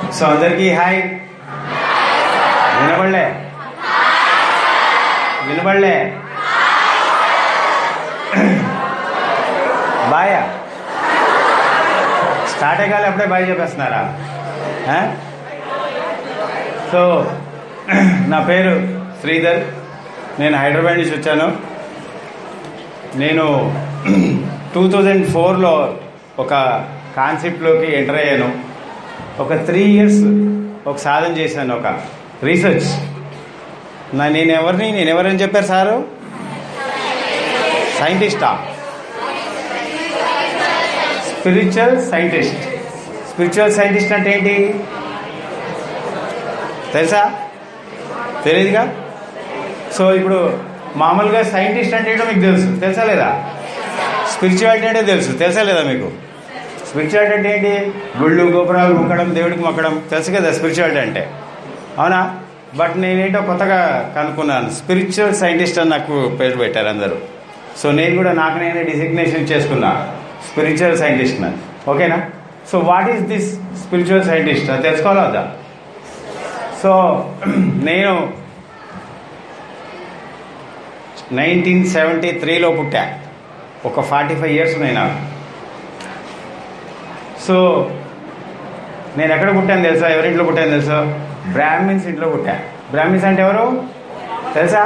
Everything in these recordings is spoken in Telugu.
సో అందరికీ హాయ్ వినబడలే వినబడలే బాయా స్టార్ట్ అయ్యాలి అప్పుడే బాయ్ చెప్పేస్తున్నారా ఆ? సో నా పేరు శ్రీధర్ నేను హైదరాబాద్ నుంచి వచ్చాను నేను టూ థౌజండ్ ఫోర్లో ఒక కాన్సెప్ట్లోకి ఎంటర్ అయ్యాను ఒక త్రీ ఇయర్స్ ఒక సాధన చేశాను ఒక రీసెర్చ్ నా నేను ఎవరిని నేను ఎవరని చెప్పారు సారు సైంటిస్టా స్పిరిచువల్ సైంటిస్ట్ స్పిరిచువల్ సైంటిస్ట్ అంటే ఏంటి తెలుసా తెలియదుగా సో ఇప్పుడు మామూలుగా సైంటిస్ట్ అంటే ఏంటో మీకు తెలుసు తెలుసా లేదా స్పిరిచువాలిటీ అంటే తెలుసు తెలుసా లేదా మీకు స్పిరిచువాలిటీ అంటే ఏంటి గుళ్ళు గోపురాలు మొక్కడం దేవుడికి మొక్కడం తెలుసు కదా స్పిరిచువాలిటీ అంటే అవునా బట్ నేనేంటో కొత్తగా కనుక్కున్నాను స్పిరిచువల్ సైంటిస్ట్ అని నాకు పేరు పెట్టారు అందరూ సో నేను కూడా నాకు నేనే డిసిగ్నేషన్ చేసుకున్నా స్పిరిచువల్ సైంటిస్ట్ అని ఓకేనా so what is this spiritual scientist అది తెలుసుకోవాలా వద్దా సో నేను నైన్టీన్ సెవెంటీ త్రీలో పుట్టా ఒక ఫార్టీ ఫైవ్ ఇయర్స్ ఉన్నాయి నాకు సో నేను ఎక్కడ పుట్టాను తెలుసా ఎవరింట్లో పుట్టాను తెలుసా బ్రాహ్మిన్స్ ఇంట్లో పుట్టా బ్రాహ్మిన్స్ అంటే ఎవరు తెలుసా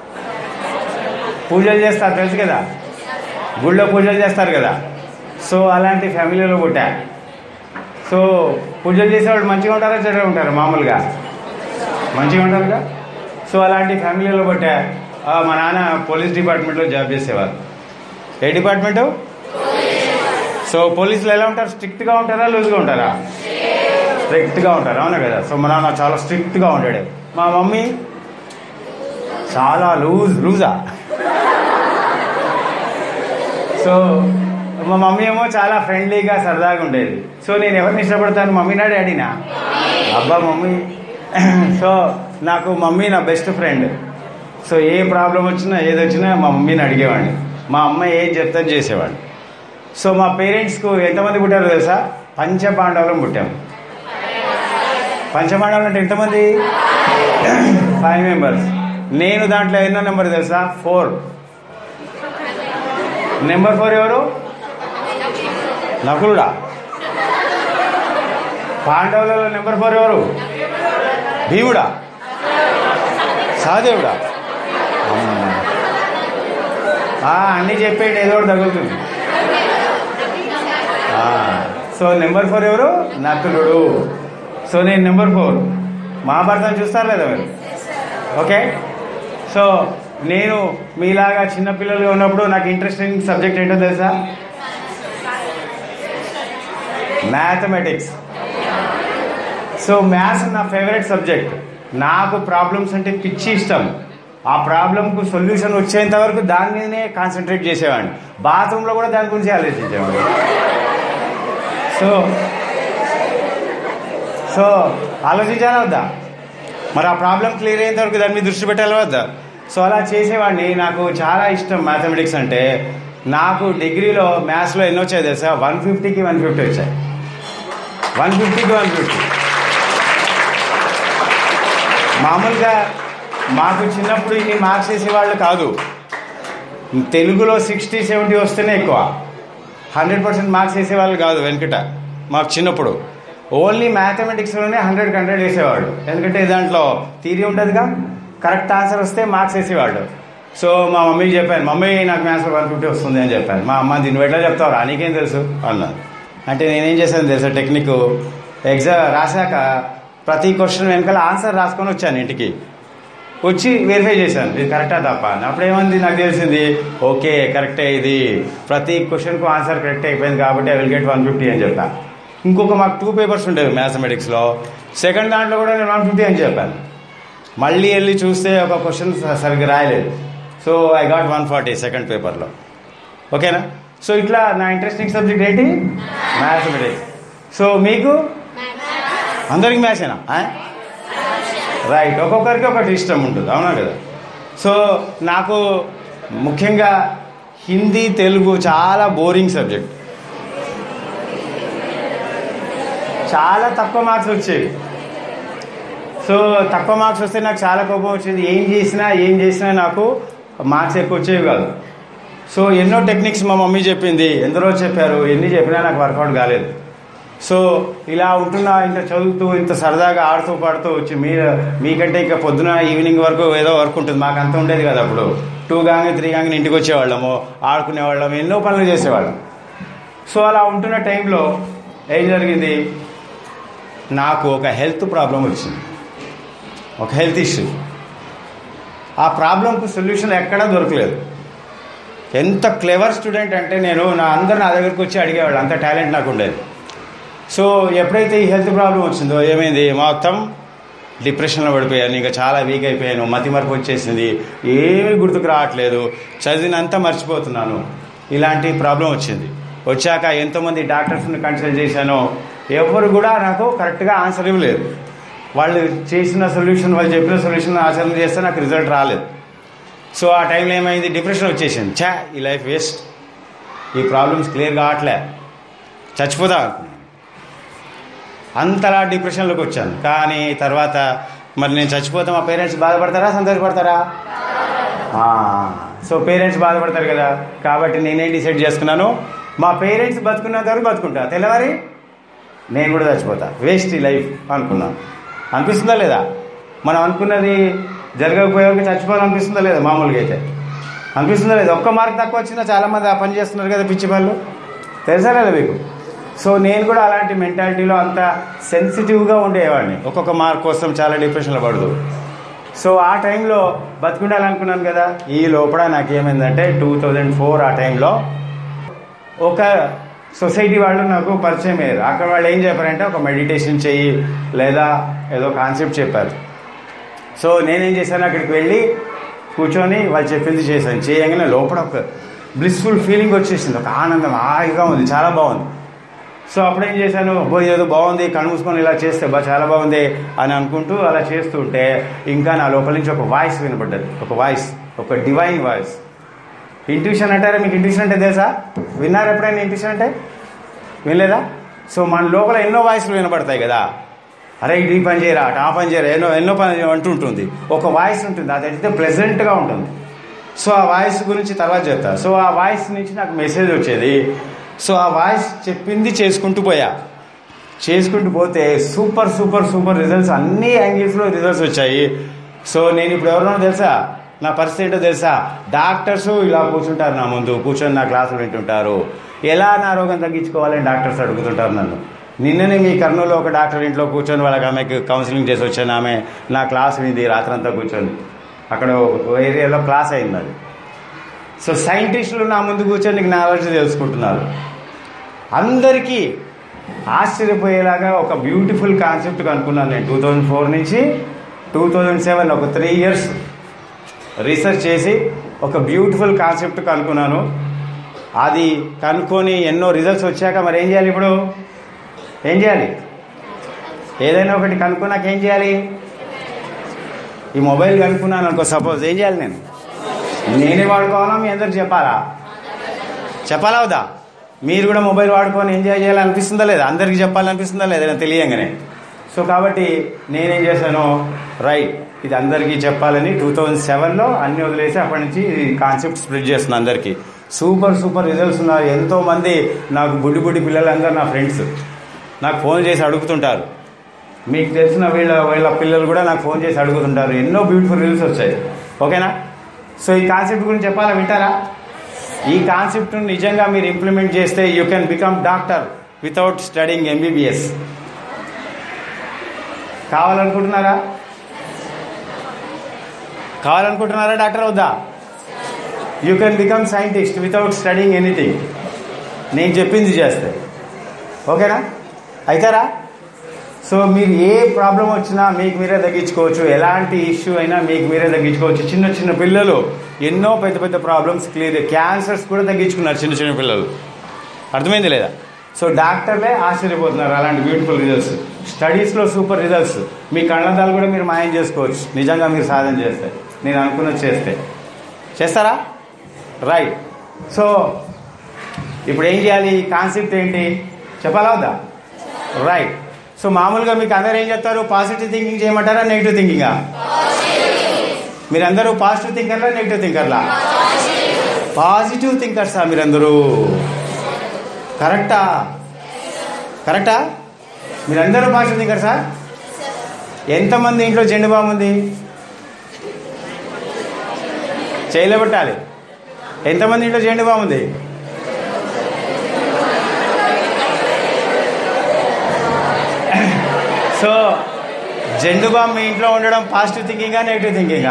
పూజలు చేస్తారు తెలుసు కదా గుళ్ళో పూజలు చేస్తారు కదా సో అలాంటి ఫ్యామిలీలో పుట్టా సో పూజలు చేసేవాళ్ళు మంచిగా ఉంటారా చెడ్డగా ఉంటారా మామూలుగా మంచిగా ఉంటారుగా సో అలాంటి ఫ్యామిలీలో పుట్టా ఆ, మా నాన్న పోలీస్ డిపార్ట్మెంట్లో జాబ్ చేసేవారు ఏ డిపార్ట్మెంటు సో పోలీసులు ఎలా ఉంటారు స్ట్రిక్ట్గా ఉంటారా లూజ్గా ఉంటారా స్ట్రిక్ట్గా ఉంటారు అవునా కదా సో మా నాన్న చాలా స్ట్రిక్ట్గా ఉంటాడు మా మమ్మీ చాలా లూజ్ లూజా సో మా మమ్మీ ఏమో చాలా ఫ్రెండ్లీగా సరదాగా ఉండేది సో నేను ఎవరిని ఇష్టపడతాను మమ్మీనా డాడీనా అబ్బా మమ్మీ సో నాకు మమ్మీ నా బెస్ట్ ఫ్రెండ్ సో ఏ ప్రాబ్లం వచ్చినా ఏది వచ్చినా మా మమ్మీని అడిగేవాడిని మా అమ్మ ఏం చెప్తే చేసేవాడిని సో మా పేరెంట్స్కు ఎంతమంది పుట్టారో తెలుసా పంచపాండవులం పుట్టాము పంచపాండవులు అంటే ఎంతమంది ఫైవ్ మెంబర్స్ నేను దాంట్లో ఎన్నో నెంబర్ తెలుసా ఫోర్ నెంబర్ ఫోర్ ఎవరు నకులుడా పాండవులలో నెంబర్ ఫోర్ ఎవరు భీముడా సహదేవుడా అమ్మా. ఆ, అన్నీ చెప్పేయండి ఏదో ఒకటి తగులుతుంది ఆ, సో నెంబర్ ఫోర్ ఎవరు నకులుడు సో నేను నెంబర్ ఫోర్ మహాభారతం చూస్తారు లేదా మీరు ఓకే సో నేను మీలాగా చిన్నపిల్లలుగా ఉన్నప్పుడు నాకు ఇంట్రెస్టింగ్ సబ్జెక్ట్ ఏంటో తెలుసా మ్యాథమెటిక్స్ సో మ్యాథ్స్ నా ఫేవరెట్ సబ్జెక్ట్ నాకు ప్రాబ్లమ్స్ అంటే పిచ్చి ఇష్టం ఆ ప్రాబ్లంకు సొల్యూషన్ వచ్చేంత వరకు దాని మీదనే కాన్సన్ట్రేట్ చేసేవాడిని బాత్రూంలో కూడా దాని గురించి ఆలోచించేవాడిని సో సో ఆలోచించాలా వద్దా మరి ఆ ప్రాబ్లం క్లియర్ అయ్యేంత వరకు దాని మీద దృష్టి పెట్టాలా వద్దా సో అలా చేసేవాడిని నాకు చాలా ఇష్టం మ్యాథమెటిక్స్ అంటే నాకు డిగ్రీలో మ్యాథ్స్లో ఎన్ని వచ్చాయి తెలుసా వన్ ఫిఫ్టీకి వన్ ఫిఫ్టీ వచ్చాయి వన్ ఫిఫ్టీకి వన్ ఫిఫ్టీ మామూలుగా మాకు చిన్నప్పుడు ఇన్ని మార్క్స్ వేసేవాళ్ళు కాదు తెలుగులో సిక్స్టీ సెవెంటీ వస్తేనే ఎక్కువ హండ్రెడ్ పర్సెంట్ మార్క్స్ వేసేవాళ్ళు కాదు వెనకట మాకు చిన్నప్పుడు ఓన్లీ మ్యాథమెటిక్స్లోనే హండ్రెడ్ హండ్రెడ్ వేసేవాళ్ళు ఎందుకంటే దాంట్లో థీరీ ఉండదుగా కరెక్ట్ ఆన్సర్ వస్తే మార్క్స్ వేసేవాళ్ళు సో మా మమ్మీకి చెప్పాను మమ్మీ నాకు మ్యాథ్స్లో వన్ ఫిఫ్టీ వస్తుంది అని చెప్పాను మా అమ్మ దీన్ని ఎట్లా చెప్తావు నీకేం తెలుసు అన్నాను అంటే నేనేం చేశాను తెలుసా టెక్నిక్ ఎగ్జామ్ రాశాక ప్రతి క్వశ్చన్ వెనకాల ఆన్సర్ రాసుకొని వచ్చాను ఇంటికి వచ్చి వెరిఫై చేశాను ఇది కరెక్టా తప్ప అని అప్పుడు ఏమంది నాకు తెలిసింది ఓకే కరెక్టే ఇది ప్రతి క్వశ్చన్కు ఆన్సర్ కరెక్ట్ అయిపోయింది కాబట్టి I will get one fifty అని చెప్పాను ఇంకొక మాకు టూ పేపర్స్ ఉండేవి మ్యాథమెటిక్స్లో సెకండ్ దాంట్లో కూడా నేను వన్ ఫిఫ్టీ అని చెప్పాను మళ్ళీ వెళ్ళి చూస్తే ఒక క్వశ్చన్ సరిగ్గా రాయలేదు so I got one forty second పేపర్లో ఓకేనా సో ఇట్లా నా ఇంట్రెస్టింగ్ సబ్జెక్ట్ ఏంటి మ్యాథమెటిక్స్ సో మీకు అందరికి మ్యాథ్సేనా రైట్ ఒక్కొక్కరికి ఒకటి ఇష్టం ఉంటుంది అవునా కదా సో నాకు ముఖ్యంగా హిందీ తెలుగు చాలా బోరింగ్ సబ్జెక్ట్ చాలా తక్కువ మార్క్స్ వచ్చేవి సో తక్కువ మార్క్స్ వస్తే నాకు చాలా కోపం వచ్చేది ఏం చేసినా ఏం చేసినా నాకు మార్క్స్ ఎక్కువ వచ్చేవి కాదు సో ఎన్నో టెక్నిక్స్ మా మమ్మీ చెప్పింది ఎందరో చెప్పారు ఎన్ని చెప్పినా నాకు వర్కౌట్ కాలేదు సో ఇలా ఉంటున్నా ఇంత చదువుతూ ఇంత సరదాగా ఆడుతూ పాడుతూ వచ్చి మీరు మీకంటే ఇంకా పొద్దున ఈవినింగ్ వరకు ఏదో వర్క్ ఉంటుంది మాకు అంత ఉండేది కదా అప్పుడు టూ గాంగ్ త్రీ గాంగ్ ఇంటికి వచ్చేవాళ్ళము ఆడుకునేవాళ్ళము ఎన్నో పనులు చేసేవాళ్ళం సో అలా ఉంటున్న టైంలో ఏం జరిగింది నాకు ఒక హెల్త్ ప్రాబ్లం వచ్చింది ఒక హెల్త్ ఇష్యూ ఆ ప్రాబ్లంకు సొల్యూషన్ ఎక్కడా దొరకలేదు ఎంత క్లెవర్ స్టూడెంట్ అంటే నేను నా అందరు నా దగ్గరికి వచ్చి అడిగేవాళ్ళు అంత టాలెంట్ నాకు ఉండేది సో ఎప్పుడైతే ఈ హెల్త్ ప్రాబ్లం వచ్చిందో ఏమైంది మొత్తం డిప్రెషన్లో పడిపోయాను ఇంకా చాలా వీక్ అయిపోయాను మతి మరపు వచ్చేసింది ఏమీ గుర్తుకు రావట్లేదు చదివినంతా మర్చిపోతున్నాను ఇలాంటి ప్రాబ్లం వచ్చింది వచ్చాక ఎంతోమంది డాక్టర్స్ని కన్సల్ట్ చేశాను ఎవరు కూడా నాకు కరెక్ట్గా ఆన్సర్ ఇవ్వలేదు వాళ్ళు చేసిన సొల్యూషన్ వాళ్ళు చెప్పిన సొల్యూషన్ ఆచరణ చేస్తే నాకు రిజల్ట్ రాలేదు సో ఆ టైంలో ఏమైంది డిప్రెషన్ వచ్చేసింది ఛా ఈ లైఫ్ వేస్ట్ ఈ ప్రాబ్లమ్స్ క్లియర్ కావట్లే చచ్చిపోతా అనుకున్నాను అంతలా డిప్రెషన్లోకి వచ్చాను కానీ తర్వాత మరి నేను చచ్చిపోతే మా పేరెంట్స్ బాధపడతారా సంతోషపడతారా ఆ, సో పేరెంట్స్ బాధపడతారు కదా కాబట్టి నేనేం డిసైడ్ చేసుకున్నాను మా పేరెంట్స్ బతుకున్నంత వరకు బతుకుంటా తెల్లవారి నేను కూడా చచ్చిపోతా వేస్ట్ ఈ లైఫ్ అనుకున్నాను అనిపిస్తుందా లేదా మనం అనుకున్నది జరగకపోయేవారికి చచ్చిపోవాలనిపిస్తుందా లేదా మామూలుగా అయితే అనిపిస్తుందా లేదా ఒక్క మార్క్ తక్కువ వచ్చినా చాలా మంది ఆ పని చేస్తున్నారు కదా పిచ్చి వాళ్ళు తెలుసా లేదా మీకు సో నేను కూడా అలాంటి మెంటాలిటీలో అంత సెన్సిటివ్గా ఉండేవాడిని ఒక్కొక్క మార్క్ కోసం చాలా డిప్రెషన్లో పడదు సో ఆ టైంలో బతుకుండాలనుకున్నాను కదా ఈ లోపల నాకేమైందంటే టూ థౌజండ్ ఫోర్ ఆ టైంలో ఒక సొసైటీ వాళ్ళు నాకు పరిచయం అయ్యారు అక్కడ వాళ్ళు ఏం చెప్పారంటే ఒక మెడిటేషన్ చెయ్యి లేదా ఏదో కాన్సెప్ట్ చెప్పారు సో నేనేం చేశాను అక్కడికి వెళ్ళి కూర్చొని వాళ్ళు చెప్పింది చేశాను చేయగానే లోపల ఒక బ్లిస్ఫుల్ ఫీలింగ్ వచ్చేసింది ఒక ఆనందం హాయిగా ఉంది చాలా బాగుంది సో అప్పుడేం చేశాను అబ్బో ఏదో బాగుంది కళ్ళు మూసుకొని ఇలా చేస్తే బా చాలా బాగుంది అని అనుకుంటూ అలా చేస్తుంటే ఇంకా నా లోపల నుంచి ఒక వాయిస్ వినపడ్డది ఒక వాయిస్ ఒక డివైన్ వాయిస్ ఇంట్యూషన్ అంటారా మీకు ఇంట్యూషన్ అంటే తెలుసా విన్నారు ఎప్పుడైనా ఇంట్యూషన్ అంటే వినలేదా సో మన లోపల ఎన్నో వాయిస్లు వినపడతాయి కదా అరే ఇటు ఈ పని చేయరా అటు ఆ పని చేయరా ఎన్నో ఎన్నో పని అంటుంటుంది ఒక వాయిస్ ఉంటుంది అది అయితే ప్లెజెంట్గా ఉంటుంది సో ఆ వాయిస్ గురించి తర్వాత చెప్తా సో ఆ వాయిస్ నుంచి నాకు మెసేజ్ వచ్చేది సో ఆ వాయిస్ చెప్పింది చేసుకుంటూ పోయా చేసుకుంటూ పోతే సూపర్ సూపర్ సూపర్ రిజల్ట్స్ అన్ని యాంగిల్స్లో రిజల్ట్స్ వచ్చాయి సో నేను ఇప్పుడు ఎవరినో తెలుసా నా పరిస్థితి ఏంటో తెలుసా డాక్టర్స్ ఇలా కూర్చుంటారు నా ముందు కూర్చొని నా క్లాసులు వింటుంటారు ఎలా నా రోగం తగ్గించుకోవాలని డాక్టర్స్ అడుగుతుంటారు నన్ను నిన్ననే మీ కర్నూలులో ఒక డాక్టర్ ఇంట్లో కూర్చొని వాళ్ళకి ఆమెకి కౌన్సిలింగ్ చేసి వచ్చాను ఆమె నా క్లాస్ వింది రాత్రంతా కూర్చొని అక్కడ ఒక ఏరియాలో క్లాస్ అయింది అది సో సైంటిస్టులు నా ముందు కూర్చొని నాలెడ్జ్ తెలుసుకుంటున్నారు అందరికీ ఆశ్చర్యపోయేలాగా ఒక బ్యూటిఫుల్ కాన్సెప్ట్ కనుక్కున్నాను నేను టూ థౌజండ్ ఫోర్ నుంచి టూ థౌజండ్ సెవెన్ ఒక త్రీ ఇయర్స్ రీసెర్చ్ చేసి ఒక బ్యూటిఫుల్ కాన్సెప్ట్ కనుక్కున్నాను అది కనుక్కొని ఎన్నో రిజల్ట్స్ వచ్చాక మరి ఏం చేయాలి ఇప్పుడు ఏం చేయాలి ఏదైనా ఒకటి కనుక్కున్నాక ఏం చేయాలి ఈ మొబైల్ కనుక్కున్నాను అనుకో సపోజ్ ఏం చేయాలి నేను నేనే వాడుకోవాలా మీ అందరికి చెప్పాలా చెప్పాలా వద్దా మీరు కూడా మొబైల్ వాడుకొని ఎంజాయ్ చేయాలనిపిస్తుందా లేదా అందరికీ చెప్పాలనిపిస్తుందా లేదా నాకు తెలియంగానే సో కాబట్టి నేనేం చేశాను రైట్ ఇది అందరికీ చెప్పాలని టూ థౌజండ్ సెవెన్లో అన్ని వదిలేసి అప్పటి నుంచి ఈ కాన్సెప్ట్ స్ప్రెడ్ చేస్తున్నా అందరికీ సూపర్ సూపర్ రిజల్ట్స్ ఉన్నారు ఎంతో మంది నాకు బుడ్డి బుడ్డి పిల్లలందరూ నా ఫ్రెండ్స్ నాకు ఫోన్ చేసి అడుగుతుంటారు మీకు తెలిసిన వీళ్ళ వీళ్ళ పిల్లలు కూడా నాకు ఫోన్ చేసి అడుగుతుంటారు ఎన్నో బ్యూటిఫుల్ రీల్స్ వచ్చాయి ఓకేనా సో ఈ కాన్సెప్ట్ గురించి చెప్పాలా వింటారా ఈ కాన్సెప్ట్ నిజంగా మీరు ఇంప్లిమెంట్ చేస్తే you can become doctor without studying MBBS కావాలనుకుంటున్నారా కావాలనుకుంటున్నారా డాక్టర్ వద్దా you can become scientist without studying anything నేను చెప్పింది చేస్తే ఓకేనా అవుతారా సో మీరు ఏ ప్రాబ్లం వచ్చినా మీకు మీరే తగ్గించుకోవచ్చు ఎలాంటి ఇష్యూ అయినా మీకు మీరే తగ్గించుకోవచ్చు చిన్న చిన్న పిల్లలు ఎన్నో పెద్ద పెద్ద ప్రాబ్లమ్స్ క్లియర్ క్యాన్సర్స్ కూడా తగ్గించుకున్నారు చిన్న చిన్న పిల్లలు అర్థమైంది లేదా సో డాక్టర్లే ఆశ్చర్యపోతున్నారు అలాంటి బ్యూటిఫుల్ రిజల్ట్స్ స్టడీస్లో సూపర్ రిజల్ట్స్ మీ కళ్ళద్దాలు కూడా మీరు మాయం చేసుకోవచ్చు నిజంగా మీరు సాధన చేస్తే నేను అనుకున్నది చేస్తే చేస్తారా రైట్ సో ఇప్పుడు ఏం చేయాలి కాన్సెప్ట్ ఏంటి చెప్పాలా వద్దా రైట్ సో మామూలుగా మీకు అందరు ఏం చెప్తారు పాజిటివ్ థింకింగ్ చేయమంటారా నెగిటివ్ థింకింగా మీరందరూ పాజిటివ్ థింకర్లా నెగిటివ్ థింకర్లా పాజిటివ్ థింకర్సా మీరందరూ కరెక్టా కరెక్టా మీరందరూ పాజిటివ్ థింకర్సా ఎంతమంది ఇంట్లో జెండు బామ్ ఉంది చేయలేబట్టాలి ఎంతమంది ఇంట్లో జెండు బామ్ ఉంది సో జెండు బామ్ మీ ఇంట్లో ఉండడం పాజిటివ్ థింకింగా నెగిటివ్ థింకింగా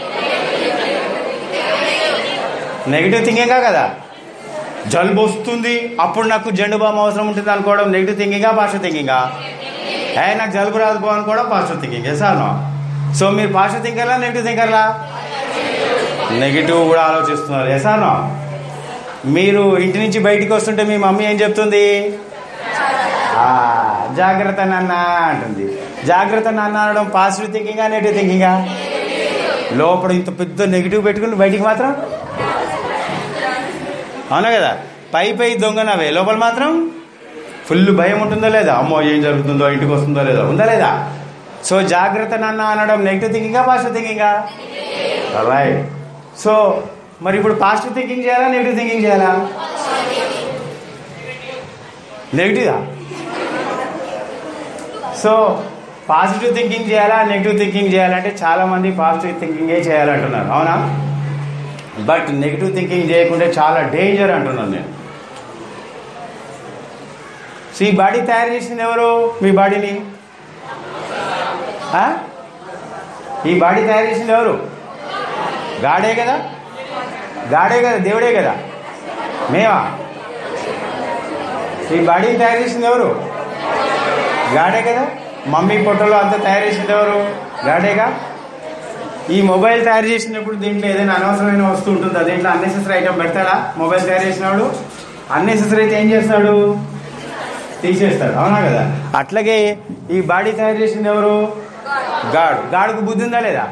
నెగిటివ్ థింకింగా కదా జలుబు వస్తుంది అప్పుడు నాకు జెండు బామ్ అవసరం ఉంటుంది అనుకోవడం నెగిటివ్ థింకింగా పాజిటివ్ థింకింగా ఏ నాకు జలుబు రాదు పో అనుకోవడం పాజిటివ్ థింకింగ్ సార్ సో మీరు పాజిటివ్ థింకర్లా నెగిటివ్ థింకర్లా నెగిటివ్ కూడా ఆలోచిస్తున్నారు ఎసానో మీరు ఇంటి నుంచి బయటికి వస్తుంటే మీ మమ్మీ ఏం చెప్తుంది ఆ, జాగ్రత్త నాన్న అంటుంది జాగ్రత్త నాన్న అనడం పాజిటివ్ థింకింగా నెగిటివ్ థింకింగా లోపల ఇంత పెద్ద నెగిటివ్ పెట్టుకుని బయటికి మాత్రం అవునా కదా పై పై దొంగనవే లోపల మాత్రం ఫుల్ భయం ఉంటుందో లేదా అమ్మో ఏం జరుగుతుందో ఇంటికి వస్తుందో లేదో ఉందా లేదా సో జాగ్రత్త నాన్న అనడం నెగిటివ్ థింకింగా పాజిటివ్ థింకింగా రైట్ సో మరి ఇప్పుడు పాజిటివ్ థింకింగ్ చేయాలా నెగిటివ్ థింకింగ్ చేయాలా నెగిటివా సో పాజిటివ్ థింకింగ్ చేయాలా నెగిటివ్ థింకింగ్ చేయాలంటే చాలా మంది పాజిటివ్ థింకింగే చేయాలంటున్నారు అవునా బట్ నెగిటివ్ థింకింగ్ చేయకుంటే చాలా డేంజర్ అంటున్నాను నేను సో ఈ బాడీ తయారు చేసింది ఎవరు మీ బాడీని ఆ? ఈ బాడీ తయారు చేసింది ఎవరు గాడే కదా గాడే కదా దేవుడే కదా మేమా ఈ బాడీని తయారు చేసింది ఎవరు గాడే కదా మమ్మీ పొట్టలో అంతా తయారు చేసింది ఎవరు గాడేగా ఈ మొబైల్ తయారు చేసినప్పుడు దీంట్లో ఏదైనా అనవసరమైన వస్తువు ఉంటుందా దీంట్లో అన్నెసెసరీ ఐటమ్ పెడతాడా మొబైల్ తయారు చేసినాడు అన్నెసెసరీ అయితే ఏం చేస్తాడు తీసేస్తాడు అవునా కదా అట్లాగే ఈ బాడీ తయారు చేసింది ఎవరు గాడు గాడుకు బుద్ధి ఉందా లేదా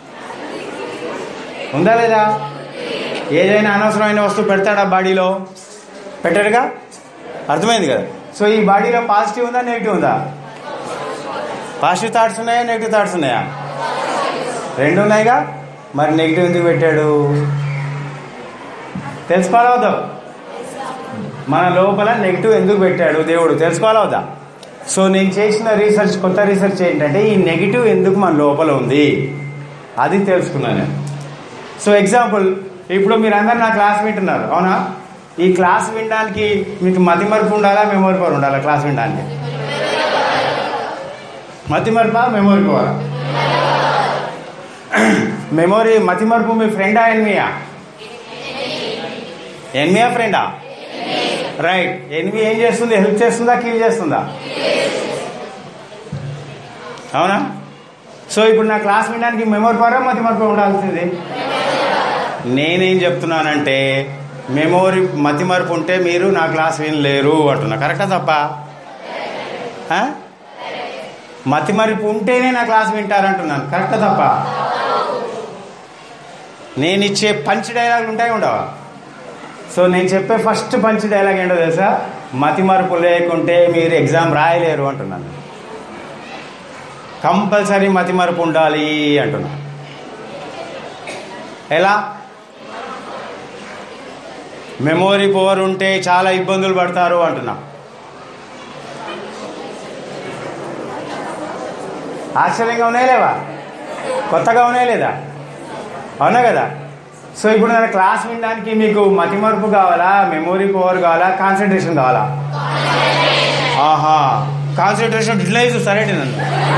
ఉందా లేదా ఏదైనా అనవసరమైన వస్తువు పెడతాడా బాడీలో పెట్టాడుగా అర్థమైంది కదా సో ఈ బాడీలో పాజిటివ్ ఉందా నెగిటివ్ ఉందా పాజిటివ్ థాట్స్ ఉన్నాయా నెగిటివ్ థాట్స్ ఉన్నాయా రెండు ఉన్నాయిగా మరి నెగిటివ్ ఎందుకు పెట్టాడు తెలుసుకోవాలా వద్దా మన లోపల నెగిటివ్ ఎందుకు పెట్టాడు దేవుడు తెలుసుకోవాలా వద్దా సో నేను చేసిన రీసెర్చ్ కొత్త రీసెర్చ్ ఏంటంటే ఈ నెగిటివ్ ఎందుకు మన లోపల ఉంది అది తెలుసుకున్నాను నేను సో ఎగ్జాంపుల్ ఇప్పుడు మీరు అందరు నా క్లాస్ వింటున్నారు అవునా ఈ క్లాస్ వినడానికి మీకు మతి మరుపు ఉండాలా మెమొరీ పవర్ ఉండాలా క్లాస్ వినడానికి మతి మరుపా మెమొరీ పవర్ మెమొరీ మతి మరుపు మీ ఫ్రెండా ఎన్మియా ఎన్మియా ఫ్రెండా రైట్ ఎన్వి ఏం చేస్తుంది హెల్ప్ చేస్తుందా కీల్ చేస్తుందా అవునా సో ఇప్పుడు నా క్లాస్ వినడానికి మెమొరీ పవర్ మతి మరుపు ఉండాల్సింది నేనేం చెప్తున్నానంటే మెమోరీ మతి మరుపు ఉంటే మీరు నా క్లాస్ వినలేరు అంటున్నా కరెక్టా తప్ప ఆ? మతి మరుపు ఉంటేనే నా క్లాస్ వింటారంటున్నాను కరెక్టా తప్ప నేను ఇచ్చే పంచ్ డైలాగులు ఉంటాయి ఉండవా సో నేను చెప్పే ఫస్ట్ పంచ్ డైలాగ్ ఏంటో తెలుసా మతి మరుపు లేకుంటే మీరు ఎగ్జామ్ రాయలేరు అంటున్నాను కంపల్సరీ మతి మరుపు ఉండాలి అంటున్నా ఎలా మెమోరీ పవర్ ఉంటే చాలా ఇబ్బందులు పడతారు అంటున్నా ఆశ్చర్యంగా ఉన్నాయి లేవా కొత్తగా ఉన్నాయి లేదా అవునా కదా సో ఇప్పుడు నా క్లాస్ వినడానికి మీకు మతి మరుపు కావాలా మెమోరీ పవర్ కావాలా కాన్సన్ట్రేషన్ కావాలా ఆహా కాన్సన్ట్రేషన్ ఇట్లా చూస్తారేంటి నన్ను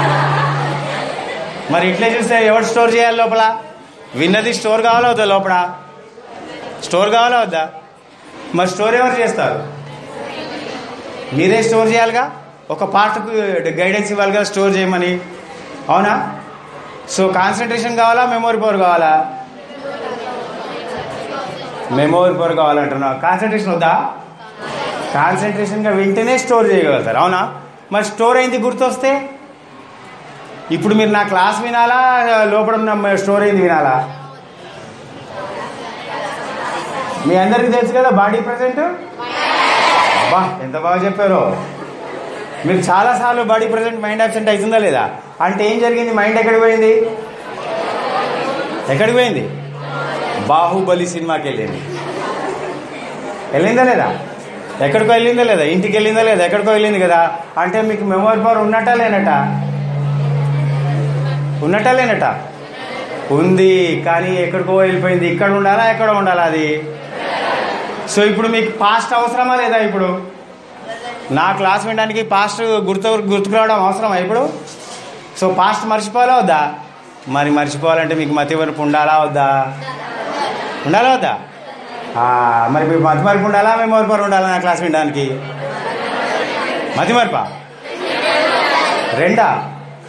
మరి ఇట్లే చూస్తే ఎవరు స్టోర్ చేయాలి లోపల విన్నది స్టోర్ కావాలా వద్దా లోపల స్టోర్ కావాలా వద్దా మరి స్టోర్ ఎవరు చేస్తారు మీరే స్టోర్ చేయాలిగా ఒక పార్ట్కు గైడెన్స్ ఇవ్వాలి కదా స్టోర్ చేయమని అవునా సో కాన్సన్ట్రేషన్ కావాలా మెమొరీ పవర్ కావాలా మెమొరీ పవర్ కావాలంటున్నావు కాన్సన్ట్రేషన్ వద్దా కాన్సన్ట్రేషన్గా వింటేనే స్టోర్ చేయగలుగుతారు అవునా మరి స్టోర్ అయింది గుర్తొస్తే ఇప్పుడు మీరు నా క్లాస్ వినాలా లోపల ఉన్న స్టోర్ అయింది వినాలా మీ అందరికీ తెలుసు కదా బాడీ ప్రజెంట్ అబ్బా ఎంత బాగా చెప్పారో మీకు చాలాసార్లు బాడీ ప్రజెంట్ మైండ్ అబ్సెంట్ అవుతుందా లేదా అంటే ఏం జరిగింది మైండ్ ఎక్కడికి పోయింది ఎక్కడికి పోయింది బాహుబలి సినిమాకి వెళ్ళింది వెళ్ళిందా లేదా ఎక్కడికో వెళ్ళిందా లేదా ఇంటికి వెళ్ళిందా లేదా ఎక్కడికో వెళ్ళింది కదా అంటే మీకు మెమొరీ పవర్ ఉన్నట్టా లేనట ఉన్నట్టా లేనట ఉంది కానీ ఎక్కడికో వెళ్ళిపోయింది ఇక్కడ ఉండాలా ఎక్కడ ఉండాలా అది సో ఇప్పుడు మీకు పాస్ట్ అవసరమా లేదా ఇప్పుడు నా క్లాస్ వినడానికి పాస్ట్ గుర్తు గుర్తుకు రావడం అవసరమా ఇప్పుడు సో పాస్ట్ మర్చిపోవాలా వద్దా మరి మర్చిపోవాలంటే మీకు మతివరపు ఉండాలా వద్దా ఉండాలా వద్దా ఆ, మరి మీకు మతిమరుపు ఉండాలా మెమోరీ పవర్ ఉండాలా నా క్లాస్ వినడానికి మతిమరుపా రెండా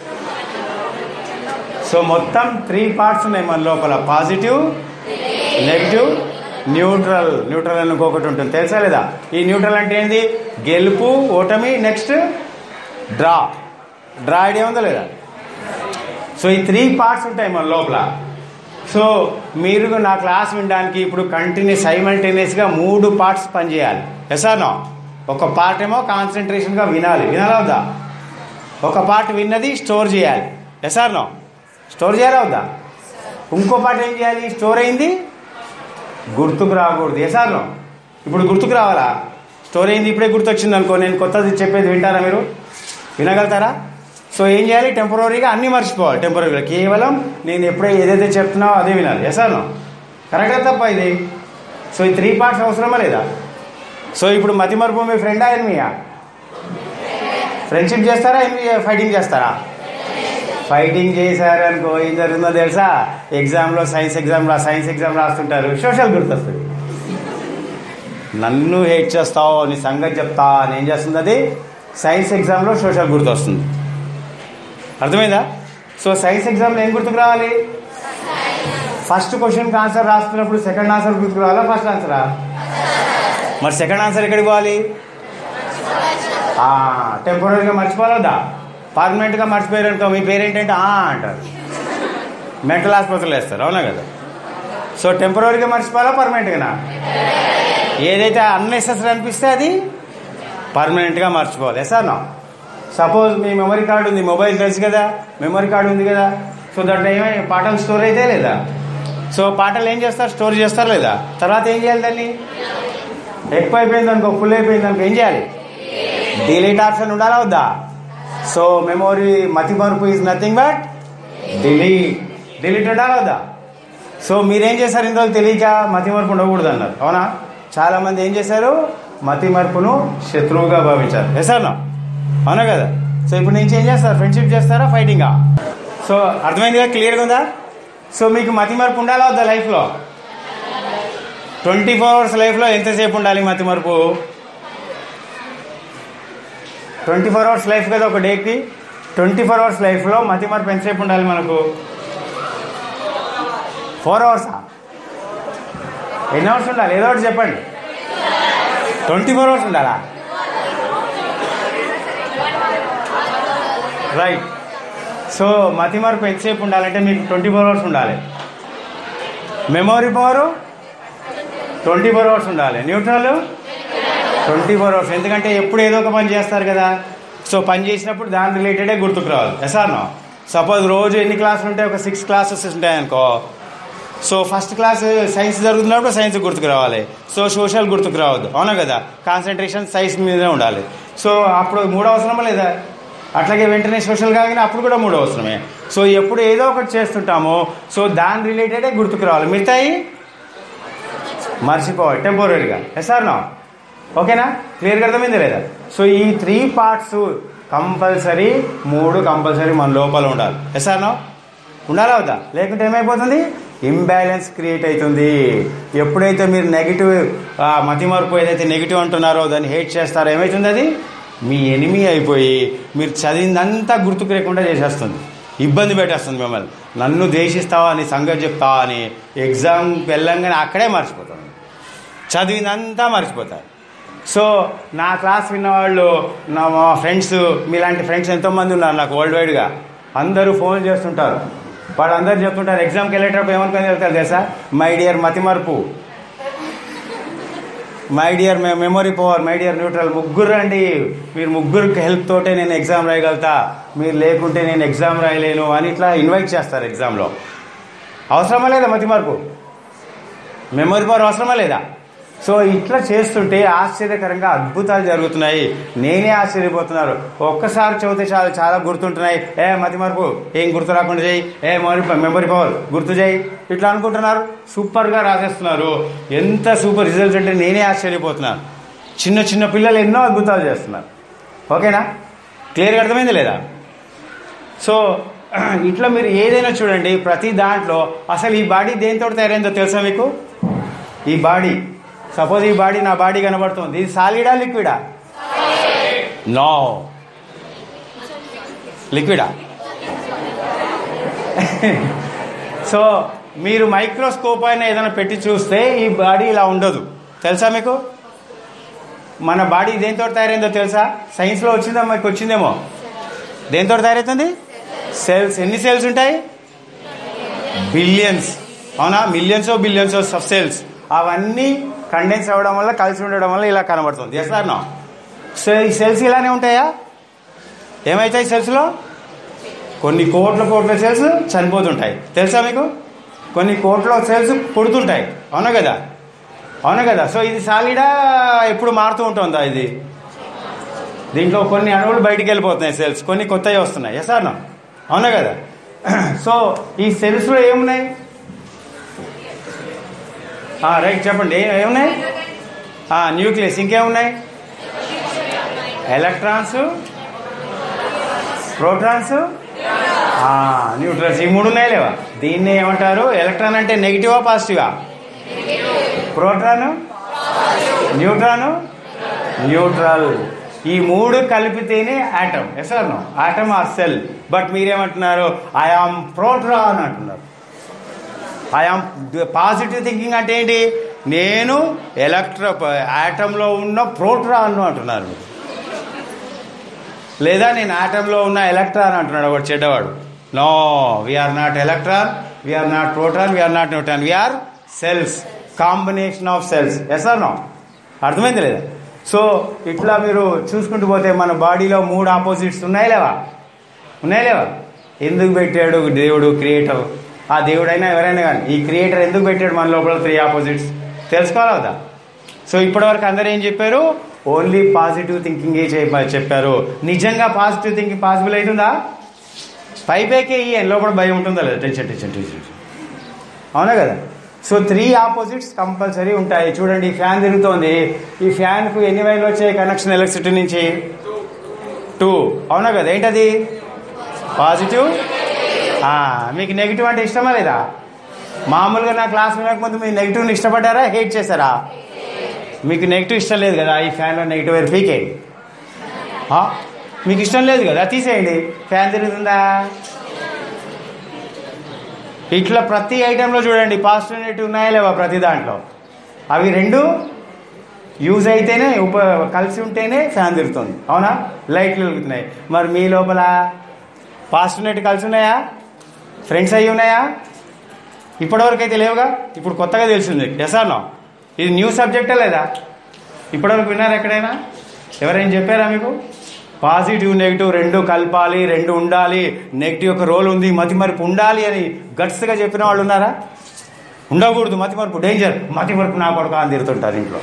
సో మొత్తం త్రీ పార్ట్స్ ఉన్నాయి మన లోపల పాజిటివ్ నెగిటివ్ న్యూట్రల్ న్యూట్రల్ అని ఇంకొకటి ఉంటుంది తెలుసా లేదా ఈ న్యూట్రల్ అంటే ఏంది గెలుపు ఓటమి నెక్స్ట్ డ్రా డ్రా ఐడియా ఉందా లేదా సో ఈ త్రీ పార్ట్స్ ఉంటాయి మన లోపల సో మీరు నా క్లాస్ వినడానికి ఇప్పుడు కంటిన్యూస్ సైమల్టేనియస్గా మూడు పార్ట్స్ పనిచేయాలి ఎసానో ఒక పార్ట్ ఏమో కాన్సన్ట్రేషన్గా వినాలి వినాలా వద్దా ఒక పార్ట్ విన్నది స్టోర్ చేయాలి ఎసానో స్టోర్ చేయాలా వద్దా ఇంకో పార్ట్ ఏం చేయాలి స్టోర్ అయింది గుర్తుకు రాకూడదు ఎసానో ఇప్పుడు గుర్తుకు రావాలా స్టోర్ అయింది ఇప్పుడే గుర్తొచ్చింది అనుకో నేను కొత్తది చెప్పేది వింటారా మీరు వినగలుగుతారా సో ఏం చేయాలి టెంపరీగా అన్నీ మర్చిపోవాలి టెంపరీగా కేవలం నేను ఎప్పుడే ఏదైతే చెప్తున్నావో అదే వినాలి ఎసాను కరెక్ట్గా తప్ప ఇది సో ఈ త్రీ పార్ట్స్ అవసరమా లేదా సో ఇప్పుడు మతి మరుపు మీ ఫ్రెండా ఎనిమియా ఫ్రెండ్షిప్ చేస్తారా ఎనిమి ఫైటింగ్ చేస్తారా ఫైటింగ్ చేశారు అనుకో ఏం జరుగుతుందో తెలుసా ఎగ్జామ్లో సైన్స్ ఎగ్జామ్ రా సైన్స్ ఎగ్జామ్ రాస్తుంటారు సోషల్ గుర్తొస్తుంది నన్ను హేట్ చేస్తావు నీ సంగతి చెప్తా అని ఏం చేస్తుంది అది సైన్స్ ఎగ్జామ్లో సోషల్ గుర్తొస్తుంది అర్థమైందా సో సైన్స్ ఎగ్జామ్లో ఏం గుర్తుకు రావాలి ఫస్ట్ క్వశ్చన్కి ఆన్సర్ రాస్తున్నప్పుడు సెకండ్ ఆన్సర్ గుర్తుకు రావాలా ఫస్ట్ ఆన్సరా మరి సెకండ్ ఆన్సర్ ఎక్కడికి పోవాలి టెంపరీగా మర్చిపోవాలదా పర్మనెంట్గా మర్చిపోయారు అనుకో మీ పేరెంట్ అంటే ఆ అంటారు మెంటల్ ఆసుపత్రులు వేస్తారు అవునా కదా సో టెంపరీగా మర్చిపోవాలా పర్మనెంట్గానా ఏదైతే అన్నెసెసరీ అనిపిస్తే అది పర్మనెంట్గా మర్చిపోవాలి సార్ నా సపోజ్ మీ మెమరీ కార్డు ఉంది మొబైల్ తెలుసు కదా మెమరీ కార్డు ఉంది కదా సో దాంట్లో ఏమై పాటలు స్టోర్ అయితే లేదా సో పాటలు ఏం చేస్తారు స్టోర్ చేస్తారు లేదా తర్వాత ఏం చేయాలి దాన్ని ఎక్కువ అయిపోయింది అనుకో ఫుల్ అయిపోయింది అనుకో ఏం చేయాలి డిలీట్ ఆప్షన్ ఉండాలా వద్దా సో మెమోరీ మతి మరుపు is nothing but delete delete ఉండాలా వద్దా సో మీరేం చేశారు ఇన్ని రోజులు తెలియక మతి మరుపు ఉండకూడదు అన్నారు అవునా చాలా మంది ఏం చేశారు మతి మరుపును శత్రువుగా భావించారు చేశారు అవునా కదా సో ఇప్పుడు నుంచి ఏం చేస్తారు ఫ్రెండ్షిప్ చేస్తారా ఫైటింగా సో అర్థమైంది కదా క్లియర్గా ఉందా సో మీకు మతి మరుపు ఉండాలా వద్దా లైఫ్లో ట్వంటీ ఫోర్ అవర్స్ లైఫ్లో ఎంతసేపు ఉండాలి మతి మరుపు ట్వంటీ ఫోర్ అవర్స్ లైఫ్ కదా ఒక డేకి ట్వంటీ ఫోర్ అవర్స్ లైఫ్లో మతి మరుపు ఎంతసేపు ఉండాలి మనకు ఫోర్ అవర్సా ఎన్ని అవర్స్ ఉండాలి ఏదో ఒకటి చెప్పండి ట్వంటీ ఫోర్ అవర్స్ ఉండాలా రైట్ సో మతి మార్పు ఎంతసేపు ఉండాలంటే మీకు ట్వంటీ ఫోర్ అవర్స్ ఉండాలి memory power twenty four hours ఉండాలి న్యూట్రల్ ట్వంటీ ఫోర్ అవర్స్ ఎందుకంటే ఎప్పుడు ఏదో ఒక పని చేస్తారు కదా సో పని చేసినప్పుడు దాని రిలేటెడే గుర్తుకు రావాలి ఎసార్ నో సపోజ్ రోజు ఎన్ని క్లాసులు ఉంటాయి ఒక సిక్స్ క్లాసెస్ ఉంటాయి అనుకో సో ఫస్ట్ క్లాస్ సైన్స్ జరుగుతున్నప్పుడు సైన్స్ గుర్తుకు రావాలి సో సోషల్ గుర్తుకు రావద్దు అవునా కదా కాన్సన్ట్రేషన్ సైన్స్ మీదే ఉండాలి సో అప్పుడు మూడో అవసరమా లేదా అట్లాగే వెంటనే సోషల్ కాగానే అప్పుడు కూడా మూడో అవసరమే సో ఎప్పుడు ఏదో ఒకటి చేస్తుంటామో సో దాని రిలేటెడే గుర్తుకు రావాలి మిగతాయి మర్చిపోవాలి టెంపరీగా ఎస్ఆర్ నో ఓకేనా క్లియర్గా అర్థమైంది లేదా సో ఈ త్రీ పార్ట్స్ కంపల్సరీ మూడు కంపల్సరీ మన లోపల ఉండాలి ఎస్ఆర్ నో ఉండాలా వద్దా లేకుంటే ఏమైపోతుంది ఇంబ్యాలెన్స్ క్రియేట్ అవుతుంది ఎప్పుడైతే మీరు నెగిటివ్ మతి మార్పు ఏదైతే నెగిటివ్ అంటున్నారో దాన్ని హేట్ చేస్తారో ఏమవుతుంది అది మీ ఎనిమి అయిపోయి మీరు చదివిందంతా గుర్తుకు లేకుండా చేసేస్తుంది ఇబ్బంది పెట్టేస్తుంది మిమ్మల్ని నన్ను దేశిస్తావా అని సంగతి చెప్తావా అని ఎగ్జామ్ వెళ్ళంగానే అక్కడే మర్చిపోతాను చదివిందంతా మర్చిపోతారు సో నా క్లాస్ విన్నవాళ్ళు నా మా ఫ్రెండ్స్ మీలాంటి ఫ్రెండ్స్ ఎంతోమంది ఉన్నారు నాకు వరల్డ్ వైడ్గా అందరూ ఫోన్ చేస్తుంటారు వాళ్ళందరూ చెప్తుంటారు ఎగ్జామ్కి వెళ్ళేటప్పుడు ఏమనుకొని వెళ్తారు తెలుసా మై డియర్ మతిమరుపు my dear memory power my dear neutral ముగ్గురు రండి మీరు ముగ్గురికి హెల్ప్ తోటే నేను ఎగ్జామ్ రాయగలుగుతా మీరు లేకుంటే నేను ఎగ్జామ్ రాయలేను అని ఇట్లా ఇన్వైట్ చేస్తారు ఎగ్జామ్లో అవసరమా లేదా మతి మార్పు మెమొరీ పవర్ అవసరమా లేదా సో ఇట్లా చేస్తుంటే ఆశ్చర్యకరంగా అద్భుతాలు జరుగుతున్నాయి నేనే ఆశ్చర్యపోతున్నారు ఒక్కసారి చదివితే చాలు చాలా గుర్తుంటున్నాయి ఏ మతి మార్పు ఏం గుర్తు రాకుండా చేయి ఏ మెమరీ మెమరీ పవర్ గుర్తు చేయి ఇట్లా అనుకుంటున్నారు సూపర్గా రాసేస్తున్నారు ఎంత సూపర్ రిజల్ట్స్ అంటే నేనే ఆశ్చర్యపోతున్నాను చిన్న చిన్న పిల్లలు ఎన్నో అద్భుతాలు చేస్తున్నారు ఓకేనా క్లియర్గా అర్థమైంది లేదా సో ఇట్లా మీరు ఏదైనా చూడండి ప్రతి దాంట్లో అసలు ఈ బాడీ దేనితో తయారైందో తెలుసా మీకు ఈ బాడీ సపోజ్ ఈ బాడీ నా బాడీ కనబడుతుంది ఇది సాలిడా లిక్విడా నో లిక్విడా సో మీరు మైక్రోస్కోప్ అయినా ఏదైనా పెట్టి చూస్తే ఈ బాడీ ఇలా ఉండదు తెలుసా మీకు మన బాడీ దేంతో తయారైందో తెలుసా సైన్స్లో వచ్చిందా మీకు వచ్చిందేమో దేంతో తయారవుతుంది సెల్స్ ఎన్ని సెల్స్ ఉంటాయి బిలియన్స్ అవునా మిలియన్స్ బిలియన్స్ ఆఫ్ సెల్స్ అవన్నీ కండెన్స్ అవ్వడం వల్ల కలిసి ఉండడం వల్ల ఇలా కనబడుతుంది ఎస్ సార్ నో సో ఈ సెల్స్ ఇలానే ఉంటాయా ఏమవుతాయి సెల్స్లో కొన్ని కోట్ల కోట్ల సెల్స్ చనిపోతుంటాయి తెలుసా మీకు కొన్ని కోట్ల సెల్స్ పుడుతుంటాయి అవునా కదా అవునా కదా సో ఇది సాలిడా ఎప్పుడు మారుతూ ఉంటుందా ఇది దీంట్లో కొన్ని అణువులు బయటికి వెళ్ళిపోతున్నాయి సెల్స్ కొన్ని కొత్తవి వస్తున్నాయి ఎస్ అన్న అవునా కదా సో ఈ సెల్స్లో ఏమున్నాయి రైట్ చెప్పండి ఏ- ఏమున్నాయి న్యూక్లియస్ ఇంకేమున్నాయి ఎలక్ట్రాన్స్ ప్రోటాన్స్ న్యూట్రన్స్ ఈ మూడు ఉన్నాయి లేవా దీన్ని ఏమంటారు ఎలక్ట్రాన్ అంటే నెగిటివా పాజిటివా ప్రోటాను న్యూట్రాను న్యూట్రల్ ఈ మూడు కలిపితేనే atom yes or no atom or cell but మీరేమంటున్నారు ఐ ఆమ్ ప్రోట్రాన్ అంటున్నారు ఐ ఆమ్ పాజిటివ్ థింకింగ్ అంటే ఏంటి నేను ఎలక్ట్రో ఆటంలో ఉన్న ప్రోట్రాన్ అంటున్నారు మీరు. లేదా నేను ఆటంలో ఉన్న ఎలక్ట్రాన్ అంటున్నాడు ఒకటి చెడ్డవాడు no we are not electron we are not proton we are not neutron we are cells combination of cells yes or no అర్థమైంది లేదా సో ఇట్లా మీరు చూసుకుంటూ పోతే మన బాడీలో మూడు ఆపోజిట్స్ ఉన్నాయి లేవా ఉన్నాయి లేవా ఎందుకు పెట్టాడు దేవుడు క్రియేటర్ ఆ దేవుడైనా ఎవరైనా కానీ ఈ క్రియేటర్ ఎందుకు పెట్టాడు మన లోపల త్రీ ఆపోజిట్స్ తెలుసుకోవాలి కదా సో ఇప్పటివరకు అందరూ ఏం చెప్పారు ఓన్లీ పాజిటివ్ థింకింగ్ చెప్పారు నిజంగా పాజిటివ్ థింకింగ్ పాసిబుల్ అవుతుందా పై పైకే ఈ లోపల భయం ఉంటుందా లేదా టెన్షన్ టెన్షన్ టెన్షన్ అవునా కదా సో త్రీ ఆపోజిట్స్ కంపల్సరీ ఉంటాయి చూడండి ఈ ఫ్యాన్ తిరుగుతోంది ఈ ఫ్యాన్కు ఎన్ని వైర్లు వచ్చాయి కనెక్షన్ ఎలక్ట్రిసిటీ నుంచి టూ అవునా కదా ఏంటది పాజిటివ్ ఆ, మీకు నెగిటివ్ అంటే ఇష్టమా లేదా మామూలుగా నా క్లాస్ వినకముందు మీరు నెగిటివ్ని ఇష్టపడ్డారా హేట్ చేశారా మీకు నెగిటివ్ ఇష్టం లేదు కదా ఈ ఫ్యాన్లో నెగిటివ్ వైర్ పీకేయండి ఆ? మీకు ఇష్టం లేదు కదా తీసేయండి ఫ్యాన్ తిరుగుతుందా ఇట్లా ప్రతి ఐటెంలో చూడండి పాజిటివ్ నెగిటివ్ ఉన్నాయా లేవా ప్రతి దాంట్లో అవి రెండు యూజ్ అయితేనే ఉప కలిసి ఉంటేనే ఫ్యాన్ తిరుగుతుంది అవునా లైట్లు వెలుగుతున్నాయి మరి మీ లోపల పాజిటివ్ నెగిటివ్ కలిసి ఉన్నాయా ఫ్రెండ్స్ అయ్యి ఉన్నాయా ఇప్పటివరకు అయితే లేవుగా ఇప్పుడు కొత్తగా తెలిసింది ఎసానో ఇది న్యూ సబ్జెక్టే లేదా ఇప్పటివరకు విన్నారా ఎక్కడైనా ఎవరైనా చెప్పారా మీకు పాజిటివ్ నెగిటివ్ రెండు కలపాలి రెండు ఉండాలి నెగిటివ్ యొక్క రోల్ ఉంది మతి మరుపు ఉండాలి అని గట్స్గా చెప్పిన వాళ్ళు ఉన్నారా ఉండకూడదు మతి మరుపు డేంజర్ మతి మరుపు నా కొడుకు అని తిరుగుతుంటారు ఇంట్లో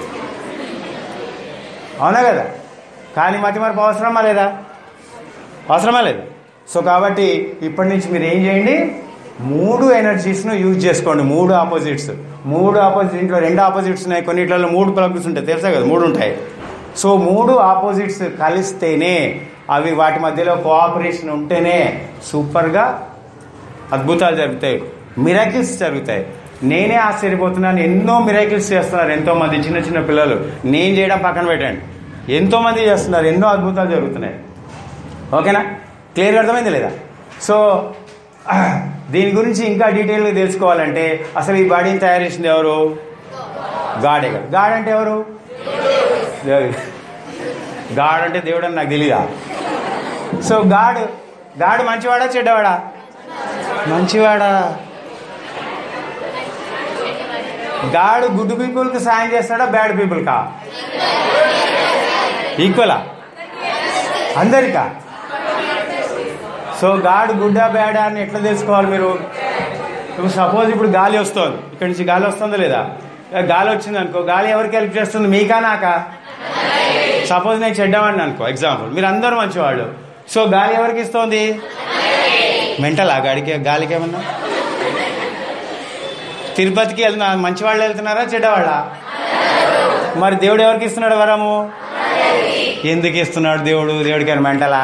అవునా కదా కానీ మతి మరుపు అవసరమా లేదా అవసరమా లేదు సో కాబట్టి ఇప్పటి నుంచి మీరు ఏం చేయండి మూడు ఎనర్జీస్ను యూజ్ చేసుకోండి మూడు ఆపోజిట్స్ మూడు ఆపోజిట్ ఇంట్లో రెండు ఆపోజిట్స్ ఉన్నాయి కొన్నిట్లలో మూడు ప్లగ్స్ ఉంటాయి తెలుసా కదా మూడు ఉంటాయి సో మూడు ఆపోజిట్స్ కలిస్తేనే అవి వాటి మధ్యలో కోఆపరేషన్ ఉంటేనే సూపర్గా అద్భుతాలు జరుగుతాయి మిరాకిల్స్ జరుగుతాయి నేనే ఆశ్చర్యపోతున్నాను ఎన్నో మిరాకిల్స్ చేస్తున్నారు ఎంతో మంది చిన్న చిన్న పిల్లలు నేను చేయడం పక్కన పెట్టండి ఎంతో మంది చేస్తున్నారు ఎన్నో అద్భుతాలు జరుగుతున్నాయి ఓకేనా క్లియర్గా అర్థమైంది లేదా సో దీని గురించి ఇంకా డీటెయిల్గా తెలుసుకోవాలంటే అసలు ఈ బాడీని తయారు చేసింది ఎవరు గాడే గాడ్ గాడ్ అంటే ఎవరు దేవుడు. గాడ్ అంటే దేవుడు అని నాకు తెలీదా సో గాడ్ గాడ్ మంచివాడా చెడ్డవాడా మంచివాడా గాడు గుడ్ పీపుల్కి సాయం చేస్తాడా బ్యాడ్ పీపుల్కా ఈక్వలా అందరికా సో గాడ్ గుడ్డా బ్యాడా అని ఎట్లా తెలుసుకోవాలి మీరు ఇప్పుడు సపోజ్ ఇప్పుడు గాలి వస్తుంది ఇక్కడ నుంచి గాలి వస్తుందా లేదా గాలి వచ్చింది అనుకో గాలి ఎవరికి హెల్ప్ చేస్తుంది మీకా నాకా సపోజ్ నేను చెడ్డవాడిని అనుకో ఎగ్జాంపుల్ మీరు అందరూ మంచివాళ్ళు సో గాలి ఎవరికి ఇస్తోంది మెంటలా గాడికి గాలికి ఏమన్నా తిరుపతికి వెళ్తున్నా మంచివాళ్ళు వెళ్తున్నారా చెడ్డవాళ్ళ మరి దేవుడు ఎవరికి ఇస్తున్నాడు వరము ఎందుకు ఇస్తున్నాడు దేవుడు దేవుడికి ఏమైనా మెంటలా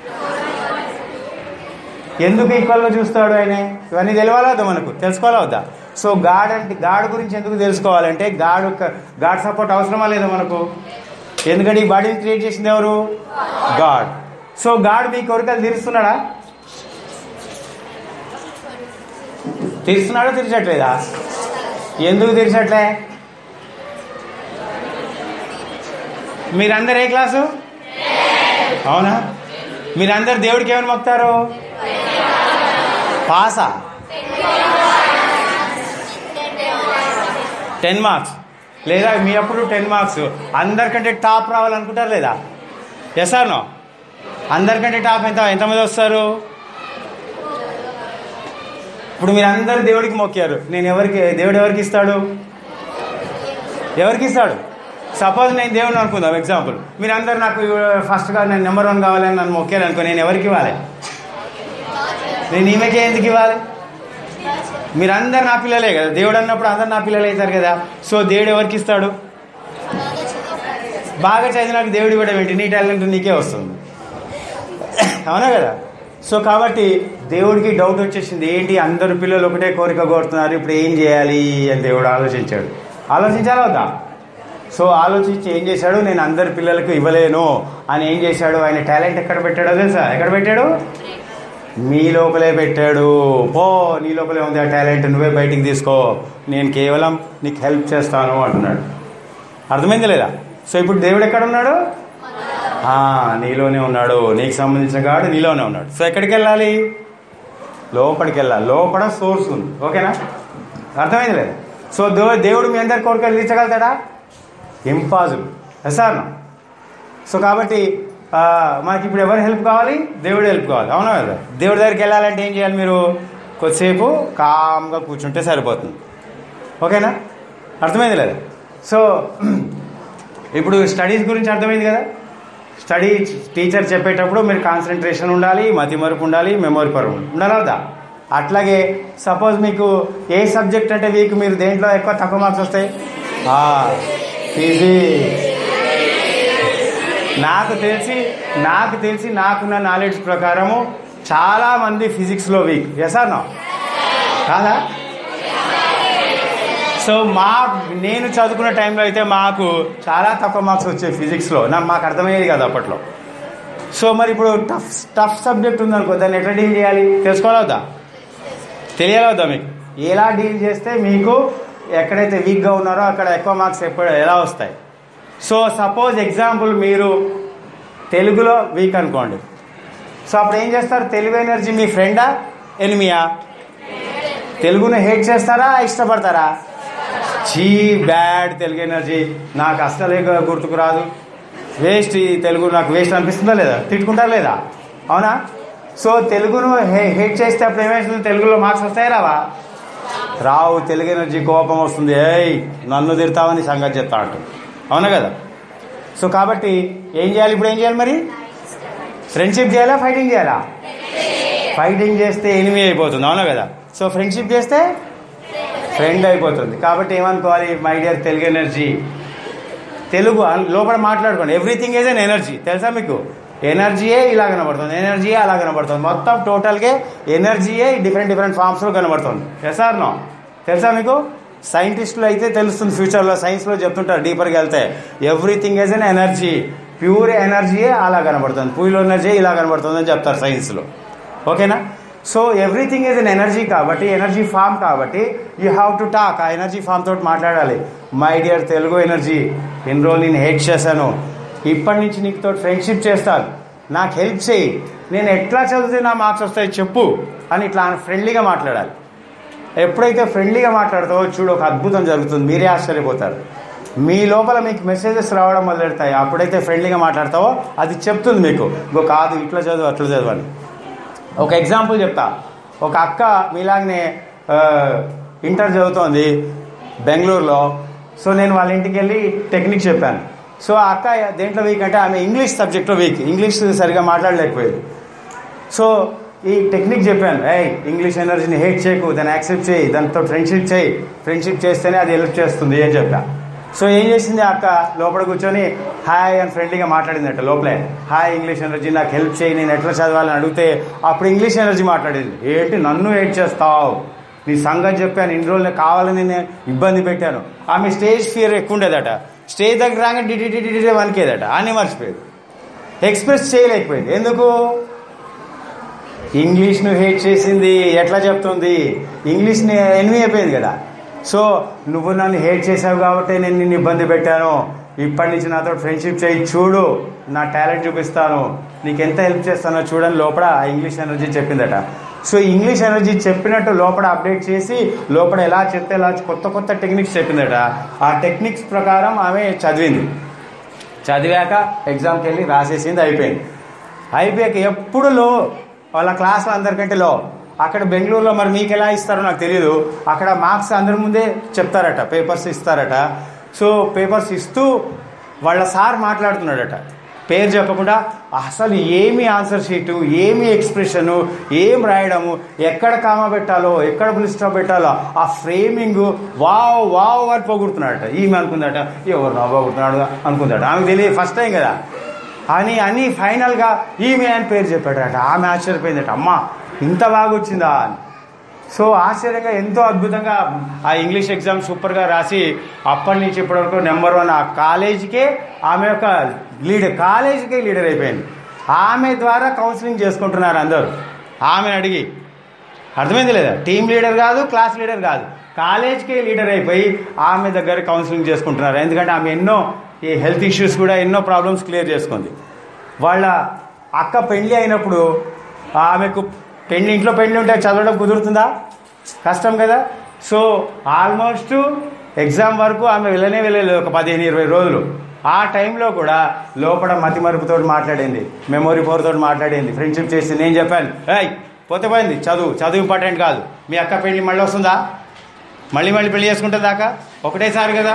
ఎందుకు ఈక్వల్గా చూస్తాడు ఆయన ఇవన్నీ తెలియాలా వద్దా మనకు తెలుసుకోవాలా వద్దా సో గాడ్ అంటే గాడ్ గురించి ఎందుకు తెలుసుకోవాలంటే గాడ్ యొక్క- గాడ్ సపోర్ట్ అవసరమా లేదా మనకు ఎందుకంటే ఈ బాడీని క్రియేట్ చేసింది ఎవరు గాడ్ సో గాడ్ మీ కోరికలు తీరుస్తున్నాడా తీరుస్తున్నాడా తీర్చట్లేదా ఎందుకు తీర్చట్లే మీరందరు ఏ క్లాసు అవునా మీరందరు దేవుడికి ఏమని మొక్తారు పాసా టెన్ మార్క్స్ లేదా మీ అప్పుడు టెన్ మార్క్స్ అందరికంటే టాప్ రావాలనుకుంటారు లేదా ఎస్ ఆర్ నో అందరికంటే టాప్ ఎంత ఎంతమంది వస్తారు ఇప్పుడు మీరు అందరు దేవుడికి మొక్కారు నేను ఎవరికి దేవుడు ఎవరికి ఇస్తాడు ఎవరికి ఇస్తాడు సపోజ్ నేను దేవుడిని అనుకుందాం ఎగ్జాంపుల్ మీరు అందరు నాకు ఫస్ట్గా నేను నెంబర్ వన్ కావాలని నన్ను మొక్కారు అనుకో నేను ఎవరికి ఇవ్వాలి నేను ఈమెకే ఎందుకు ఇవ్వాలి మీరందరు నా పిల్లలే కదా దేవుడు అన్నప్పుడు అందరు నా పిల్లలు అవుతారు కదా సో దేవుడు ఎవరికి ఇస్తాడు బాగా చదివినాక దేవుడు ఇవ్వడం ఏంటి నీ టాలెంట్ నీకే వస్తుంది అవునా కదా సో కాబట్టి దేవుడికి డౌట్ వచ్చేసింది ఏంటి అందరు పిల్లలు ఒకటే కోరిక కోరుతున్నారు ఇప్పుడు ఏం చేయాలి అని దేవుడు ఆలోచించాడు ఆలోచించాలా వద్దా సో ఆలోచించి ఏం చేశాడు నేను అందరి పిల్లలకు ఇవ్వలేను అని ఏం చేశాడు ఆయన టాలెంట్ ఎక్కడ పెట్టాడో తెలుసా ఎక్కడ పెట్టాడు మీ లోపలే పెట్టాడు పో నీ లోపలే ఉంది ఆ టాలెంట్ నువ్వే బయటికి తీసుకో నేను కేవలం నీకు హెల్ప్ చేస్తాను అంటున్నాడు అర్థమైంది లేదా సో ఇప్పుడు దేవుడు ఎక్కడ ఉన్నాడు ఆ, నీలోనే ఉన్నాడు నీకు సంబంధించిన గాడు నీలోనే ఉన్నాడు సో ఎక్కడికి వెళ్ళాలి లోపలికి వెళ్ళాలి లోపల సోర్స్ ఉంది ఓకేనా అర్థమైంది లేదు సో దో- దేవుడు మీ అందరి కోరికలు తీర్చగలుగుతాడా ఇంపాసిబుల్ ఎసార్ సో కాబట్టి ఆ, మనకి ఇప్పుడు ఎవరు హెల్ప్ కావాలి దేవుడు హెల్ప్ కావాలి అవునా కదా దేవుడి దగ్గరికి వెళ్ళాలంటే ఏం చేయాలి మీరు కొద్దిసేపు కామ్గా కూర్చుంటే సరిపోతుంది ఓకేనా అర్థమైంది లేదా సో ఇప్పుడు స్టడీస్ గురించి అర్థమైంది కదా స్టడీ టీచర్ చెప్పేటప్పుడు మీరు కాన్సన్ట్రేషన్ ఉండాలి మతి మరుపు ఉండాలి మెమొరీ పవర్ ఉండాలి వద్దా అట్లాగే సపోజ్ మీకు ఏ సబ్జెక్ట్ అంటే వీక్ మీరు దేంట్లో ఎక్కువ తక్కువ మార్క్స్ వస్తాయి ఫిజిక్స్ నాకు తెలిసి నాకు తెలిసి నాకున్న నాలెడ్జ్ ప్రకారము చాలా మంది ఫిజిక్స్లో వీక్ ఎస్ ఆర్ నో కాదా సో మా నేను చదువుకున్న టైంలో అయితే మాకు చాలా తక్కువ మార్క్స్ వచ్చాయి ఫిజిక్స్లో నాకు మాకు అర్థమయ్యేది కాదు అప్పట్లో సో మరి ఇప్పుడు టఫ్ టఫ్ సబ్జెక్ట్ ఉందనుకో దాన్ని ఎట్లా డీల్ చేయాలి తెలుసుకోవాలవుదా తెలియాలవుదా మీకు ఎలా డీల్ చేస్తే మీకు ఎక్కడైతే వీక్గా ఉన్నారో అక్కడ ఎక్కువ మార్క్స్ ఎప్పుడు ఎలా వస్తాయి సో సపోజ్ ఎగ్జాంపుల్ మీరు తెలుగులో వీక్ అనుకోండి సో అప్పుడు ఏం చేస్తారు తెలుగు ఎనర్జీ మీ ఫ్రెండా ఎనిమియా తెలుగును హేట్ చేస్తారా ఇష్టపడతారా చీ బ్యాడ్ తెలుగు ఎనర్జీ నాకు అస్సలే గుర్తుకు రాదు వేస్ట్ ఈ తెలుగు నాకు వేస్ట్ అనిపిస్తుందా లేదా తిట్టుకుంటారా లేదా అవునా సో తెలుగును హే- హేట్ చేస్తే అప్పుడు ఏమవుతుంది తెలుగులో మార్క్స్ వస్తాయి రావా రావు తెలుగు ఎనర్జీ కోపం వస్తుంది ఏయ్ నన్ను తిడతావని సంగతి చెప్తా అంటు అవునా కదా సో కాబట్టి ఏం చేయాలి ఇప్పుడు ఏం చేయాలి మరి ఫ్రెండ్షిప్ చేయాలా ఫైటింగ్ చేయాలా ఫైటింగ్ చేస్తే ఎనిమి అయిపోతుంది అవునా కదా సో ఫ్రెండ్షిప్ చేస్తే ఫ్రెండ్ అయిపోతుంది కాబట్టి ఏమనుకోవాలి my dear Telugu energy Telugu అన్- లోపల మాట్లాడుకోండి ఎవ్రీథింగ్ ఈజ్ అన్ ఎనర్జీ తెలుసా మీకు ఎనర్జీయే ఇలా కనబడుతుంది ఎనర్జీయే అలా కనబడుతుంది మొత్తం టోటల్గా ఎనర్జీయే డిఫరెంట్ డిఫరెంట్ ఫామ్స్లో కనబడుతుంది ఎస్ఆర్ నో తెలుసా మీకు సైంటిస్టులు అయితే తెలుస్తుంది ఫ్యూచర్లో సైన్స్లో చెప్తుంటారు డీపర్గా వెళ్తే everything is an energy pure ఎనర్జీయే అలా కనబడుతుంది ప్యూర్ ఎనర్జీ ఇలా కనబడుతుంది అని చెప్తారు సైన్స్లో ఓకేనా so everything is an energy కాబట్టి ఎనర్జీ ఫామ్ కాబట్టి యూ హ్యావ్ టు టాక్ ఆ ఎనర్జీ ఫామ్ తోటి మాట్లాడాలి మై డియర్ తెలుగు ఎనర్జీ ఇన్ని రోజులు నేను హెల్ప్ చేశాను ఇప్పటి నుంచి నీకు తోటి ఫ్రెండ్షిప్ చేస్తాను నాకు హెల్ప్ చేయి నేను ఎట్లా చదివితే నా మార్క్స్ వస్తాయి చెప్పు అని ఇట్లా ఫ్రెండ్లీగా మాట్లాడాలి ఎప్పుడైతే ఫ్రెండ్లీగా మాట్లాడతావో చూడు ఒక అద్భుతం జరుగుతుంది మీరే ఆశ్చర్యపోతారు మీ లోపల మీకు మెసేజెస్ రావడం మొదలెడతాయి అప్పుడైతే ఫ్రెండ్లీగా మాట్లాడతావో అది చెప్తుంది మీకు ఇంకో కాదు ఇట్లా చదువు అట్లా చదువు అని ఒక ఎగ్జాంపుల్ చెప్తా ఒక అక్క మీలాగనే ఆ, ఇంటర్ చదువుతోంది బెంగళూరులో సో నేను వాళ్ళ ఇంటికి వెళ్ళి టెక్నిక్ చెప్పాను సో ఆ అక్క దేంట్లో వీక్ అంటే ఆమె ఇంగ్లీష్ సబ్జెక్ట్లో వీక్ ఇంగ్లీష్ సరిగా మాట్లాడలేకపోయేది సో ఈ టెక్నిక్ చెప్పాను ఏయ్ ఇంగ్లీష్ ఎనర్జీని హేట్ చేయకు దాన్ని యాక్సెప్ట్ చేయి దాంతో ఫ్రెండ్షిప్ చేయి ఫ్రెండ్షిప్ చేస్తేనే అది హెల్ప్ చేస్తుంది అని చెప్పా సో ఏం చేసింది ఆ అక్క లోపల కూర్చొని హాయ్ అని ఫ్రెండ్లీగా మాట్లాడిందట లోపలే హాయ్ ఇంగ్లీష్ ఎనర్జీ నాకు హెల్ప్ చేయి నేను ఎట్లా చదవాలని అడిగితే అప్పుడు ఇంగ్లీష్ ఎనర్జీ మాట్లాడింది ఏంటి నన్ను హేట్ చేస్తావు నీ సంగతి చెప్పాను ఇన్ని రోజులు కావాలని నేను ఇబ్బంది పెట్టాను ఆమె స్టేజ్ ఫియర్ ఎక్కువ ఉండేదట స్టేజ్ దగ్గర రాగా డిడి డిడి డిడి వనికేదట అని మర్చిపోయేది ఎక్స్ప్రెస్ చేయలేకపోయింది ఎందుకు ఇంగ్లీష్ను హేట్ చేసింది ఎట్లా చెప్తుంది ఇంగ్లీష్ని ఎనిమి అయిపోయింది కదా సో నువ్వు నన్ను హేట్ చేసావు కాబట్టి నేను నిన్ను ఇబ్బంది పెట్టాను ఇప్పటి నుంచి నాతో ఫ్రెండ్షిప్ చేయి చూడు నా టాలెంట్ చూపిస్తాను నీకు ఎంత హెల్ప్ చేస్తానో చూడని లోపల ఆ ఇంగ్లీష్ ఎనర్జీ చెప్పిందట సో ఇంగ్లీష్ ఎనర్జీ చెప్పినట్టు లోపల అప్డేట్ చేసి లోపల ఎలా చెప్తే ఎలా కొత్త కొత్త టెక్నిక్స్ చెప్పిందట ఆ టెక్నిక్స్ ప్రకారం ఆమె చదివింది చదివాక ఎగ్జామ్కి వెళ్ళి రాసేసింది అయిపోయింది అయిపోయాక ఎప్పుడు లో వాళ్ళ క్లాస్లో అందరికంటే లో అక్కడ బెంగళూరులో మరి మీకు ఎలా ఇస్తారో నాకు తెలియదు అక్కడ మార్క్స్ అందరి ముందే చెప్తారట పేపర్స్ ఇస్తారట సో పేపర్స్ ఇస్తూ వాళ్ళ సార్ మాట్లాడుతున్నాడట పేరు చెప్పకుండా అసలు ఏమి ఆన్సర్ షీటు ఏమి ఎక్స్ప్రెషను ఏం రాయడము ఎక్కడ కామ పెట్టాలో ఎక్కడ ఫుల్ స్టాప్ పెట్టాలో ఆ ఫ్రేమింగ్ వావ్ వావ్ అని పొగుడుతున్నాడట ఈమె అనుకుందట ఎవరు నా పొగుడుతున్నాడు అనుకుందట ఆమెకు తెలియదు ఫస్ట్ టైం కదా అని అని ఫైనల్గా ఈమె అని పేరు చెప్పాడట ఆమె ఆశ్చర్యపోయిందట అమ్మ ఇంత బాగా వచ్చిందా అని సో ఆశ్చర్యంగా ఎంతో అద్భుతంగా ఆ ఇంగ్లీష్ ఎగ్జామ్ సూపర్గా రాసి అప్పటి నుంచి ఇప్పటి వరకు నెంబర్ వన్ ఆ కాలేజీకే ఆమె యొక్క లీడర్ కాలేజీకే లీడర్ అయిపోయింది ఆమె ద్వారా కౌన్సిలింగ్ చేసుకుంటున్నారు అందరూ ఆమెను అడిగి అర్థమైంది లేదా టీం లీడర్ కాదు క్లాస్ లీడర్ కాదు కాలేజ్కే లీడర్ అయిపోయి ఆమె దగ్గర కౌన్సిలింగ్ చేసుకుంటున్నారు ఎందుకంటే ఆమె ఎన్నో ఈ హెల్త్ ఇష్యూస్ కూడా ఎన్నో ప్రాబ్లమ్స్ క్లియర్ చేసుకుంది వాళ్ళ అక్క పెళ్లి అయినప్పుడు ఆమెకు పెళ్లి ఇంట్లో పెళ్లి ఉంటే చదవడం కుదురుతుందా కష్టం కదా సో ఆల్మోస్ట్ ఎగ్జామ్ వరకు ఆమె వెళ్ళనే వెళ్ళలేదు ఒక పదిహేను ఇరవై రోజులు ఆ టైంలో కూడా లోపల మతి మరుపుతో మాట్లాడింది మెమొరీ పవర్తో మాట్లాడింది ఫ్రెండ్షిప్ చేసి నేను చెప్పాను ఏయ్ పోతే పోయింది చదువు చదువు ఇంపార్టెంట్ కాదు మీ అక్క పెళ్లి మళ్ళీ వస్తుందా మళ్ళీ మళ్ళీ పెళ్లి చేసుకుంటే దాకా ఒకటేసారి కదా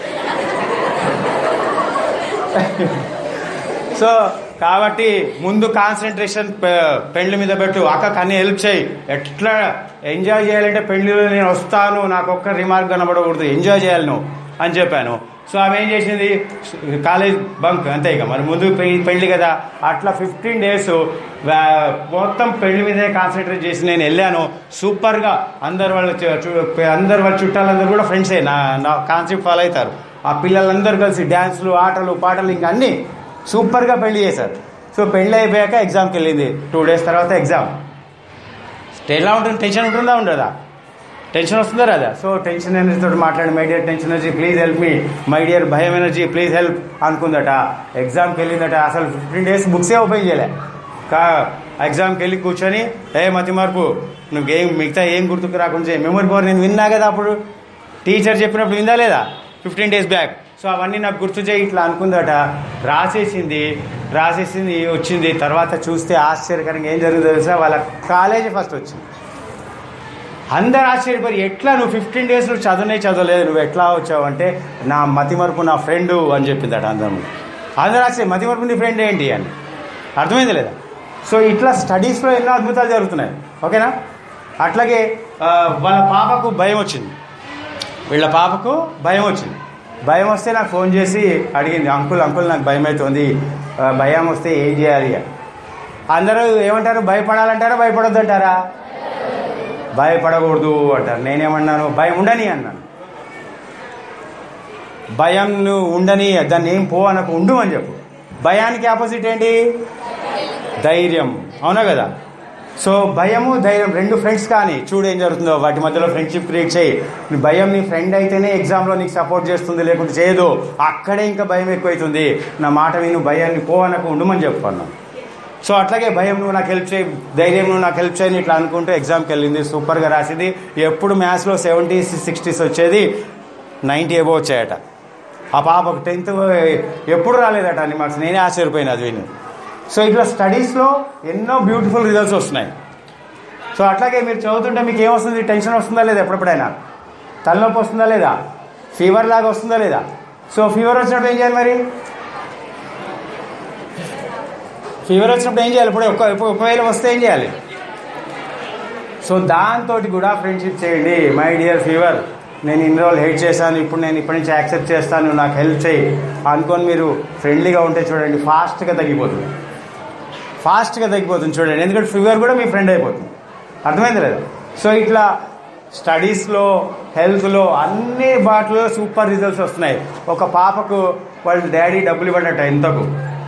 సో కాబట్టి ముందు కాన్సన్ట్రేషన్ పెళ్లి మీద పెట్టు అక్కకు అన్ని హెల్ప్ చేయి ఎట్లా ఎంజాయ్ చేయాలంటే పెళ్లిలో నేను వస్తాను నాకు ఒక్క రిమార్క్ కనబడకూడదు ఎంజాయ్ చేయాలి నువ్వు అని చెప్పాను సో ఆమె ఏం చేసింది కాలేజ్ బంక్ అంతే ఇక మరి ముందు పె- పెళ్లి కదా అట్లా ఫిఫ్టీన్ డేస్ మొత్తం పెళ్లి మీదే కాన్సన్ట్రేట్ చేసి నేను వెళ్ళాను సూపర్గా అందరు వాళ్ళ చు- చు- అందరు వాళ్ళ చుట్టాలందరూ కూడా ఫ్రెండ్సే నా నా కాన్సెప్ట్ ఫాలో అవుతారు ఆ పిల్లలందరూ కలిసి డ్యాన్స్లు ఆటలు పాటలు ఇంకా అన్నీ సూపర్గా పెళ్లి చేశారు సో పెళ్లి అయిపోయాక ఎగ్జామ్కి వెళ్ళింది టూ డేస్ తర్వాత ఎగ్జామ్ ఎలా ఉంటుంది టెన్షన్ ఉంటుందా ఉండదా టెన్షన్ వస్తుందా రాదా సో టెన్షన్ ఎనర్జీ తోటి మాట్లాడి my dear tension energy please help me my dear భయం ఎనర్జీ ప్లీజ్ హెల్ప్ అనుకుందట ఎగ్జామ్కి వెళ్ళిందట అసలు ఫిఫ్టీన్ డేస్ బుక్సే ఓపెన్ చేయలే కా ఎగ్జామ్కి వెళ్ళి కూర్చొని ఏ మతి మార్పు నువ్వు ఏం మిగతా ఏం గుర్తుకు రాకుండా చేయి మెమొరీ పవర్ నేను విన్నా కదా అప్పుడు టీచర్ చెప్పినప్పుడు విందా లేదా ఫిఫ్టీన్ డేస్ బ్యాక్ సో అవన్నీ నాకు గుర్తు చేయి ఇట్లా అనుకుందట రాసేసింది రాసేసింది వచ్చింది తర్వాత చూస్తే ఆశ్చర్యకరంగా ఏం జరుగుతుందో తెలుసా వాళ్ళ కాలేజీ ఫస్ట్ వచ్చింది అందరు ఆశ్చర్యపోయి ఎట్లా నువ్వు ఫిఫ్టీన్ డేస్ నువ్వు చదవనే చదవలేదు నువ్వు ఎట్లా వచ్చావు అంటే నా మతిమరుపు నా ఫ్రెండ్ అని చెప్పిందట అందరూ అందరూ ఆశ్చర్య మతిమరుపు నీ ఫ్రెండ్ ఏంటి అని అర్థమైంది లేదా సో ఇట్లా స్టడీస్లో ఎన్నో అద్భుతాలు జరుగుతున్నాయి ఓకేనా అట్లాగే ఆ, వాళ్ళ పాపకు భయం వచ్చింది వీళ్ళ పాపకు భయం వచ్చింది భయం వస్తే నాకు ఫోన్ చేసి అడిగింది అంకుల్ అంకుల్ నాకు భయం అవుతుంది ఆ, భయం వస్తే ఏం చేయాలి అని అందరూ ఏమంటారు భయపడాలంటారా భయపడొద్దు అంటారా భయపడకూడదు అంటారు నేనేమన్నాను భయం ఉండని అన్నాను భయం నువ్వు ఉండని దాన్ని ఏం పో అనకు ఉండు అని చెప్పు భయానికి ఆపోజిట్ ఏంటి ధైర్యం అవునా కదా సో భయము ధైర్యం రెండు ఫ్రెండ్స్ కానీ చూడు ఏం జరుగుతుందో వాటి మధ్యలో ఫ్రెండ్షిప్ క్రియేట్ చేయి నీ భయం నీ ఫ్రెండ్ అయితేనే ఎగ్జామ్లో నీకు సపోర్ట్ చేస్తుంది లేకుంటే చేయదు అక్కడే ఇంకా భయం ఎక్కువైతుంది నా మాట విను భయాన్ని పో అనకు ఉండమని చెప్పన్నాను సో అట్లాగే భయం నువ్వు నాకు హెల్ప్ చేయి ధైర్యం నువ్వు నాకు హెల్ప్ చేయని ఇట్లా అనుకుంటూ ఎగ్జామ్కి వెళ్ళింది సూపర్గా రాసింది ఎప్పుడు మ్యాథ్స్లో సెవెంటీస్ సిక్స్టీస్ వచ్చేది నైంటీ ఎబో వచ్చాయట ఆ పాపకు టెన్త్ ఎప్పుడు రాలేదట అన్ని మార్క్స్ నేనే ఆశ్చర్యపోయినా అది విని సో ఇట్లా స్టడీస్లో ఎన్నో బ్యూటిఫుల్ రిజల్ట్స్ వస్తున్నాయి సో అట్లాగే మీరు చదువుతుంటే మీకు ఏమొస్తుంది టెన్షన్ వస్తుందా లేదా ఎప్పుడెప్పుడైనా తలనొప్పి వస్తుందా లేదా ఫీవర్ లాగా వస్తుందా లేదా సో ఫీవర్ వచ్చినప్పుడు ఏం చేయాలి మరి ఫీవర్ వచ్చినప్పుడు ఏం చేయాలి ఇప్పుడు ఒక ఒక- ఒకవేళ వస్తే ఏం చేయాలి సో దాంతో కూడా ఫ్రెండ్షిప్ చేయండి మై డియర్ ఫీవర్ నేను ఇన్ని రోజులు హెల్ప్ చేశాను ఇప్పుడు నేను ఇప్పటి నుంచి యాక్సెప్ట్ చేస్తాను నాకు హెల్ప్ చేయి అనుకొని మీరు ఫ్రెండ్లీగా ఉంటే చూడండి ఫాస్ట్గా తగ్గిపోతుంది ఫాస్ట్గా తగ్గిపోతుంది చూడండి ఎందుకంటే ఫీవర్ కూడా మీ ఫ్రెండ్ అయిపోతుంది అర్థమైంది లేదా సో ఇట్లా స్టడీస్లో హెల్త్లో అన్ని వాటిలో సూపర్ రిజల్ట్స్ వస్తున్నాయి ఒక పాపకు వాళ్ళ డాడీ డబ్బులు ఇవ్వడట ఎంతకు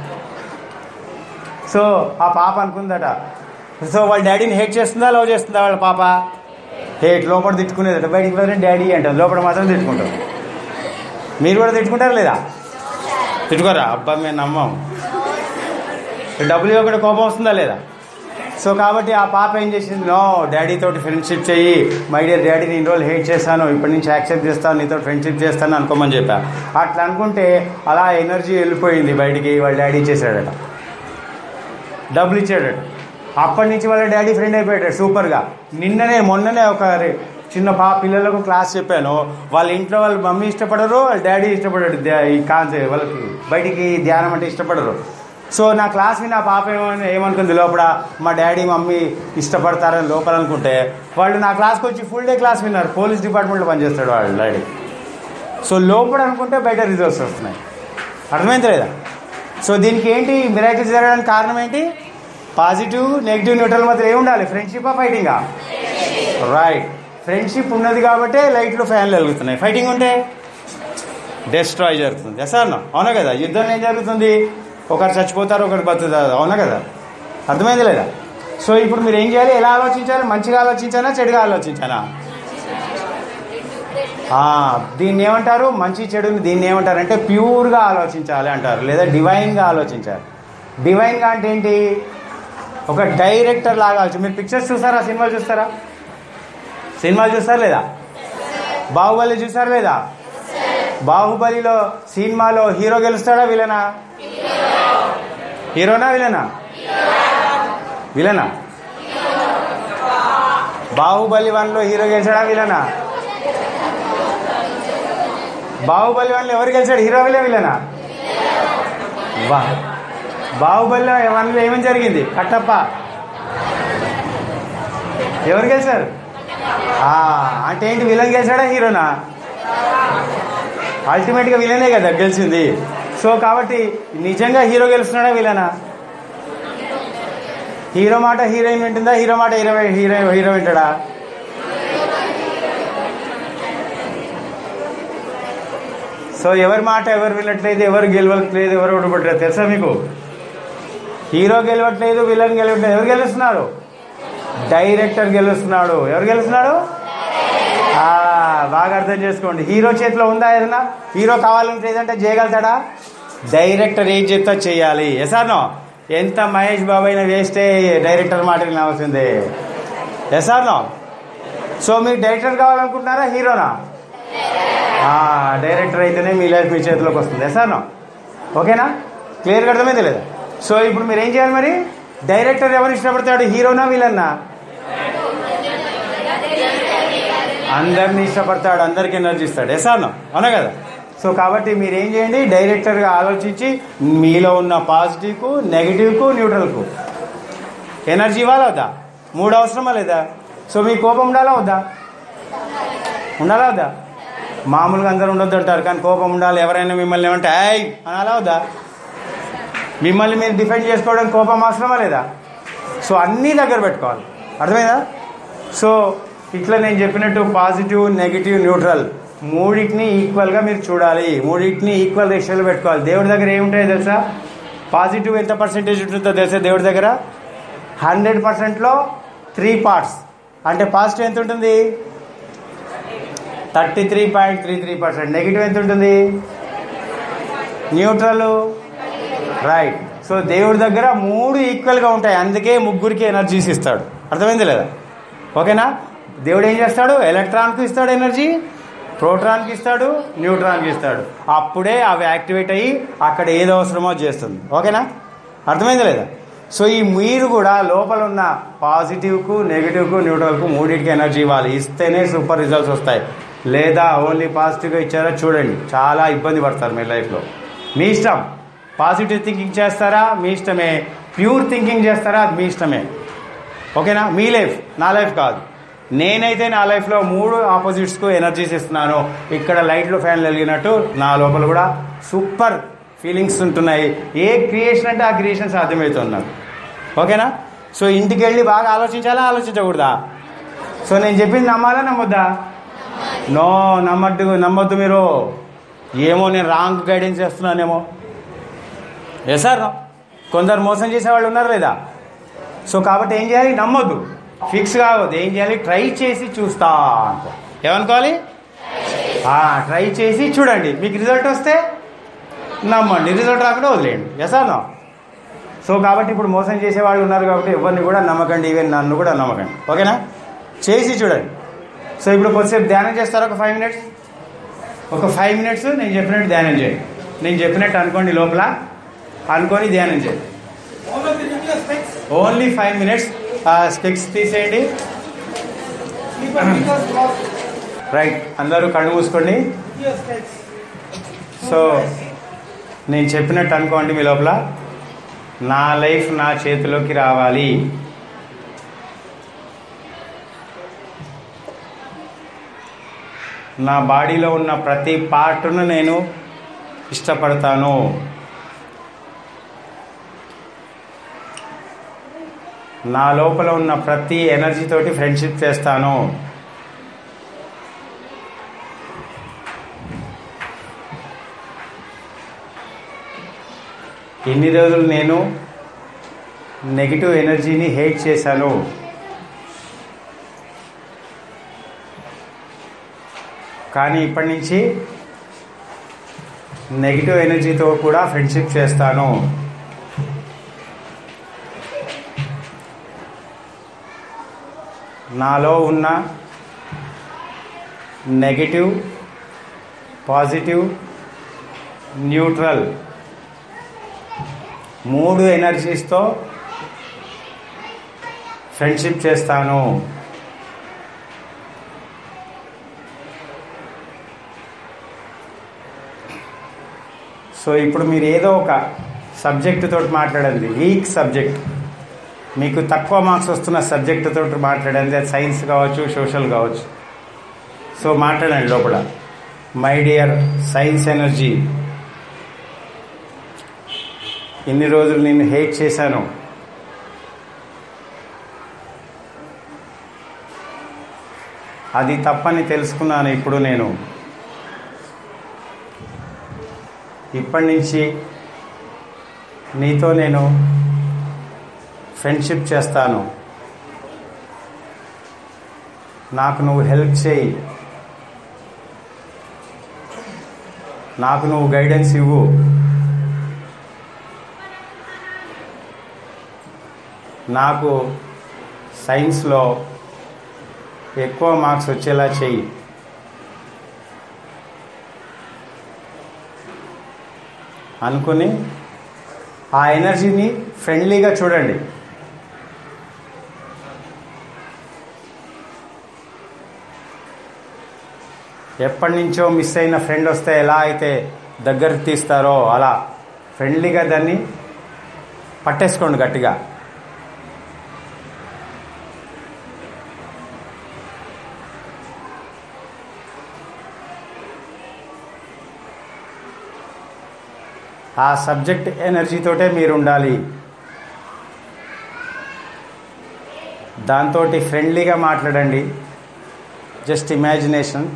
సో ఆ పాప అనుకుందట సో వాళ్ళ డాడీని హేట్ చేస్తుందా లవ్ చేస్తుందా వాళ్ళ పాప హేట్ లోపల తిట్టుకునేదట బయటికి పోతే డాడీ అంటారు లోపల మాత్రం తిట్టుకుంటారు మీరు కూడా తిట్టుకుంటారు లేదా తిట్టుకోరా అబ్బా మేము నమ్మం డబ్బులు ఇవ్వకుండా కోపం వస్తుందా లేదా సో కాబట్టి ఆ పాప ఏం చేసింది నో డాడీ తోటి ఫ్రెండ్షిప్ చెయ్యి మై డియర్ డాడీని ఇన్ని రోజులు హేట్ చేశాను ఇప్పటి నుంచి యాక్సెప్ట్ చేస్తాను నీతో ఫ్రెండ్షిప్ చేస్తాను అనుకోమని చెప్పా అట్లా అనుకుంటే అలా ఎనర్జీ వెళ్ళిపోయింది బయటికి వాళ్ళ డాడీ ఇచ్చేసాడట డబ్బులు ఇచ్చాడట అప్పటి నుంచి వాళ్ళ డాడీ ఫ్రెండ్ అయిపోయాడు సూపర్గా నిన్ననే మొన్ననే ఒక రే- చిన్న పా పిల్లలకు క్లాస్ చెప్పాను వాళ్ళ ఇంట్లో వాళ్ళ మమ్మీ ఇష్టపడరు వాళ్ళ డాడీ ఇష్టపడాడు ధ్యా- ఈ కాన్సెప్ట్ వాళ్ళకి బయటికి ధ్యానం అంటే ఇష్టపడరు సో నా క్లాస్ విని ఆ పాప ఏమని ఏమనుకుంది లోపల మా డాడీ మమ్మీ ఇష్టపడతారని లోపల అనుకుంటే వాళ్ళు నా క్లాస్కి వచ్చి ఫుల్ డే క్లాస్ విన్నారు పోలీస్ డిపార్ట్మెంట్లో పనిచేస్తాడు వాళ్ళ డాడీ సో లోపల అనుకుంటే బయట రిజల్ట్స్ వస్తున్నాయి అర్థమైంది లేదా సో దీనికి ఏంటి మిరాకిల్స్ జరగడానికి కారణం ఏంటి పాజిటివ్ నెగిటివ్ న్యూట్రల్ మధ్య ఏమి ఉండాలి ఫ్రెండ్షిప్ ఫైటింగా రైట్ ఫ్రెండ్షిప్ ఉన్నది కాబట్టే లైట్లు ఫ్యాన్లు వెలుగుతున్నాయి ఫైటింగ్ ఉంటే డెస్ట్రాయ్ జరుగుతుంది ఎస్ అన్న అవునా కదా యుద్ధం ఏం జరుగుతుంది ఒకరు చచ్చిపోతారు ఒకరు బతుకుతారు అవునా కదా అర్థమైంది లేదా సో ఇప్పుడు మీరు ఏం చేయాలి ఎలా ఆలోచించాలి మంచిగా ఆలోచించానా చెడుగా ఆలోచించానా ఆ, దీన్ని ఏమంటారు మంచి చెడుని దీన్ని ఏమంటారు అంటే ప్యూర్గా ఆలోచించాలి అంటారు లేదా డివైన్గా ఆలోచించాలి డివైన్గా అంటే ఏంటి ఒక డైరెక్టర్ లాగా ఆలోచి మీరు పిక్చర్స్ చూసారా సినిమాలు చూస్తారా సినిమాలు చూస్తారా లేదా బాహుబలి చూసారా లేదా బాహుబలిలో సినిమాలో హీరో గెలుస్తాడా విలనా హీరోనా విలనా విలనా బాహుబలి వన్లో హీరో గెలిచాడా విలనా బాహుబలి వన్లో ఎవరు గెలిచాడు హీరో విలే విలనా వా బాహుబలిలో వన్లో ఏమేమి జరిగింది కట్టప్ప ఎవరు గెలిచారు ఆ, అంటే ఏంటి విలన్ గెలిచాడా హీరోనా అల్టిమేట్గా విలనే కదా గెలిచింది సో కాబట్టి నిజంగా హీరో గెలుస్తున్నాడా విలనా హీరో మాట హీరోయిన్ వింటుందా హీరో మాట హీరో హీరో హీరో వింటాడా సో ఎవరి మాట ఎవరు వినట్లేదు ఎవరు గెలవట్లేదు ఎవరు ఓడిపట్టలేదు తెలుసా మీకు హీరో గెలవట్లేదు విలన్ గెలవట్లేదు ఎవరు గెలుస్తున్నారు డైరెక్టర్ గెలుస్తున్నాడు ఎవరు గెలుస్తున్నాడు ఆ, బాగా అర్థం చేసుకోండి హీరో చేతిలో ఉందా ఏదైనా హీరో కావాలంటే ఏదంటే చేయగలుగుతాడా డైరెక్టర్ ఏం చెప్తా చేయాలి ఎసార్నో ఎంత మహేష్ బాబు అయినా వేస్తే డైరెక్టర్ మాట వినాల్సిందే ఎసార్నో సో మీరు డైరెక్టర్ కావాలనుకుంటున్నారా హీరోనా ఆ, డైరెక్టర్ అయితేనే మీ లైఫ్ మీ చేతిలోకి వస్తుంది ఎసార్నో ఓకేనా క్లియర్గా అర్థమైంది లేదా సో ఇప్పుడు మీరు ఏం చేయాలి మరి డైరెక్టర్ ఎవరు ఇష్టపడతాడు హీరోనా విలన్నా అందరిని ఇష్టపడతాడు అందరికి ఎనర్జీ ఇస్తాడు ఎసాను అవునా కదా సో కాబట్టి మీరు ఏం చేయండి డైరెక్టర్గా ఆలోచించి మీలో ఉన్న పాజిటివ్కు నెగిటివ్కు న్యూట్రల్కు ఎనర్జీ ఇవ్వాలా వద్దా మూడు అవసరమా లేదా సో మీ కోపం ఉండాలా వద్దా ఉండాలా వద్దా మామూలుగా అందరూ ఉండొద్దు అంటారు కానీ కోపం ఉండాలి ఎవరైనా మిమ్మల్ని ఏమంటే ఐ అనాలా వద్దా మిమ్మల్ని మీరు డిఫెండ్ చేసుకోవడం కోపం అవసరమా లేదా సో అన్నీ దగ్గర పెట్టుకోవాలి అర్థమైందా సో ఇట్లా నేను చెప్పినట్టు పాజిటివ్ నెగిటివ్ న్యూట్రల్ మూడింటిని ఈక్వల్గా మీరు చూడాలి మూడింటిని ఈక్వల్ రేషియోలో పెట్టుకోవాలి దేవుడి దగ్గర ఏముంటాయో తెలుసా పాజిటివ్ ఎంత పర్సెంటేజ్ ఉంటుందో తెలుసా దేవుడి దగ్గర హండ్రెడ్ పర్సెంట్లో త్రీ పార్ట్స్ అంటే పాజిటివ్ ఎంత ఉంటుంది thirty three point three three percent negative ఎంత ఉంటుంది న్యూట్రల్ రైట్ సో దేవుడి దగ్గర మూడు ఈక్వల్గా ఉంటాయి అందుకే ముగ్గురికి ఎనర్జీస్ ఇస్తాడు అర్థమైంది లేదా ఓకేనా దేవుడు ఏం చేస్తాడు ఎలక్ట్రాన్కి ఇస్తాడు ఎనర్జీ ప్రోటాన్కి ఇస్తాడు న్యూట్రాన్కి ఇస్తాడు అప్పుడే అవి యాక్టివేట్ అయ్యి అక్కడ ఏది అవసరమో అది చేస్తుంది ఓకేనా అర్థమైంది లేదా సో ఈ మీరు కూడా లోపల ఉన్న పాజిటివ్కు నెగిటివ్కు న్యూట్రల్కు మూడింటికి ఎనర్జీ ఇవ్వాలి ఇస్తేనే సూపర్ రిజల్ట్స్ వస్తాయి లేదా ఓన్లీ పాజిటివ్గా ఇచ్చారా చూడండి చాలా ఇబ్బంది పడతారు మీ లైఫ్లో మీ ఇష్టం పాజిటివ్ థింకింగ్ చేస్తారా మీ ఇష్టమే ప్యూర్ థింకింగ్ చేస్తారా అది మీ ఇష్టమే ఓకేనా మీ లైఫ్ నా లైఫ్ కాదు నేనైతే నా లైఫ్లో మూడు ఆపోజిట్స్కు ఎనర్జీస్ ఇస్తున్నాను ఇక్కడ లైట్లు ఫ్యాన్లు వెలిగినట్టు నా లోపల కూడా సూపర్ ఫీలింగ్స్ ఉంటున్నాయి ఏ క్రియేషన్ అంటే ఆ క్రియేషన్ సాధ్యమవుతుంది నాకు ఓకేనా సో ఇంటికి వెళ్ళి బాగా ఆలోచించాలా ఆలోచించకూడదా సో నేను చెప్పింది నమ్మాలా నమ్మొద్దా నో నమ్మద్దు నమ్మొద్దు మీరు ఏమో నేను రాంగ్ గైడెన్స్ చేస్తున్నానేమో ఎస్ సార్ కొందరు మోసం చేసే వాళ్ళు ఉన్నారు లేదా సో కాబట్టి ఏం చేయాలి నమ్మొద్దు ఫిక్స్ కావద్దు ఏం చేయాలి ట్రై చేసి చూస్తా అనుకో ఏమనుకోవాలి ట్రై చేసి చూడండి మీకు రిజల్ట్ వస్తే నమ్మండి రిజల్ట్ రాకుండా వదిలేయండి ఎస్ నో సో కాబట్టి ఇప్పుడు మోసం చేసే వాళ్ళు ఉన్నారు కాబట్టి ఎవరిని కూడా నమ్మకండి ఈవెన్ నన్ను కూడా నమ్మకండి ఓకేనా చేసి చూడండి సో ఇప్పుడు కొద్దిసేపు ధ్యానం చేస్తారా ఒక ఫైవ్ మినిట్స్ ఒక ఫైవ్ మినిట్స్ నేను చెప్పినట్టు ధ్యానం చేయండి నేను చెప్పినట్టు అనుకోండి లోపల అనుకొని ధ్యానం చేయండి All of the nuclear specs, only five minutes sticks తీసేయండి sleeper because block రైట్ అందరూ కళ్ళు మూసుకోండి nuclear specs. సో నేను చెప్పినట్టు అనుకోండి మీ లోపల నా లైఫ్ నా చేతిలోకి రావాలి నా బాడీలో ఉన్న ప్రతి పార్ట్ను నేను ఇష్టపడతాను నా లోపల ఉన్న ప్రతి ఎనర్జీ తోటి ఫ్రెండ్షిప్ చేస్తాను ఎన్ని రోజులు నేను నెగిటివ్ ఎనర్జీని హేట్ చేశాను కానీ ఇప్పటి నుంచి నెగిటివ్ ఎనర్జీతో కూడా ఫ్రెండ్షిప్ చేస్తాను నాలో ఉన్న నెగిటివ్ పాజిటివ్ న్యూట్రల్ మూడు ఎనర్జీస్తో ఫ్రెండ్షిప్ చేస్తాను సో ఇప్పుడు మీరు ఏదో ఒక సబ్జెక్ట్ తోటి మాట్లాడండి వీక్ సబ్జెక్ట్ మీకు తక్కువ మార్క్స్ వస్తున్న సబ్జెక్ట్ తోటి మాట్లాడండి అది సైన్స్ కావచ్చు సోషల్ కావచ్చు సో మాట్లాడండి లోపల మై డియర్ సైన్స్ ఎనర్జీ ఇన్ని రోజులు నేను హేట్ చేశాను అది తప్పని తెలుసుకున్నాను ఇప్పుడు నేను ఇప్పటి నుంచి నీతో నేను ఫ్రెండ్షిప్ చేస్తాను నాకు నువ్వు హెల్ప్ చేయి నాకు నువ్వు గైడెన్స్ ఇవ్వు నాకు సైన్స్లో ఎక్కువ మార్క్స్ వచ్చేలా చెయ్యి అనుకుని ఆ ఎనర్జీని ఫ్రెండ్లీగా చూడండి ఎప్పటి నుంచో మిస్ అయిన ఫ్రెండ్ వస్తే ఎలా అయితే దగ్గరికి తీస్తారో అలా ఫ్రెండ్లీగా దాన్ని పట్టేసుకోండి గట్టిగా ఆ సబ్జెక్ట్ ఎనర్జీతోటే మీరు ఉండాలి దాంతో ఫ్రెండ్లీగా మాట్లాడండి జస్ట్ ఇమాజినేషన్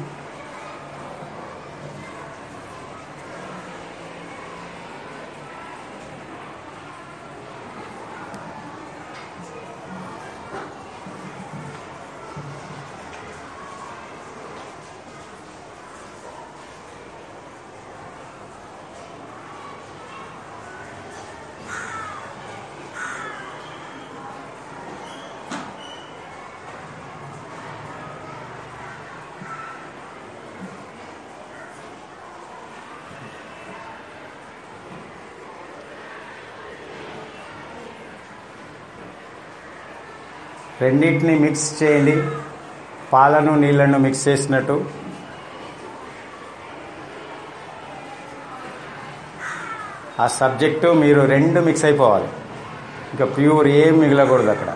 రెండింటిని మిక్స్ చేయండి పాలను నీళ్లను మిక్స్ చేసినట్టు ఆ సబ్జెక్టు మీరు రెండు మిక్స్ అయిపోవాలి ఇంకా ప్యూర్ ఏం మిగలకూడదు అక్కడ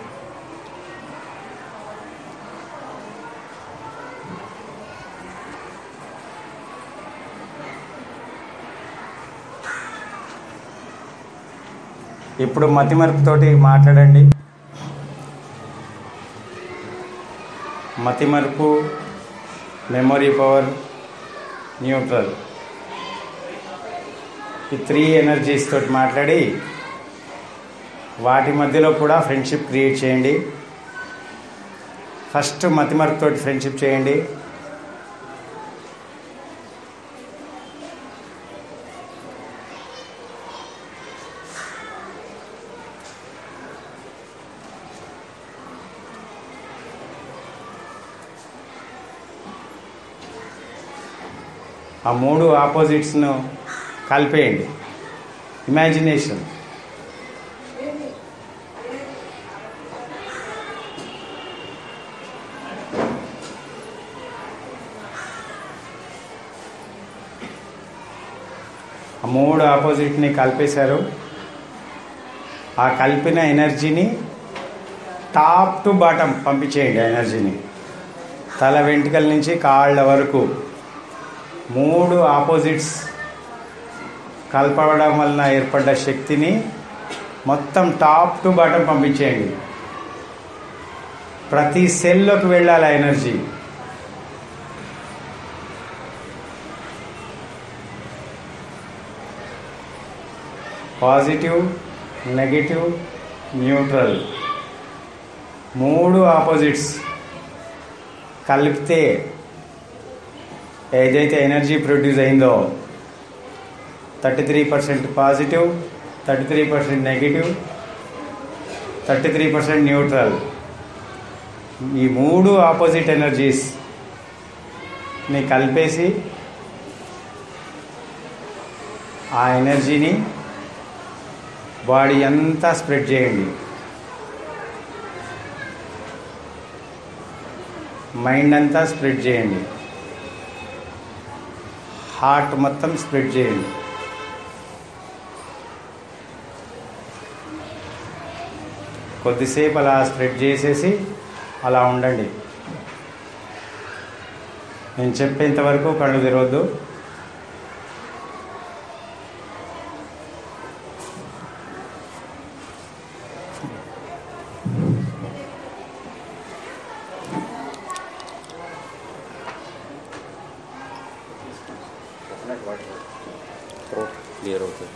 ఇప్పుడు మతిమరుపుతోటి మాట్లాడండి మతిమరుపు మెమొరీ పవర్ న్యూట్రల్ ఈ త్రీ ఎనర్జీస్ తోటి మాట్లాడి వాటి మధ్యలో కూడా ఫ్రెండ్షిప్ క్రియేట్ చేయండి ఫస్ట్ మతిమరుపు తోటి ఫ్రెండ్షిప్ చేయండి ఆ మూడు ఆపోజిట్స్ను కలిపేయండి ఇమాజినేషన్ ఆ మూడు ఆపోజిట్ని కలిపేశారు ఆ కలిపిన ఎనర్జీని టాప్ టు బాటం పంపించేయండి ఆ ఎనర్జీని తల వెంట్రుకల నుంచి కాళ్ళ వరకు మూడు ఆపోజిట్స్ కలపడం వలన ఏర్పడ్డ శక్తిని మొత్తం టాప్ టు బాటం పంపించేయండి ప్రతి సెల్లోకి వెళ్ళాలి ఆ ఎనర్జీ పాజిటివ్ నెగిటివ్ న్యూట్రల్ మూడు ఆపోజిట్స్ కలిపితే ఏదైతే ఎనర్జీ ప్రొడ్యూస్ అయిందో thirty three percent positive thirty three percent negative thirty three percent neutral ఈ మూడు ఆపోజిట్ ఎనర్జీస్ ని కలిపేసి ఆ ఎనర్జీని బాడీ అంతా స్ప్రెడ్ చేయండి మైండ్ అంతా స్ప్రెడ్ చేయండి హార్ట్ మొత్తం స్ప్రెడ్ చేయండి కొద్దిసేపు అలా స్ప్రెడ్ చేసేసి అలా ఉండండి నేను చెప్పేంత వరకు కళ్ళు తెరవద్దు థ్రోట్ క్లియర్ అవుతుంది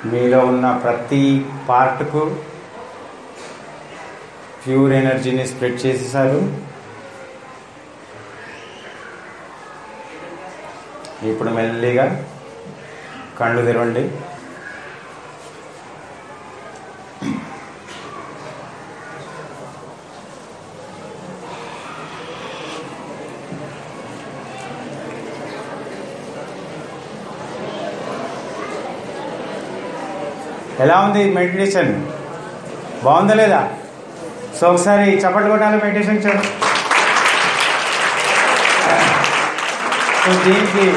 మీలో ఉన్న ప్రతి పార్ట్కు ప్యూర్ ఎనర్జీని స్ప్రెడ్ చేసేసారు ఇప్పుడు మెల్లిగా కళ్ళు తెరవండి ఎలా ఉంది మెడిటేషన్ బాగుందా లేదా సో ఒకసారి చప్పట్లు కొట్టాలి మెడిటేషన్ చూడు సో దీనికి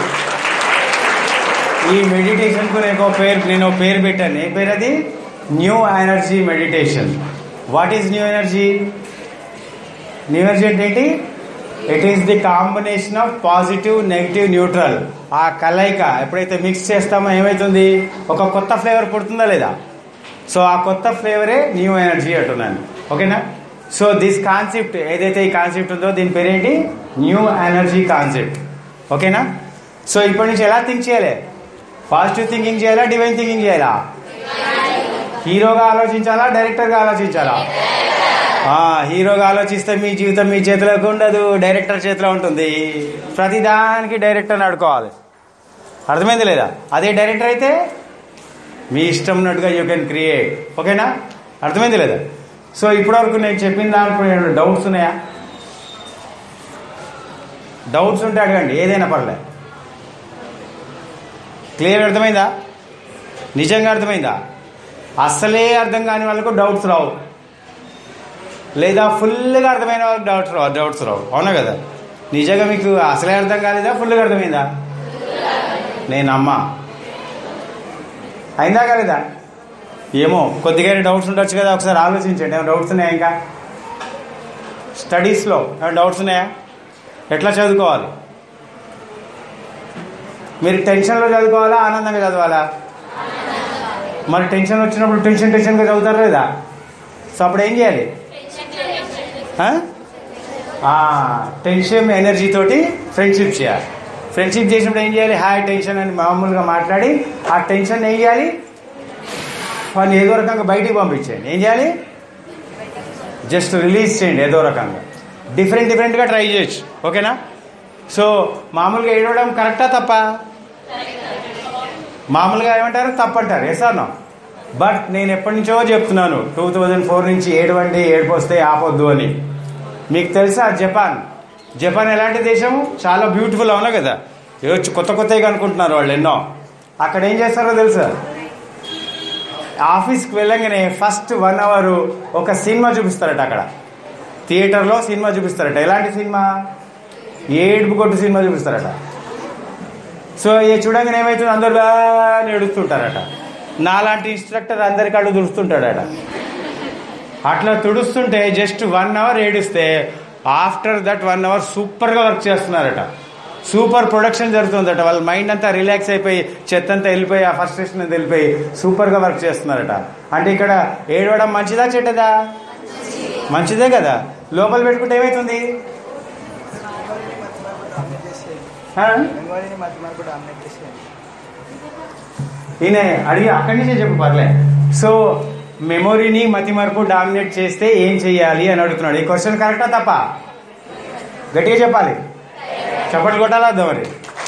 ఈ మెడిటేషన్కు నేను ఒక పేరు నేను ఒక పేరు పెట్టాను ఏ పేరు అది new energy meditation what is new energy new energy అంటే ఏంటి it is the combination of positive negative neutral ఆ కలయిక ఎప్పుడైతే మిక్స్ చేస్తామో ఏమవుతుంది ఒక కొత్త ఫ్లేవర్ పుడుతుందా లేదా సో ఆ కొత్త ఫ్లేవరే న్యూ ఎనర్జీ అంటున్నాను ఓకేనా సో దిస్ కాన్సెప్ట్ ఏదైతే ఈ కాన్సెప్ట్ ఉందో దీని పేరేంటి న్యూ ఎనర్జీ కాన్సెప్ట్ ఓకేనా సో ఇప్పటి నుంచి ఎలా థింక్ చేయాలి పాజిటివ్ థింకింగ్ చేయాలా డివైన్ థింకింగ్ చేయాలా హీరోగా ఆలోచించాలా డైరెక్టర్గా ఆలోచించాలా ఆ, హీరోగా ఆలోచిస్తే మీ జీవితం మీ చేతిలోకి ఉండదు డైరెక్టర్ చేతిలో ఉంటుంది ప్రతిదానికి డైరెక్టర్ని అడుకోవాలి అర్థమైంది లేదా అదే డైరెక్టర్ అయితే మీ ఇష్టం ఉన్నట్టుగా యూ కెన్ క్రియేట్ ఓకేనా అర్థమైంది లేదా సో ఇప్పటివరకు నేను చెప్పిన దాంట్లో ఏమైనా డౌట్స్ ఉన్నాయా డౌట్స్ ఉంటే అడగండి ఏదైనా పర్లేదు క్లియర్ అర్థమైందా నిజంగా అర్థమైందా అస్సలే అర్థం కాని వాళ్ళకు డౌట్స్ రావు లేదా ఫుల్గా అర్థమైన వాళ్ళకి డౌట్స్ రావు డౌట్స్ రావు అవునా కదా నిజంగా మీకు అసలే అర్థం కాలేదా ఫుల్గా అర్థమైందా నేను అమ్మ అయిందా కాలేదా ఏమో కొద్దిగా డౌట్స్ ఉండొచ్చు కదా ఒకసారి ఆలోచించండి ఏమైనా డౌట్స్ ఉన్నాయా ఇంకా స్టడీస్లో ఏమైనా డౌట్స్ ఉన్నాయా ఎట్లా చదువుకోవాలి మీరు టెన్షన్లో చదువుకోవాలా ఆనందంగా చదవాలా మరి టెన్షన్ వచ్చినప్పుడు టెన్షన్ టెన్షన్గా చదువుతారు లేదా సో అప్పుడు ఏం చేయాలి ఆ? ఆ, టెన్షన్ ఎనర్జీ తోటి ఫ్రెండ్షిప్ చేయాలి ఫ్రెండ్షిప్ చేసినప్పుడు ఏం చేయాలి హాయ్ టెన్షన్ అని మామూలుగా మాట్లాడి ఆ టెన్షన్ ఏం చేయాలి వాడిని ఏదో రకంగా బయటికి పంపించేయండి ఏం చేయాలి జస్ట్ రిలీజ్ చేయండి ఏదో రకంగా డిఫరెంట్ డిఫరెంట్గా ట్రై చేయొచ్చు ఓకేనా సో మామూలుగా ఏడవడం కరెక్టా తప్ప మామూలుగా ఏమంటారు తప్పంటారు ఎస్ నో బట్ నేను ఎప్పటి నుంచో చెప్తున్నాను టూ థౌజండ్ ఫోర్ నుంచి ఏడవండి ఏడుపు వస్తే ఆపొద్దు అని మీకు తెలుసా జపాన్ జపాన్ ఎలాంటి దేశం చాలా బ్యూటిఫుల్ అవునా కదా ఏవో కొత్త కొత్తగా అనుకుంటున్నారు వాళ్ళు ఎన్నో అక్కడ ఏం చేస్తారో తెలుసా ఆఫీస్కి వెళ్ళగానే ఫస్ట్ వన్ అవర్ ఒక సినిమా చూపిస్తారట అక్కడ థియేటర్లో సినిమా చూపిస్తారట ఎలాంటి సినిమా ఏడుపు కొట్టు సినిమా చూపిస్తారట సో ఇది చూడంగానే ఏమవుతుంది అందరు బా అని ఏడుస్తుంటారట నాలాంటి ఇన్స్ట్రక్టర్ అందరి కళ్ళు తుడుస్తుంటాడట అట్లా తుడుస్తుంటే జస్ట్ వన్ అవర్ ఏడిస్తే ఆఫ్టర్ దట్ వన్ అవర్ సూపర్గా వర్క్ చేస్తున్నారట సూపర్ ప్రొడక్షన్ జరుగుతుందట వాళ్ళ మైండ్ అంతా రిలాక్స్ అయిపోయి చెత్త అంతా వెళ్ళిపోయి ఆ ఫస్ట్రేషన్ అంతా వెళ్ళిపోయి సూపర్గా వర్క్ చేస్తున్నారట అంటే ఇక్కడ ఏడవడం మంచిదా చెడ్డదా మంచిదే కదా లోపల పెట్టుకుంటే ఏమవుతుంది ఆ? మెమొరీని మధ్య మధ్య డామినేట్ చేసేయండి ఈయన అడిగి అక్కడి నుంచే చెప్పు పర్లే సో మెమొరీని మతిమరుపు డామినేట్ చేస్తే ఏం చెయ్యాలి అని అడుగుతున్నాడు ఈ క్వశ్చన్ కరెక్టా తప్ప గట్టిగా చెప్పాలి చప్పట్లు కొట్టాలా వద్దా మరి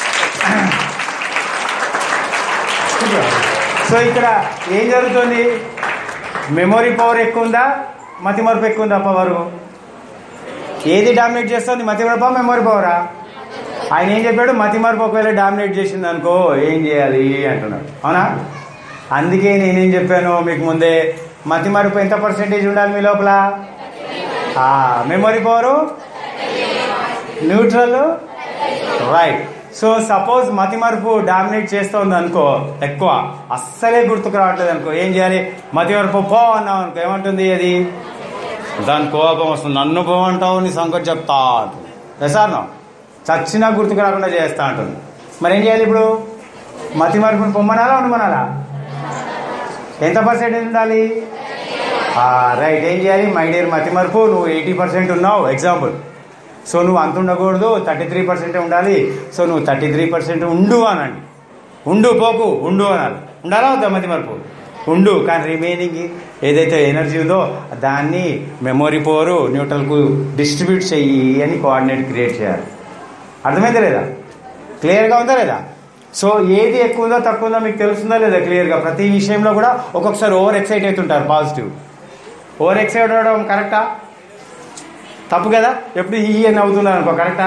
సో ఇక్కడ ఏం జరుగుతుంది మెమొరీ పవర్ ఎక్కువ ఉందా మతిమరుపు ఎక్కువ ఉందా పవర్ ఏది డామినేట్ చేస్తుంది మతిమరుపా మెమొరీ పవరా ఆయన ఏం చెప్పాడు మతిమరుపు ఒకవేళ డామినేట్ చేసింది అనుకో ఏం చేయాలి అంటున్నాడు అవునా అందుకే నేనేం చెప్పాను మీకు ముందే మతిమరుపు ఎంత పర్సెంటేజ్ ఉండాలి మీ లోపల memory power neutral right so suppose మతిమరుపు డామినేట్ చేస్తోంది అనుకో ఎక్కువ అస్సలే గుర్తుకు రావట్లేదు అనుకో ఏం చేయాలి మతిమరుపు పో అన్నాం అనుకో ఏమంటుంది అది దాని కోపం వస్తుంది నన్ను పోమంటావు నీ సంగతి చెప్తా అంటుంది ఎసార్నో చచ్చినా గుర్తుకు రాకుండా చేస్తా అంటుంది మరి ఏం చేయాలి ఇప్పుడు మతి మరుపుని పొమ్మనాలా ఉండమనాలా ఎంత పర్సెంటేజ్ ఉండాలి రైట్ ఏం చేయాలి మై డియర్ మతి మరుపు నువ్వు ఎయిటీ పర్సెంట్ ఉన్నావు ఎగ్జాంపుల్ సో నువ్వు అంత ఉండకూడదు థర్టీ త్రీ పర్సెంటే ఉండాలి సో నువ్వు థర్టీ త్రీ పర్సెంట్ ఉండు అనండి ఉండు పోకు ఉండు అనాలి ఉండాలా వద్దా మతి మరుపు ఉండు కానీ రిమైనింగ్ ఏదైతే ఎనర్జీ ఉందో దాన్ని మెమొరీ పోరు న్యూట్రల్కు డిస్ట్రిబ్యూట్ చెయ్యి అని కోఆర్డినేట్ క్రియేట్ చేయాలి అర్థమైందా లేదా క్లియర్గా ఉందా లేదా సో ఏది ఎక్కువ ఉందో తక్కువ ఉందో మీకు తెలుస్తుందా లేదా క్లియర్గా ప్రతి విషయంలో కూడా ఒక్కొక్కసారి ఓవర్ ఎక్సైట్ అవుతుంటారు పాజిటివ్ ఓవర్ ఎక్సైట్ అవడం కరెక్టా తప్పు కదా ఎప్పుడు ఈ అని అవుతున్నారు అనుకో కరెక్టా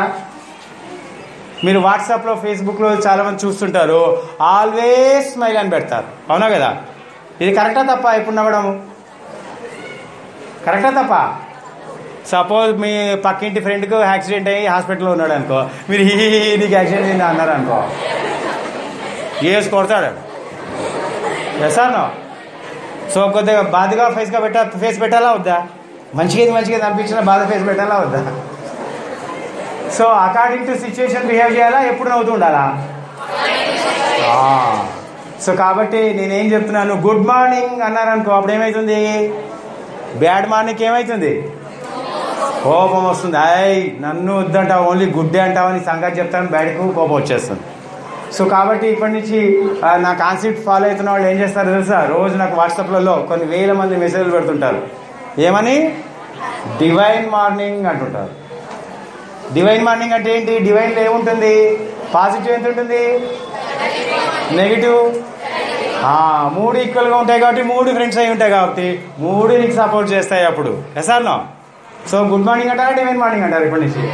మీరు వాట్సాప్లో ఫేస్బుక్లో చాలా మంది చూస్తుంటారు ఆల్వేస్ స్మైల్ అని పెడతారు అవునా కదా ఇది కరెక్టా తప్ప ఇప్పుడు నవ్వడము కరెక్టా తప్ప సపోజ్ మీ పక్కింటి ఫ్రెండ్కు యాక్సిడెంట్ అయ్యి హాస్పిటల్లో ఉన్నాడు అనుకో మీరు హీ హీ, హీ, నీకు యాక్సిడెంట్ అయింది అన్నారు అనుకో ఏసి కొడతాడు ఎసాను సో కొద్దిగా బాధగా ఫేస్గా పెట్టా ఫేస్ పెట్టాలా వద్దా మంచిగా మంచిగా అనిపించిన బాధ ఫేస్ పెట్టాలా వద్దా so according to situation behave చేయాలా ఎప్పుడు నవ్వుతూ ఉండాలా ఆ. సో కాబట్టి నేనేం చెప్తున్నాను గుడ్ మార్నింగ్ అన్నారనుకో అప్పుడు ఏమవుతుంది బ్యాడ్ మార్నింగ్ ఏమవుతుంది కోపం వస్తుంది అయ్ నన్ను వద్దంటావు ఓన్లీ గుడ్డే అంటావని సంగతి చెప్తాను బ్యాడ్కు కోపం వచ్చేస్తుంది సో కాబట్టి ఇప్పటి నుంచి ఆ, నా కాన్సెప్ట్ ఫాలో అవుతున్న వాళ్ళు ఏం చేస్తారు తెలుసా రోజు నాకు వాట్సాప్లలో కొన్ని వేల మంది మెసేజ్లు పెడుతుంటారు ఏమని డివైన్ మార్నింగ్ అంటుంటారు డివైన్ మార్నింగ్ అంటే ఏంటి డివైన్లో ఏముంటుంది పాజిటివ్ ఎంత ఉంటుంది నెగిటివ్ మూడు ఈక్వల్గా ఉంటాయి కాబట్టి మూడు ఫ్రెండ్స్ అయి ఉంటాయి కాబట్టి మూడు నీకు సపోర్ట్ చేస్తాయి అప్పుడు yes or no so good morning అంటారా డివైన్ మార్నింగ్ అంటారు ఇప్పటి నుంచి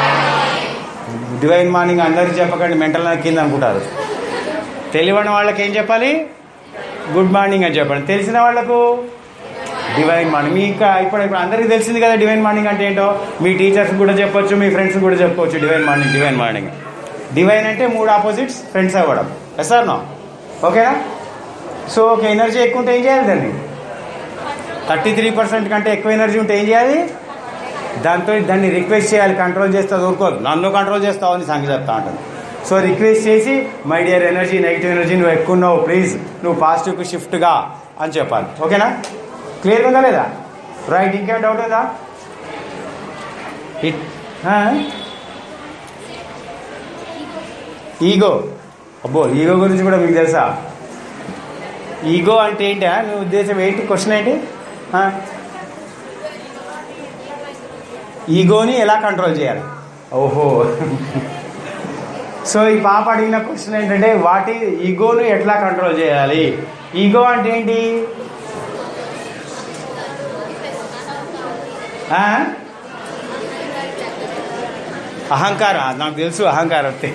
డివైన్ మార్నింగ్ అందరికి చెప్పకండి మెంటల్ కింద అనుకుంటారు తెలియని వాళ్ళకి ఏం చెప్పాలి గుడ్ మార్నింగ్ అని చెప్పండి తెలిసిన వాళ్ళకు డివైన్ మార్నింగ్ మీ ఇంకా ఇప్పుడు ఇప్పుడు అందరికీ తెలిసింది కదా డివైన్ మార్నింగ్ అంటే ఏంటో మీ టీచర్స్ కూడా చెప్పొచ్చు మీ ఫ్రెండ్స్ కూడా చెప్పుకోవచ్చు divine morning divine morning divine అంటే మూడు ఆపోజిట్స్ ఫ్రెండ్స్ అవ్వడం ఎస్ సార్ నో ఓకేనా సో ఒక ఎనర్జీ ఎక్కువ ఉంటే ఏం చేయాలి దాన్ని థర్టీ త్రీ పర్సెంట్ కంటే ఎక్కువ ఎనర్జీ ఉంటే ఏం చేయాలి దాంతో దాన్ని రిక్వెస్ట్ చేయాలి కంట్రోల్ చేస్తే ఊరుకోదు నన్ను కంట్రోల్ చేస్తావు అని సంగతి చెప్తా ఉంటుంది సో రిక్వెస్ట్ చేసి my dear energy negative energy నువ్వు ఎక్కువ ఉన్నావు ప్లీజ్ నువ్వు పాజిటివ్కి షిఫ్ట్గా అని చెప్పాలి ఓకేనా క్లియర్గా ఉందా లేదా రైట్ ఇంకేం డౌట్ ఉందా ఇట్ ఈగో అబ్బో ఈగో గురించి కూడా మీకు తెలుసా ఈగో అంటే ఏంటా మీ ఉద్దేశం ఏంటి క్వశ్చన్ ఏంటి ఆ? ఈగోని ఎలా కంట్రోల్ చేయాలి ఓహో సో ఈ పాప అడిగిన క్వశ్చన్ ఏంటంటే వాటి ఈగోను ఎట్లా కంట్రోల్ చేయాలి ఈగో అంటే ఏంటి ఆ? అహంకారం అది నాకు తెలుసు అహంకారం అంతే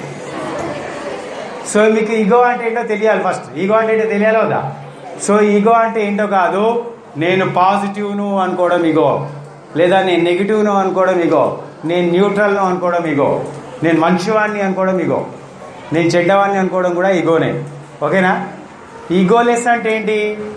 సో మీకు ఈగో అంటే ఏంటో తెలియాలి ఫస్ట్ ఈగో అంటే ఏంటో తెలియాలి కదా సో ఈగో అంటే ఏంటో కాదు నేను పాజిటివ్ను అనుకోవడం ఈగో లేదా నేను నెగిటివ్ను అనుకోవడం ఈగో నేను న్యూట్రల్ను అనుకోవడం ఈగో నేను మంచివాడిని అనుకోవడం ఈగో నేను చెడ్డవాడిని అనుకోవడం కూడా ఈగోనే ఓకేనా ఈగో లెస్ అంటే ఏంటి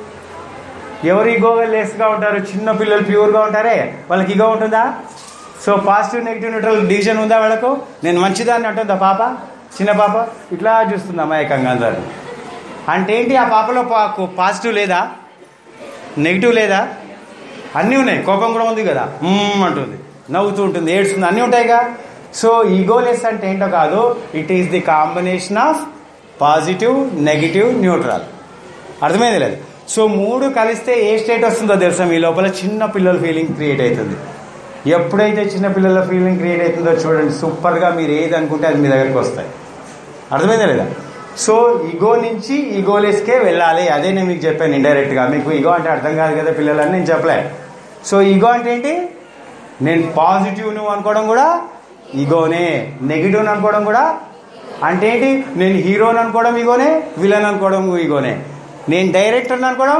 ఎవరు ఈగో లెస్గా ఉంటారు చిన్న పిల్లలు ప్యూర్గా ఉంటారే వాళ్ళకి ఈగో ఉంటుందా so positive negative neutral division ఉందా వాళ్ళకు నేను మంచిదాన్ని అంటుందా పాప చిన్న పాప ఇట్లా చూస్తుంది అమాయకంగా అందరు అంటే ఏంటి ఆ పాపలో పా- పాజిటివ్ లేదా నెగిటివ్ లేదా అన్నీ ఉన్నాయి కోపం కూడా ఉంది కదా మ్మ్ అంటుంది నవ్వుతూ ఉంటుంది ఏడుస్తుంది అన్నీ ఉంటాయిగా సో ఈగోలెస్ అంటే ఏంటో కాదు it is the combination of positive negative neutral అర్థమైంది లేదు సో మూడు కలిస్తే ఏ స్టేట్ వస్తుందో తెలుసా మీ లోపల చిన్న పిల్లల ఫీలింగ్ క్రియేట్ అవుతుంది ఎప్పుడైతే చిన్న పిల్లల ఫీలింగ్ క్రియేట్ అవుతుందో చూడండి సూపర్గా మీరు ఏది అనుకుంటే అది మీ దగ్గరికి వస్తాయి అర్థమైందా లేదా సో ఈగో నుంచి ఈగోలెస్కే వెళ్ళాలి అదే నేను మీకు చెప్పాను ఇండైరెక్ట్గా మీకు ఈగో అంటే అర్థం కాదు కదా పిల్లలని నేను చెప్పలే సో ఈగో అంటే ఏంటి నేను పాజిటివ్ నువ్వు అనుకోవడం కూడా ఈగోనే నెగిటివ్ అనుకోవడం కూడా అంటే ఏంటి నేను హీరోని అనుకోవడం ఈగోనే విలన్ అనుకోవడం ఈగోనే నేను డైరెక్టర్ అనుకోవడం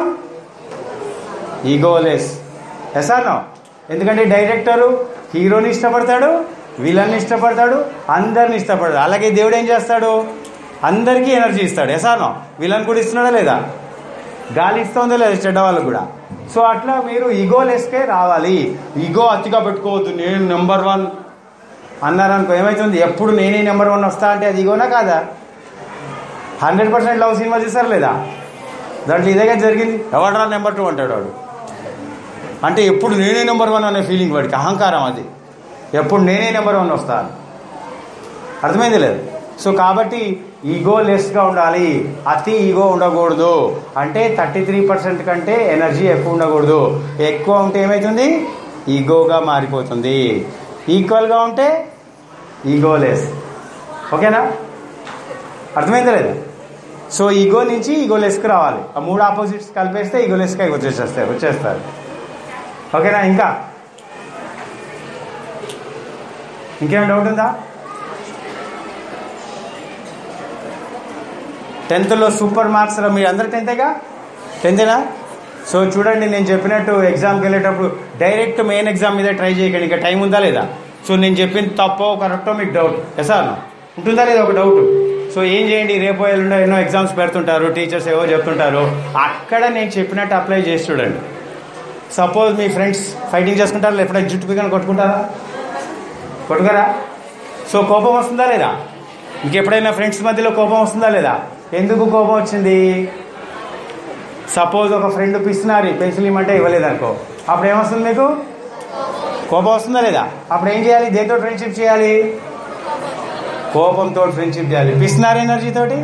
ఈగోలెస్ ఎస్ ఆర్ నో ఎందుకంటే డైరెక్టరు హీరోని ఇష్టపడతాడు విలన్ ఇష్టపడతాడు అందరిని ఇష్టపడతాడు అలాగే దేవుడు ఏం చేస్తాడు అందరికీ ఎనర్జీ ఇస్తాడు ఎస్ ఆర్ నో విలన్ కూడా ఇస్తున్నాడా లేదా గాలి ఇస్తుందో లేదా చెడ్డ వాళ్ళకు కూడా సో అట్లా మీరు ఈగోలెస్కే రావాలి ఈగో అతిగా పెట్టుకోవద్దు నేను నెంబర్ వన్ అన్నారనుకో ఏమవుతుంది ఎప్పుడు నేనే నెంబర్ వన్ వస్తా అంటే అది ఈగోనా కాదా హండ్రెడ్ పర్సెంట్ లవ్ సినిమా చూసారు లేదా దాంట్లో ఇదేగా జరిగింది ఎవడరా నెంబర్ టూ అంటాడు వాడు అంటే ఎప్పుడు నేనే నెంబర్ వన్ అనే ఫీలింగ్ వాడికి అహంకారం అది ఎప్పుడు నేనే నెంబర్ వన్ వస్తాను అర్థమైంది లేదు సో కాబట్టి ఈగో లెస్గా ఉండాలి అతి ఈగో ఉండకూడదు అంటే థర్టీ త్రీ పర్సెంట్ కంటే ఎనర్జీ ఎక్కువ ఉండకూడదు ఎక్కువ ఉంటే ఏమవుతుంది ఈగోగా మారిపోతుంది ఈక్వల్గా ఉంటే ఈగో లెస్ ఓకేనా అర్థమైందా లేదా సో ఈగో నుంచి ఈగో లెస్కి రావాలి ఆ మూడు ఆపోజిట్స్ కలిపేస్తే ఈగో లెస్కి వచ్చేసేస్తాయి వచ్చేస్తారు ఓకేనా ఇంకా ఇంకేమైనా డౌట్ ఉందా టెన్త్లో సూపర్ మార్క్స్ రా మీరు అందరు టెన్తేగా టెన్తేనా సో చూడండి నేను చెప్పినట్టు ఎగ్జామ్కి వెళ్ళేటప్పుడు డైరెక్ట్ మెయిన్ ఎగ్జామ్ మీద ట్రై చేయకండి ఇంకా టైం ఉందా లేదా సో నేను చెప్పింది తప్పో కరెక్టో మీకు డౌట్ ఎసార్ ఉంటుందా లేదా ఒక డౌట్ సో ఏం చేయండి రేపు ఎల్లుండో ఎన్నో ఎగ్జామ్స్ పెడుతుంటారు టీచర్స్ ఏవో చెప్తుంటారు అక్కడ నేను చెప్పినట్టు అప్లై చేసి చూడండి సపోజ్ మీ ఫ్రెండ్స్ ఫైటింగ్ చేసుకుంటారా లేకపోతే జుట్టు పిగని కొట్టుకుంటారా కొట్టుకరా సో కోపం వస్తుందా లేదా ఇంకెప్పుడైనా ఫ్రెండ్స్ మధ్యలో కోపం వస్తుందా లేదా ఎందుకు కోపం వచ్చింది సపోజ్ ఒక ఫ్రెండ్ పిస్తున్నారు పెన్సిల్ ఇమ్మంటే ఇవ్వలేదు అనుకో అప్పుడు ఏమొస్తుంది మీకు కోపం వస్తుందా లేదా అప్పుడు ఏం చేయాలి దేంతో ఫ్రెండ్షిప్ చేయాలి కోపంతో ఫ్రెండ్షిప్ చేయాలి పిస్తున్నారు ఎనర్జీ తోటి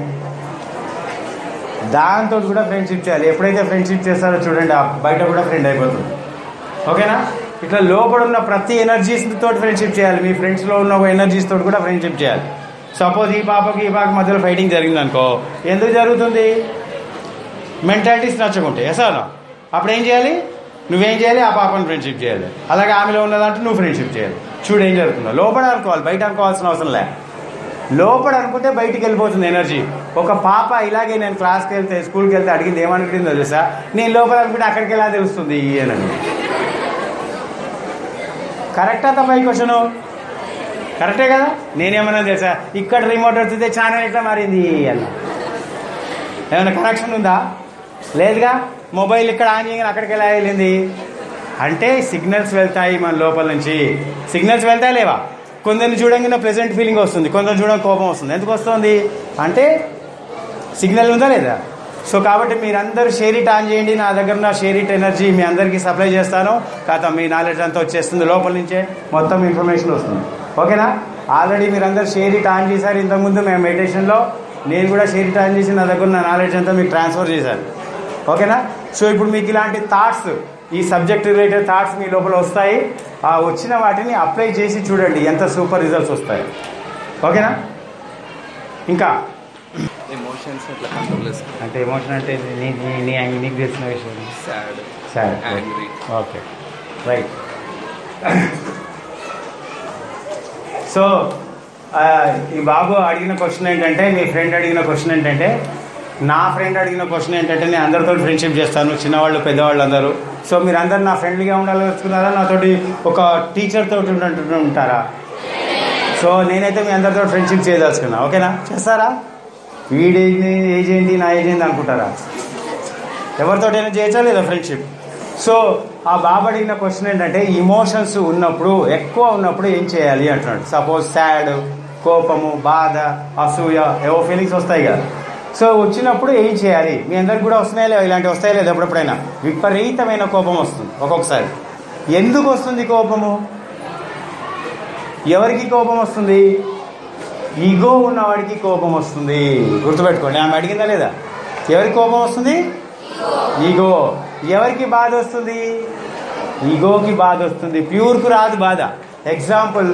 దాంతో కూడా ఫ్రెండ్షిప్ చేయాలి ఎప్పుడైతే ఫ్రెండ్షిప్ చేస్తారో చూడండి ఆ బయట కూడా ఫ్రెండ్ అయిపోతుంది ఓకేనా ఇట్లా లోపల ఉన్న ప్రతి ఎనర్జీస్ తోటి ఫ్రెండ్షిప్ చేయాలి మీ ఫ్రెండ్స్లో ఉన్న ఎనర్జీస్ తోటి కూడా ఫ్రెండ్షిప్ చేయాలి సపోజ్ ఈ పాపకి ఈ పాపకి మధ్యలో ఫైటింగ్ జరిగింది అనుకో ఎందుకు జరుగుతుంది మెంటాలిటీస్ నచ్చకుంటే ఎసాను అప్పుడు ఏం చేయాలి నువ్వేం చేయాలి ఆ పాపని ఫ్రెండ్షిప్ చేయాలి అలాగే ఆమెలో ఉన్నదంటే నువ్వు ఫ్రెండ్షిప్ చేయాలి చూడు ఏం జరుగుతుందో లోపల అనుకోవాలి బయట అనుకోవాల్సిన అవసరం లే లోపల అనుకుంటే బయటికి వెళ్ళిపోతుంది ఎనర్జీ ఒక పాప ఇలాగే నేను క్లాస్కి వెళ్తే స్కూల్కి వెళ్తే అడిగింది ఏమనుకుంటుందో తెలుసా నేను లోపల అనుకుంటే అక్కడికి ఎలా తెలుస్తుంది అని కరెక్టా తప్ప ఈ క్వశ్చన్ కరెక్టే కదా నేనేమన్నా తెలుసా ఇక్కడ రిమోట్ వచ్చితే ఛానల్ ఎట్లా మారింది అన్న ఏమైనా కనెక్షన్ ఉందా లేదుగా మొబైల్ ఇక్కడ ఆన్ చేయగానే అక్కడికి ఎలా వెళ్ళింది అంటే సిగ్నల్స్ వెళ్తాయి మన లోపల నుంచి సిగ్నల్స్ వెళ్తాయి లేవా కొందరిని చూడంగానే ప్రెసెంట్ ఫీలింగ్ వస్తుంది కొందరు చూడడం కోపం వస్తుంది ఎందుకు వస్తుంది అంటే సిగ్నల్ ఉందా లేదా సో కాబట్టి మీరందరూ షేరిట్ ఆన్ చేయండి నా దగ్గర ఉన్న షేరిట్ ఎనర్జీ మీ అందరికీ సప్లై చేస్తాను కాకపోతే మీ నాలెడ్జ్ అంతా వచ్చేస్తుంది లోపల నుంచే మొత్తం ఇన్ఫర్మేషన్ వస్తుంది ఓకేనా ఆల్రెడీ మీరందరూ షేరిట్ ఆన్ చేశారు ఇంతకుముందు మేము మెడిటేషన్లో నేను కూడా షేరిట్ ఆన్ చేసి నా దగ్గర ఉన్న నాలెడ్జ్ అంతా మీకు ట్రాన్స్ఫర్ చేశాను ఓకేనా సో ఇప్పుడు మీకు ఇలాంటి థాట్స్ ఈ సబ్జెక్ట్ రిలేటెడ్ థాట్స్ మీ లోపల వస్తాయి ఆ వచ్చిన వాటిని అప్లై చేసి చూడండి ఎంత సూపర్ రిజల్ట్స్ వస్తాయి ఓకేనా ఇంకా ఎమోషన్స్ అట్లా కంట్రోల్ చేసుకో అంటే ఎమోషన్ అంటే నీ నీ నీ నీకు తెలిసిన విషయం సాడ్ సరే యాంగ్రీ ఓకే రైట్ సో ఆ, ఈ బాబు అడిగిన క్వశ్చన్ ఏంటంటే మీ ఫ్రెండ్ అడిగిన క్వశ్చన్ ఏంటంటే నా ఫ్రెండ్ అడిగిన క్వశ్చన్ ఏంటంటే నేను అందరితో ఫ్రెండ్షిప్ చేస్తాను చిన్నవాళ్ళు పెద్దవాళ్ళు అందరూ సో మీరు అందరు నా ఫ్రెండ్లీగా ఉండాలనుకున్నారా నాతోటి ఒక టీచర్ తోటి ఉన్నట్టు ఉంటారా సో నేనైతే మీ అందరితో ఫ్రెండ్షిప్ చేయదలుచుకున్నా ఓకేనా చేస్తారా వీడి ఏజ్ ఏంటి నా ఏజ్ ఏంటి అనుకుంటారా ఎవరితోటైనా చేయొచ్చా లేదా ఫ్రెండ్షిప్ సో ఆ బాబు అడిగిన క్వశ్చన్ ఏంటంటే ఇమోషన్స్ ఉన్నప్పుడు ఎక్కువ ఉన్నప్పుడు ఏం చేయాలి అంటున్నాడు సపోజ్ సాడ్ కోపము బాధ అసూయ ఏవో ఫీలింగ్స్ వస్తాయి కదా సో వచ్చినప్పుడు ఏం చేయాలి మీ అందరికి కూడా వస్తున్నాయా లేవా ఇలాంటివి వస్తాయా లేదా ఎప్పుడెప్పుడైనా విపరీతమైన కోపం వస్తుంది ఒక్కొక్కసారి ఎందుకు వస్తుంది కోపము ఎవరికి కోపం వస్తుంది ఈగో ఉన్నవాడికి కోపం వస్తుంది గుర్తుపెట్టుకోండి ఆమె అడిగిందా లేదా ఎవరికి కోపం వస్తుంది ఈగో ఎవరికి బాధ వస్తుంది ఈగోకి బాధ వస్తుంది ప్యూర్కు రాదు బాధ ఎగ్జాంపుల్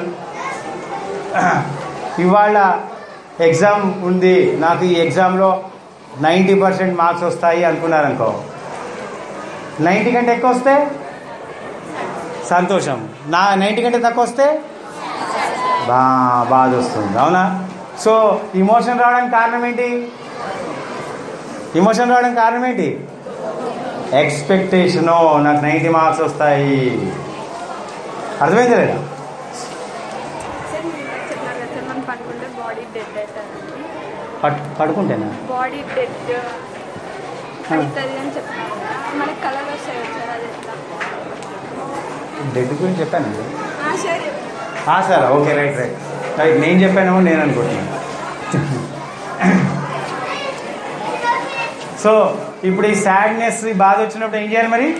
ఇవాళ ఎగ్జామ్ ఉంది నాకు ఈ ఎగ్జామ్లో నైంటీ పర్సెంట్ మార్క్స్ వస్తాయి అనుకున్నారనుకో నైంటీ కంటే ఎక్కువ వస్తే సంతోషం నా నైంటీ కంటే తక్కువ వస్తే బా బాధ వస్తుంది అవునా సో ఇమోషన్ రావడానికి కారణం ఏంటి ఇమోషన్ రావడానికి కారణం ఏంటి ఎక్స్పెక్టేషను నాకు నైంటీ మార్క్స్ వస్తాయి అర్థమైంది లేదా సార్ మీరు చెప్పినారు కదా సార్ మనం పడుకుంటే బాడీ డెడ్ అవుతుంది పట్ పడుకుంటేనా బాడీ డెడ్ అవుతుంది అని చెప్తున్నారు కదా. మనకి కలర్ వస్తాయి కదా సార్ అది ఎట్లా డెడ్ గురించి చెప్పాను ఆ, సరే ఆ sir okay right right right నేను చెప్పానేమో నేను అనుకుంటున్నాను సో ఇప్పుడు ఈ సాడ్నెస్ ఈ బాధ వచ్చినప్పుడు ఏం చేయాలి మరి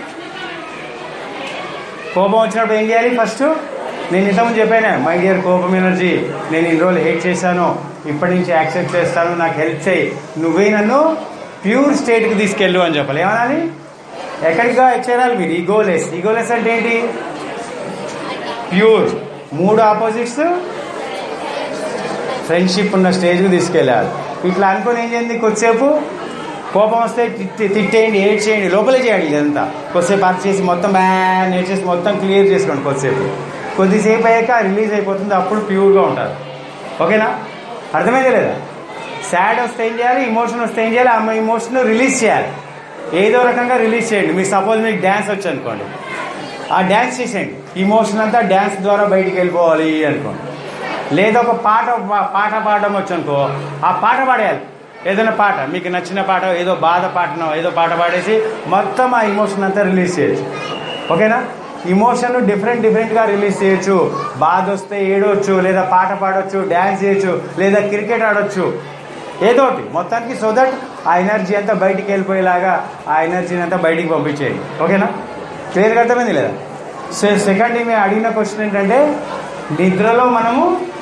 కోపం వచ్చినప్పుడు ఏం చేయాలి ఫస్ట్ నేను ఇంతకుముందు చెప్పాను మై డియర్ కోపం ఎనర్జీ నేను ఇన్ని రోజులు హేట్ చేశాను ఇప్పటి నుంచి యాక్సెప్ట్ చేస్తాను నాకు హెల్ప్ చేయి నువ్వే నన్ను ప్యూర్ స్టేట్కి తీసుకెళ్ళు అని చెప్పాలి ఏమనాలి ఎక్కడిగా చేరాలి మీరు ఈగోలెస్ ఈగోలెస్ అంటే ఏంటి ప్యూర్ మూడు ఆపోజిట్స్ ఫ్రెండ్షిప్ ఉన్న స్టేజ్కి తీసుకెళ్ళాలి ఇట్లా అనుకుని ఏం చేయండి కొద్దిసేపు కోపం వస్తే తిట్టి- తిట్టేయండి ఏడ్ చేయండి లోపలే చేయండి ఇదంతా కొద్దిసేపు అర్చ్ చేసి మొత్తం బ్యాన్ ఏడ్ చేసి మొత్తం క్లియర్ చేసుకోండి కొద్దిసేపు కొద్దిసేపు అయ్యాక రిలీజ్ అయిపోతుంది అప్పుడు ప్యూర్గా ఉంటారు ఓకేనా అర్థమైంది లేదా సాడ్ వస్తే ఏం చేయాలి ఇమోషన్ వస్తే ఏం చేయాలి ఆ ఇమోషన్ రిలీజ్ చేయాలి ఏదో రకంగా రిలీజ్ చేయండి మీకు సపోజ్ మీకు డ్యాన్స్ వచ్చు అనుకోండి ఆ డ్యాన్స్ చేసేయండి ఇమోషన్ అంతా డ్యాన్స్ ద్వారా బయటికి వెళ్ళిపోవాలి అనుకోండి లేదా ఒక పాట పాట పాడడం వచ్చు అనుకో ఆ పాట పాడేయాలి ఏదైనా పాట మీకు నచ్చిన పాట ఏదో బాధ పాటనో ఏదో పాట పాడేసి మొత్తం ఆ ఇమోషన్ అంతా రిలీజ్ చేయొచ్చు ఓకేనా ఇమోషన్ డిఫరెంట్ డిఫరెంట్గా రిలీజ్ చేయొచ్చు బాధ వస్తే ఏడవచ్చు లేదా పాట పాడొచ్చు డ్యాన్స్ చేయొచ్చు లేదా క్రికెట్ ఆడొచ్చు ఏదో ఒకటి మొత్తానికి సో దట్ ఆ ఎనర్జీ అంతా బయటికి వెళ్ళిపోయేలాగా ఆ ఎనర్జీని అంతా బయటికి పంపించేయండి ఓకేనా క్లియర్గా అర్థమైంది లేదా సో సెకండ్ మేము అడిగిన క్వశ్చన్ ఏంటంటే నిద్రలో మనము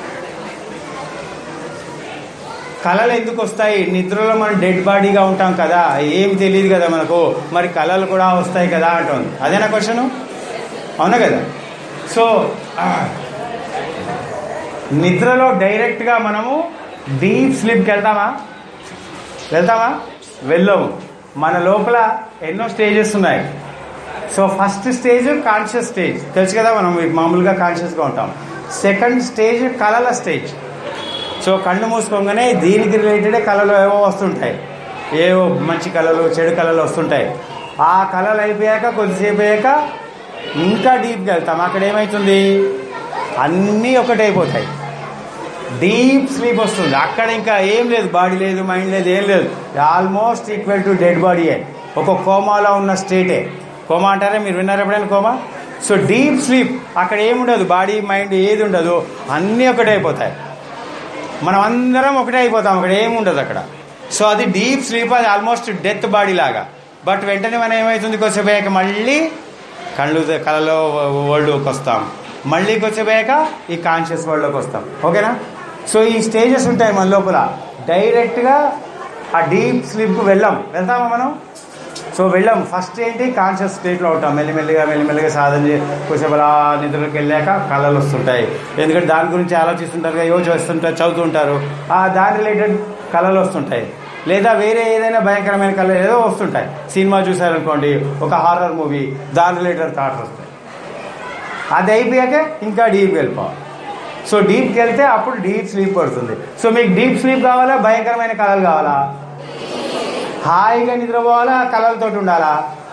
కళలు ఎందుకు వస్తాయి నిద్రలో మనం డెడ్ బాడీగా ఉంటాం కదా ఏం తెలియదు కదా మనకు మరి కళలు కూడా వస్తాయి కదా అంటుంది అదేనా క్వశ్చన్ అవునా కదా సో ఆ, నిద్రలో డైరెక్ట్గా మనము డీప్ స్లీప్కి వెళ్తామా వెళ్తామా వెళ్ళము మన లోపల ఎన్నో స్టేజెస్ ఉన్నాయి so first stage conscious stage తెలుసు కదా మనం మామూలుగా కాన్షియస్గా ఉంటాం సెకండ్ స్టేజ్ కళల స్టేజ్ సో కళ్ళు మూసుకోగానే దీనికి రిలేటెడే కళలు ఏవో వస్తుంటాయి ఏవో మంచి కళలు చెడు కళలు వస్తుంటాయి ఆ కళలు అయిపోయాక కొద్దిసేపు అయ్యాక ఇంకా డీప్కి వెళ్తాం అక్కడ ఏమవుతుంది అన్నీ ఒకటైపోతాయి డీప్ స్లీప్ వస్తుంది అక్కడ ఇంకా ఏం లేదు బాడీ లేదు మైండ్ లేదు ఏం లేదు ఆల్మోస్ట్ ఈక్వల్ టు డెడ్ బాడీయే ఒక కోమాలో ఉన్న స్టేటే కోమా అంటారా మీరు విన్నారు ఎప్పుడైనా కోమా సో డీప్ స్లీప్ అక్కడ ఏముండదు బాడీ మైండ్ ఏది ఉండదు అన్నీ ఒకటే అయిపోతాయి మనం అందరం ఒకటే అయిపోతాం అక్కడ ఏముండదు అక్కడ సో అది డీప్ స్లీప్ అది ఆల్మోస్ట్ డెత్ బాడీ లాగా బట్ వెంటనే మనం ఏమవుతుంది కొద్దిసేపు అయ్యాక మళ్ళీ కళ్ళు కళలో వరల్డ్లోకి వస్తాం మళ్ళీ కొద్దిసేపు అయ్యాక ఈ కాన్షియస్ వరల్డ్లోకి వస్తాం ఓకేనా సో ఈ స్టేజెస్ ఉంటాయి మన లోపల డైరెక్ట్గా ఆ డీప్ స్లీప్కి వెళ్ళాం వెళ్తామా మనం సో వెళ్ళాం ఫస్ట్ ఏంటి కాన్షియస్ స్టేట్లో ఉంటాం మెల్లిమెల్లిగా మెల్లిమెల్లిగా సాధన చేసి కొంచెం అలా నిద్రలోకి వెళ్ళాక కళలు వస్తుంటాయి ఎందుకంటే దాని గురించి ఆలోచిస్తుంటారు ఏవో చేస్తుంటారు చదువుతుంటారు ఆ దాని రిలేటెడ్ కళలు వస్తుంటాయి లేదా వేరే ఏదైనా భయంకరమైన కళలు ఏదో వస్తుంటాయి సినిమా చూసారనుకోండి ఒక హారర్ మూవీ దాని రిలేటెడ్ థాట్స్ వస్తాయి అది అయిపోయాక ఇంకా డీప్ వెళ్ళిపోవాలి సో డీప్కి వెళ్తే అప్పుడు డీప్ స్లీప్ పడుతుంది సో మీకు డీప్ స్లీప్ కావాలా భయంకరమైన కళలు కావాలా హాయిగా నిద్రపోవాలా కళలతో ఉండాలా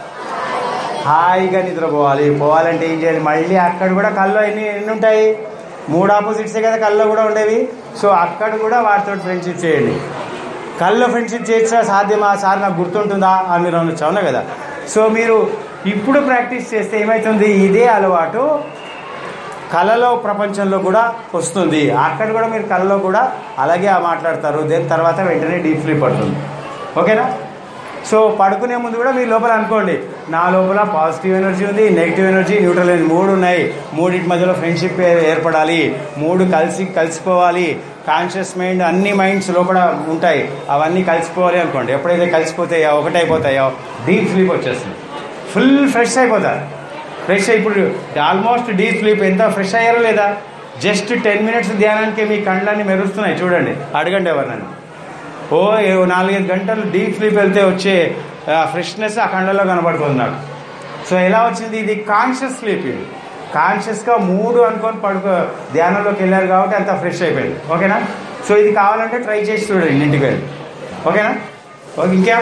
హాయిగా నిద్రపోవాలి పోవాలంటే ఏం చేయాలి మళ్ళీ అక్కడ కూడా కళ్ళు ఎన్ని ఎన్ని ఉంటాయి మూడు ఆపోజిట్సే కదా కళ్ళు కూడా ఉండేవి సో అక్కడ కూడా వాటితో ఫ్రెండ్షిప్ చేయండి కళ్ళు ఫ్రెండ్షిప్ చేయొచ్చా సాధ్యమా సార్ నాకు గుర్తుంటుందా అని మీరు అనొచ్చు అవునా కదా సో మీరు ఇప్పుడు ప్రాక్టీస్ చేస్తే ఏమవుతుంది ఇదే అలవాటు కళలో ప్రపంచంలో కూడా వస్తుంది అక్కడ కూడా మీరు కళలో కూడా అలాగే ఆ మాట్లాడతారు దాని తర్వాత వెంటనే డీప్ స్లీప్ పడుతుంది ఓకేనా సో పడుకునే ముందు కూడా మీ లోపల అనుకోండి నా లోపల పాజిటివ్ ఎనర్జీ ఉంది నెగిటివ్ ఎనర్జీ న్యూట్రల్ ఎనర్జీ మూడు ఉన్నాయి మూడింటి మధ్యలో ఫ్రెండ్షిప్ ఏర్పడాలి మూడు కలిసి కలిసిపోవాలి కాన్షియస్ మైండ్ అన్ని మైండ్స్ లోపల ఉంటాయి అవన్నీ కలిసిపోవాలి అనుకోండి ఎప్పుడైతే కలిసిపోతాయో ఒకటైపోతాయో డీప్ స్లీప్ వచ్చేస్తుంది ఫుల్ ఫ్రెష్ అయిపోతారు ఫ్రెష్ ఇప్పుడు ఆల్మోస్ట్ డీప్ స్లీప్ ఎంత ఫ్రెష్ అయ్యారో లేదా జస్ట్ టెన్ మినిట్స్ ధ్యానానికి మీ కళ్ళన్నీ మెరుస్తున్నాయి చూడండి అడగండి ఎవరినైనా ఓ ఏ నాలుగైదు గంటలు డీప్ స్లీప్ వెళ్తే వచ్చే ఫ్రెష్నెస్ ఆ కళ్ళలో కనబడుతుంది నాకు సో ఎలా వచ్చింది ఇది కాన్షియస్ స్లీప్ ఇది కాన్షియస్గా మూడు అనుకొని పడుకో ధ్యానంలోకి వెళ్ళారు కాబట్టి అంత ఫ్రెష్ అయిపోయింది ఓకేనా సో ఇది కావాలంటే ట్రై చేసి చూడండి ఇంటికి వెళ్ళి ఓకేనా ఓకే ఇంకేం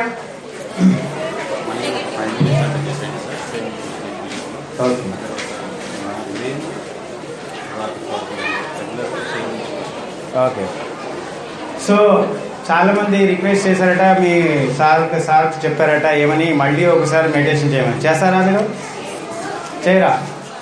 ఓకే ఓకే సో చాలా మంది రిక్వెస్ట్ చేశారట మీ సార్ సార్ చెప్పారట ఏమని మళ్ళీ ఒకసారి మెడిటేషన్ చేయమని చేస్తారా మీరు చేయరా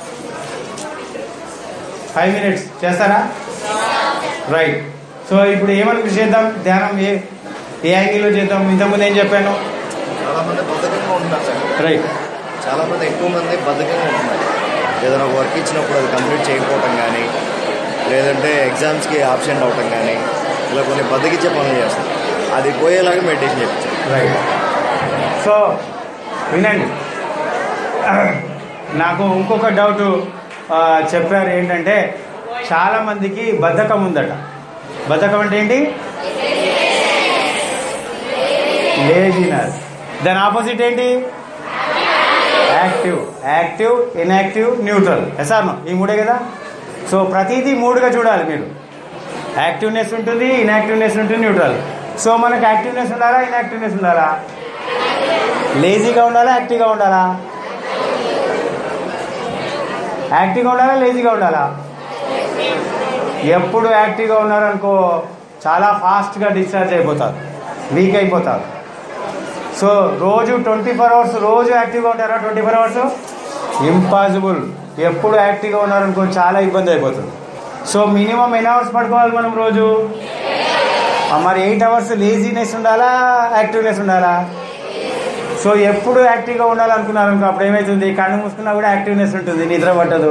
ఫైవ్ మినిట్స్ చేస్తారా రైట్ సో ఇప్పుడు ఏమని చేద్దాం ధ్యానం ఏ ఏ యాంగిల్లో చేద్దాం ఇంతకుముందు ఏం చెప్పాను చాలా మంది బద్ధకంగా ఉంటున్నారు సార్ రైట్ చాలా మంది ఎక్కువ మంది బద్ధకంగా ఉంటున్నారు ఏదైనా ఒక వర్క్ ఇచ్చినప్పుడు అది కంప్లీట్ చేయకపోవటం కానీ లేదంటే ఎగ్జామ్స్కి ఆబ్సెంట్ అవటం కానీ ఇలా కొన్ని బద్దకిచ్చే పనులు చేస్తారు అది పోయేలాగా మెడిటేషన్ చెప్తారు రైట్ సో వినండి నాకు ఇంకొక డౌట్ చెప్పారు ఏంటంటే చాలా మందికి బద్ధకం ఉందట బద్ధకం అంటే ఏంటి లేజినెస్ దాని ఆపోజిట్ ఏంటి active active inactive neutral yes or no ఈ మూడే కదా సో ప్రతిదీ మూడుగా చూడాలి మీరు యాక్టివ్నెస్ ఉంటుంది ఇన్యాక్టివ్నెస్ ఉంటుంది న్యూట్రల్ సో మనకు యాక్టివ్నెస్ ఉండాలా ఇన్యాక్టివ్నెస్ ఉండాలా లేజీగా ఉండాలా యాక్టివ్గా ఉండాలా యాక్టివ్గా ఉండాలా లేజీగా ఉండాలా ఎప్పుడు యాక్టివ్గా ఉన్నారనుకో చాలా ఫాస్ట్గా డిశ్చార్జ్ అయిపోతారు వీక్ అయిపోతారు సో రోజు ట్వంటీ ఫోర్ అవర్స్ రోజు యాక్టివ్గా ఉంటారా ట్వంటీ ఫోర్ అవర్స్ ఇంపాసిబుల్ ఎప్పుడు యాక్టివ్గా ఉన్నారనుకో చాలా ఇబ్బంది అయిపోతుంది సో మినిమం ఎన్ని అవర్స్ పడుకోవాలి మనం రోజు ఆ, మరి ఎయిట్ అవర్స్ లేజీనెస్ ఉండాలా యాక్టివ్నెస్ ఉండాలా సో ఎప్పుడు యాక్టివ్గా ఉండాలనుకున్నారు అనుకో అప్పుడు ఏమవుతుంది కళ్ళు మూసుకున్నా కూడా యాక్టివ్నెస్ ఉంటుంది నిద్ర పట్టదు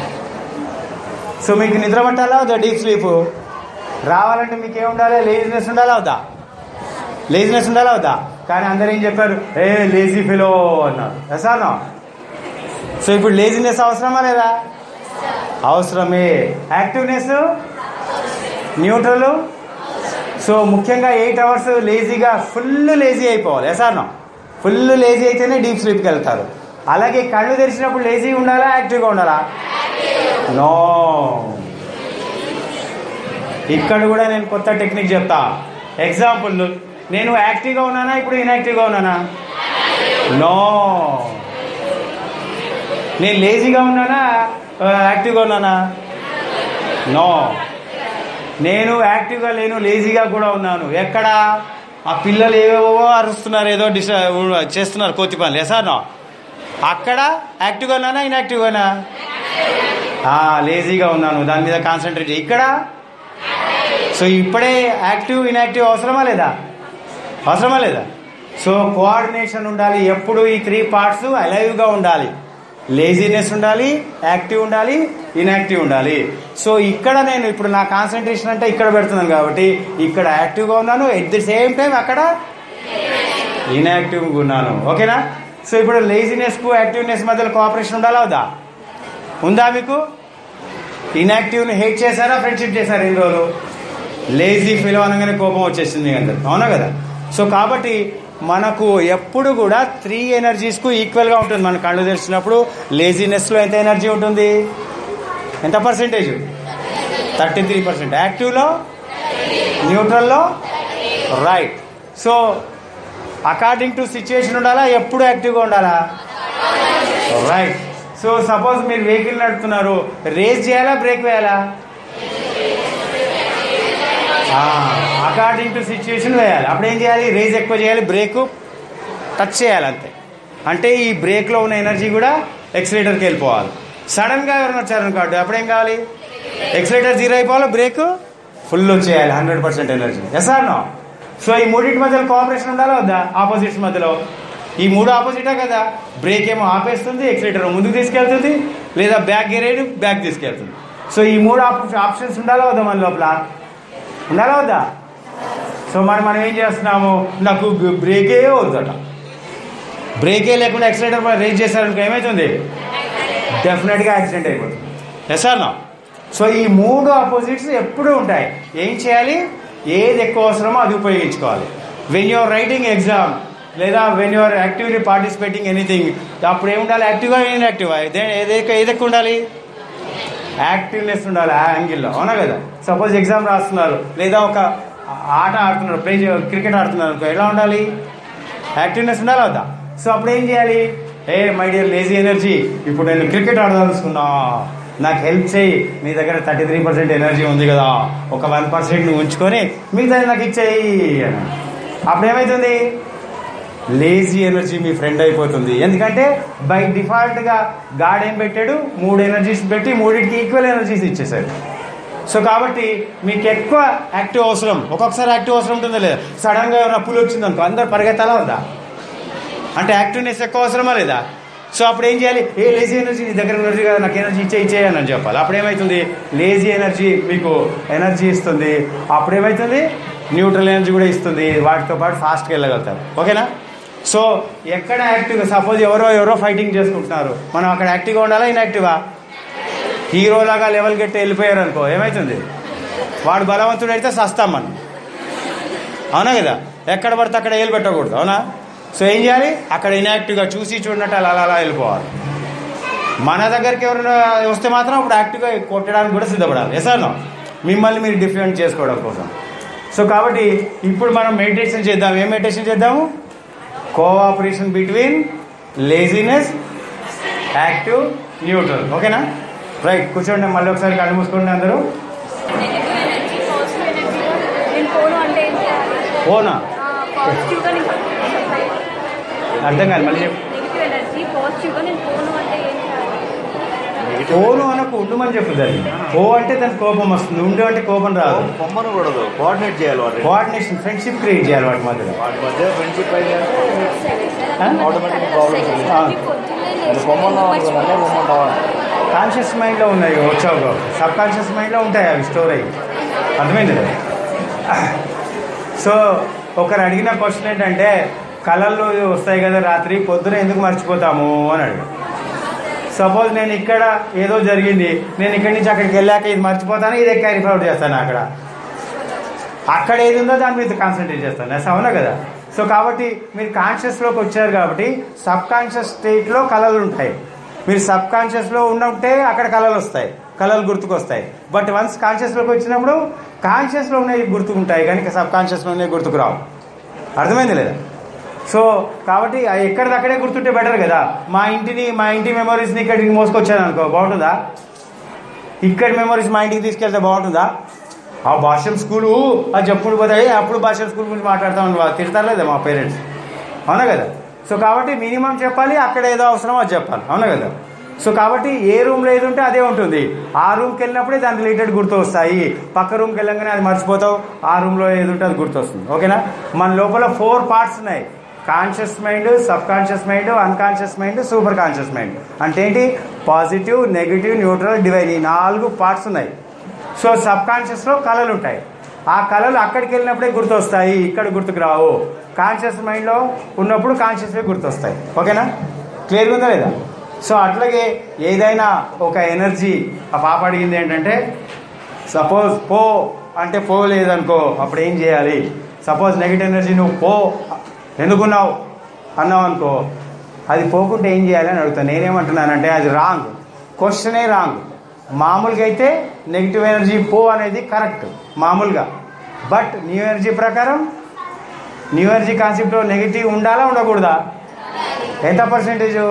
సో మీకు నిద్ర పట్టాలా వద్దా డీప్ స్లీప్ రావాలంటే మీకు ఏం ఉండాలి లేజినెస్ ఉండాలా వద్దా లేజినెస్ ఉండాలా వద్దా కానీ అందరూ ఏం చెప్పారు ఏ లేజీ ఫిలో అన్నారు ఎసానో సో ఇప్పుడు లేజినెస్ అవసరమా లేదా అవసరమే యాక్టివ్నెస్ న్యూట్రల్ సో ముఖ్యంగా ఎయిట్ అవర్స్ లేజీగా ఫుల్ లేజీ అయిపోవాలి ఎసానో ఫుల్ లేజీ అయితేనే డీప్ స్లీప్కి వెళ్తారు అలాగే కళ్ళు తెరిచినప్పుడు లేజీ ఉండాలా యాక్టివ్గా ఉండాలా నో ఇక్కడ కూడా నేను కొత్త టెక్నిక్ చెప్తా ఎగ్జాంపుల్ నేను యాక్టివ్గా ఉన్నానా ఇప్పుడు ఇన్యాక్టివ్గా ఉన్నానా నో నేను లేజీగా ఉన్నానా ఆ, యాక్టివ్గా ఉన్నానా నో నేను యాక్టివ్గా లేను లేజీగా కూడా ఉన్నాను ఎక్కడ ఆ పిల్లలు ఏవేవో అరుస్తున్నారు ఏదో డిస్ చేస్తున్నారు కోతి పనులు ఎసానో అక్కడ యాక్టివ్గా ఉన్నానా ఇన్యాక్టివ్గానా ఆ, లేజీగా ఉన్నాను దాని మీద కాన్సన్ట్రేట్ చేయి. ఇక్కడ సో ఇప్పుడే యాక్టివ్ ఇన్యాక్టివ్ అవసరమా లేదా అవసరమా లేదా సో కోఆర్డినేషన్ ఉండాలి ఎప్పుడు ఈ త్రీ పార్ట్స్ అలైవ్గా ఉండాలి లేజీనెస్ ఉండాలి యాక్టివ్ ఉండాలి ఇన్యాక్టివ్ ఉండాలి సో ఇక్కడ నేను ఇప్పుడు నా కాన్సన్ట్రేషన్ అంటే ఇక్కడ పెడుతున్నాను కాబట్టి ఇక్కడ యాక్టివ్గా ఉన్నాను ఎట్ ది సేమ్ టైం అక్కడ ఇన్యాక్టివ్గా ఉన్నాను ఓకేనా సో ఇప్పుడు లేజినెస్కు యాక్టివ్నెస్ మధ్యలో కోఆపరేషన్ ఉండాలా వద్దా ఉందా మీకు ఇన్యాక్టివ్ని హేట్ చేశారా ఫ్రెండ్షిప్ చేశారా ఎన్ని రోజులు లేజీ ఫీల్ అనగానే కోపం వచ్చేసింది మీ అందరికి అవునా కదా సో కాబట్టి మనకు ఎప్పుడు కూడా త్రీ ఎనర్జీస్కు ఈక్వల్గా ఉంటుంది మన కళ్ళు తెరిచినప్పుడు లేజినెస్లో ఎంత ఎనర్జీ ఉంటుంది ఎంత పర్సెంటేజ్ థర్టీ త్రీ పర్సెంట్ యాక్టివ్లో న్యూట్రల్లో right so according to situation ఉండాలా ఎప్పుడు యాక్టివ్గా ఉండాలా రైట్ సో సపోజ్ మీరు వెహికల్ నడుపుతున్నారు రేస్ చేయాలా బ్రేక్ వేయాలా అకార్డింగ్ టు సిచ్యుయేషన్ వేయాలి అప్పుడు ఏం చేయాలి రేజ్ ఎక్కువ చేయాలి బ్రేక్ టచ్ చేయాలి అంతే అంటే ఈ బ్రేక్లో ఉన్న ఎనర్జీ కూడా ఎక్సిలేటర్కి వెళ్ళిపోవాలి సడన్గా ఎవరైనా వచ్చారనుకోండి అప్పుడేం కావాలి ఎక్సిలేటర్ జీరో అయిపోవాలి బ్రేక్ ఫుల్ వచ్చేయాలి hundred percent energy yes or no so ఈ మూడింటి మధ్యలో కోఆపరేషన్ ఉండాలా వద్దా ఆపోజిట్స్ మధ్యలో ఈ మూడు ఆపోజిటే కదా బ్రేక్ ఏమో ఆపేస్తుంది ఎక్సిలేటర్ ముందుకు తీసుకెళ్తుంది లేదా బ్యాక్ గేరేడు బ్యాక్ తీసుకెళ్తుంది సో ఈ మూడు ఆప్షన్స్ ఉండాలా వద్దా మన లోపల ఉండాలా వద్దా సో మరి మనం ఏం చేస్తున్నాము నాకు బ్రేకే వద్దట బ్రేకే లేకుండా యాక్సిడెంట్ రేజ్ చేశారనుకో ఏమవుతుంది డెఫినెట్గా యాక్సిడెంట్ అయిపోతుంది ఎస్ ఆర్ నో సో ఈ మూడు ఆపోజిట్స్ ఎప్పుడూ ఉంటాయి ఏం చేయాలి ఏది ఎక్కువ అవసరమో అది ఉపయోగించుకోవాలి వెన్ యువర్ రైటింగ్ ఎగ్జామ్ లేదా when you're actively participating anything అప్పుడు ఏముండాలి యాక్టివ్గా ఇన్యాక్టివ్ ఏది ఏది ఎక్కువ ఉండాలి యాక్టివ్నెస్ ఉండాలి ఆ యాంగిల్లో అవునా కదా సపోజ్ ఎగ్జామ్ రాస్తున్నారు లేదా ఒక ఆట ఆడుతున్నారు ప్లే క్రికెట్ ఆడుతున్నారు అనుకో ఎలా ఉండాలి యాక్టివ్నెస్ ఉండాలి వద్దా సో అప్పుడు ఏం చేయాలి ఏ మై డియర్ లేజీ ఎనర్జీ ఇప్పుడు నేను క్రికెట్ ఆడదలుచుకున్నా నాకు హెల్ప్ చేయి మీ దగ్గర థర్టీ త్రీ పర్సెంట్ ఎనర్జీ ఉంది కదా ఒక వన్ పర్సెంట్ నువ్వు ఉంచుకొని మిగతా నాకు ఇచ్చేయి అని అప్పుడు ఏమవుతుంది లేజీ ఎనర్జీ మీ ఫ్రెండ్ అయిపోతుంది ఎందుకంటే బై డిఫాల్ట్ గా గాడ్ ఏం పెట్టాడు మూడు ఎనర్జీస్ పెట్టి మూడింటికి ఈక్వల్ ఎనర్జీస్ ఇచ్చేసాడు సో కాబట్టి మీకు ఎక్కువ యాక్టివ్ అవసరం ఒక్కొక్కసారి యాక్టివ్ అవసరం ఉంటుందా లేదా సడన్ గా ఏమైనా పులి వచ్చింది అనుకో అందరు పరిగెత్తాలా వద్దా అంటే యాక్టివ్నెస్ ఎక్కువ అవసరమా లేదా సో అప్పుడు ఏం చేయాలి ఏ లేజీ ఎనర్జీ నీ దగ్గర ఎనర్జీ కదా నాకు ఎనర్జీ ఇచ్చే ఇచ్చే అని చెప్పాలి అప్పుడు ఏమవుతుంది లేజీ ఎనర్జీ మీకు ఎనర్జీ ఇస్తుంది అప్పుడు ఏమవుతుంది న్యూట్రల్ ఎనర్జీ కూడా ఇస్తుంది వాటితో పాటు ఫాస్ట్గా వెళ్ళగలుగుతారు ఓకేనా సో ఎక్కడ యాక్టివ్గా సపోజ్ ఎవరో ఎవరో ఫైటింగ్ చేసుకుంటున్నారు మనం అక్కడ యాక్టివ్గా ఉండాలా ఇన్యాక్టివా హీరోలాగా లెవెల్ గట్టి వెళ్ళిపోయారు అనుకో ఏమవుతుంది వాడు బలవంతుడు అయితే సస్తాం మనం అవునా కదా ఎక్కడ పడితే అక్కడ ఏలు పెట్టకూడదు అవునా సో ఏం చేయాలి అక్కడ ఇన్యాక్టివ్గా చూసి చూడనట్టు అలా అలా అలా వెళ్ళిపోవాలి మన దగ్గరికి ఎవరైనా వస్తే మాత్రం అప్పుడు యాక్టివ్గా కొట్టడానికి కూడా సిద్ధపడాలి ఎసాను మిమ్మల్ని మీరు డిఫరెంట్ చేసుకోవడం కోసం సో కాబట్టి ఇప్పుడు మనం మెడిటేషన్ చేద్దాం ఏం మెడిటేషన్ చేద్దాము cooperation between laziness active neutral ఓకేనా రైట్ కూర్చోండి మళ్ళీ ఒకసారి కళ్ళు మూసుకోండి అందరూ నెగిటివ్ ఎనర్జీ పాజిటివ్ ఎనర్జీలో నేను పోను అంటే ఏం చేయాలి ఓనా పాజిటివ్గా నేను అర్థం కాదు మళ్ళీ చెప్పు నెగిటివ్ ఎనర్జీ పాజిటివ్గా నేను పోను అంటే ఏం చేయాలి ఓను అనకు ఉండమని చెప్పు దాన్ని ఓ అంటే దానికి కోపం వస్తుంది ఉండు అంటే కోపం రాదు పొమ్మను కూడదు కోఆర్డినేట్ చేయాలి వాటి కోఆర్డినేషన్ ఫ్రెండ్షిప్ క్రియేట్ చేయాలి వాటి మధ్యలో వాటి మధ్య ఫ్రెండ్షిప్ అయిందంటే Huh? Automatic problems ఉంది. Ah. అది పొమ్మను అనుకున్నానే పొమ్మంటావా కాన్షియస్ మైండ్లో ఉన్నాయి వచ్చావు సబ్ కాన్షియస్ మైండ్లో ఉంటాయి అవి స్టోర్ అయ్యి అర్థమైంది కదా సో ఒకరు అడిగిన క్వశ్చన్ ఏంటంటే కళల్లో వస్తాయి కదా రాత్రి పొద్దున ఎందుకు మర్చిపోతాము అని అడిగాడు సపోజ్ నేను ఇక్కడ ఏదో జరిగింది నేను ఇక్కడి నుంచి అక్కడికి వెళ్ళాక ఇది మర్చిపోతాను ఇదే క్యారీ ఫార్వర్డ్ చేస్తాను అక్కడ అక్కడ ఏది ఉందో దాని మీద కాన్సన్ట్రేట్ చేస్తాను ఎస్ అవునా కదా సో కాబట్టి మీరు కాన్షియస్లోకి వచ్చారు కాబట్టి సబ్ కాన్షియస్ స్టేట్లో కళలు ఉంటాయి మీరు సబ్ కాన్షియస్లో ఉన్నట్టే అక్కడ కళలు వస్తాయి కళలు గుర్తుకొస్తాయి బట్ వన్స్ కాన్షియస్లోకి వచ్చినప్పుడు కాన్షియస్లో ఉన్నవి గుర్తుకుంటాయి కానీ సబ్ కాన్షియస్లో ఉన్నవి గుర్తుకు రావు అర్థమైంది లేదా సో కాబట్టి అవి ఎక్కడిదక్కడే గుర్తుంటే బెటర్ కదా మా ఇంటిని మా ఇంటి మెమరీస్ని ఇక్కడికి మోసుకొచ్చాను అనుకో బాగుంటుందా ఇక్కడ మెమరీస్ మా ఇంటికి తీసుకెళ్తే బాగుంటుందా ఆ భాష్యం స్కూలు అది చెప్పుడు పోతాయి అప్పుడు భాష్యం స్కూల్ గురించి మాట్లాడతామని వాళ్ళు తిడతారు లేదా మా పేరెంట్స్ అవునా కదా సో కాబట్టి మినిమం చెప్పాలి అక్కడ ఏదో అవసరమో అది చెప్పాలి అవునా కదా సో కాబట్టి ఏ రూమ్లో ఏది ఉంటే అదే ఉంటుంది ఆ రూమ్కి వెళ్ళినప్పుడే దాని రిలేటెడ్ గుర్తు వస్తాయి పక్క రూమ్కి వెళ్ళంగానే అది మర్చిపోతావు ఆ రూమ్లో ఏది ఉంటే అది గుర్తు వస్తుంది ఓకేనా మన లోపల ఫోర్ పార్ట్స్ ఉన్నాయి conscious mind subconscious mind unconscious mind super conscious mind అంటే ఏంటి పాజిటివ్ నెగిటివ్ న్యూట్రల్ డివైన్ ఈ నాలుగు పార్ట్స్ ఉన్నాయి సో సబ్ కాన్షియస్లో కళలు ఉంటాయి ఆ కళలు అక్కడికి వెళ్ళినప్పుడే గుర్తొస్తాయి ఇక్కడ గుర్తుకు రావు కాన్షియస్ మైండ్లో ఉన్నప్పుడు కాన్షియస్గా గుర్తొస్తాయి ఓకేనా క్లియర్గా ఉందా లేదా సో అట్లాగే ఏదైనా ఒక ఎనర్జీ ఆ పాప అడిగింది ఏంటంటే సపోజ్ పో అంటే పోలేదనుకో అప్పుడు ఏం చేయాలి సపోజ్ నెగిటివ్ ఎనర్జీ నువ్వు పో ఎందుకున్నావు అన్నావు అనుకో అది పోకుంటే ఏం చేయాలి అని అడుగుతాను నేనేమంటున్నానంటే అది రాంగ్ క్వశ్చనే రాంగ్ మామూలుగా అయితే నెగిటివ్ ఎనర్జీ పో అనేది కరెక్ట్ మామూలుగా బట్ న్యూ ఎనర్జీ ప్రకారం న్యూ ఎనర్జీ కాన్సెప్ట్లో నెగిటివ్ ఉండాలా ఉండకూడదా ఎంత పర్సెంటేజ్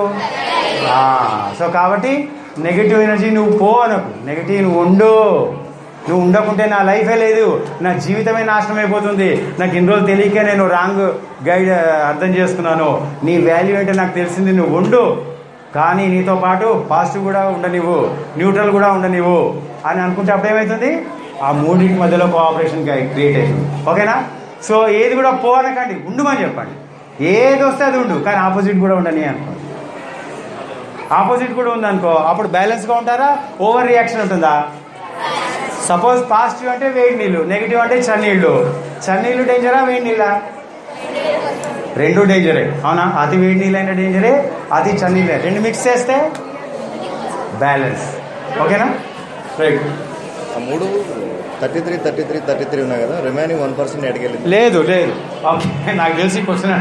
సో కాబట్టి నెగిటివ్ ఎనర్జీ నువ్వు పో అనకు నెగిటివ్ నువ్వు ఉండు నువ్వు ఉండకుంటే నా లైఫే లేదు నా జీవితమే నాశనం అయిపోతుంది నాకు ఇన్ని రోజులు తెలియక నేను రాంగ్ గైడ్ అర్థం చేసుకున్నాను నీ వాల్యూ ఏంటో నాకు తెలిసింది నువ్వు ఉండు కానీ నీతో పాటు పాజిటివ్ కూడా ఉండనివ్వు న్యూట్రల్ కూడా ఉండనివ్వు అని అనుకుంటే అప్పుడు ఏమవుతుంది ఆ మూడింటి మధ్యలో కోఆపరేషన్ క్రియేట్ అవుతుంది ఓకేనా సో ఏది కూడా పో అనకండి ఉండుమని చెప్పండి ఏది వస్తే అది ఉండు కానీ ఆపోజిట్ కూడా ఉండని అనుకోండి ఆపోజిట్ కూడా ఉందనుకో అప్పుడు బ్యాలెన్స్గా ఉంటారా ఓవర్ రియాక్షన్ ఉంటుందా సపోజ్ పాజిటివ్ అంటే వేడి నీళ్ళు నెగిటివ్ అంటే చన్నీళ్ళు చన్నీళ్ళు డేంజరా వేడి నీళ్ళా రెండు డేంజరే అవునా అతి వేడి నీళ్ళైన డేంజరే అతి చన్నీళ్ళే రెండు మిక్స్ చేస్తే బ్యాలెన్స్ ఓకేనా రైట్ ఆ మూడు thirty three thirty three thirty three ఉన్నాయి కదా రిమైనింగ్ వన్ పర్సెంట్ ఎడకెళ్ళింది లేదు లేదు ఓకే నాకు తెలిసి క్వశ్చన్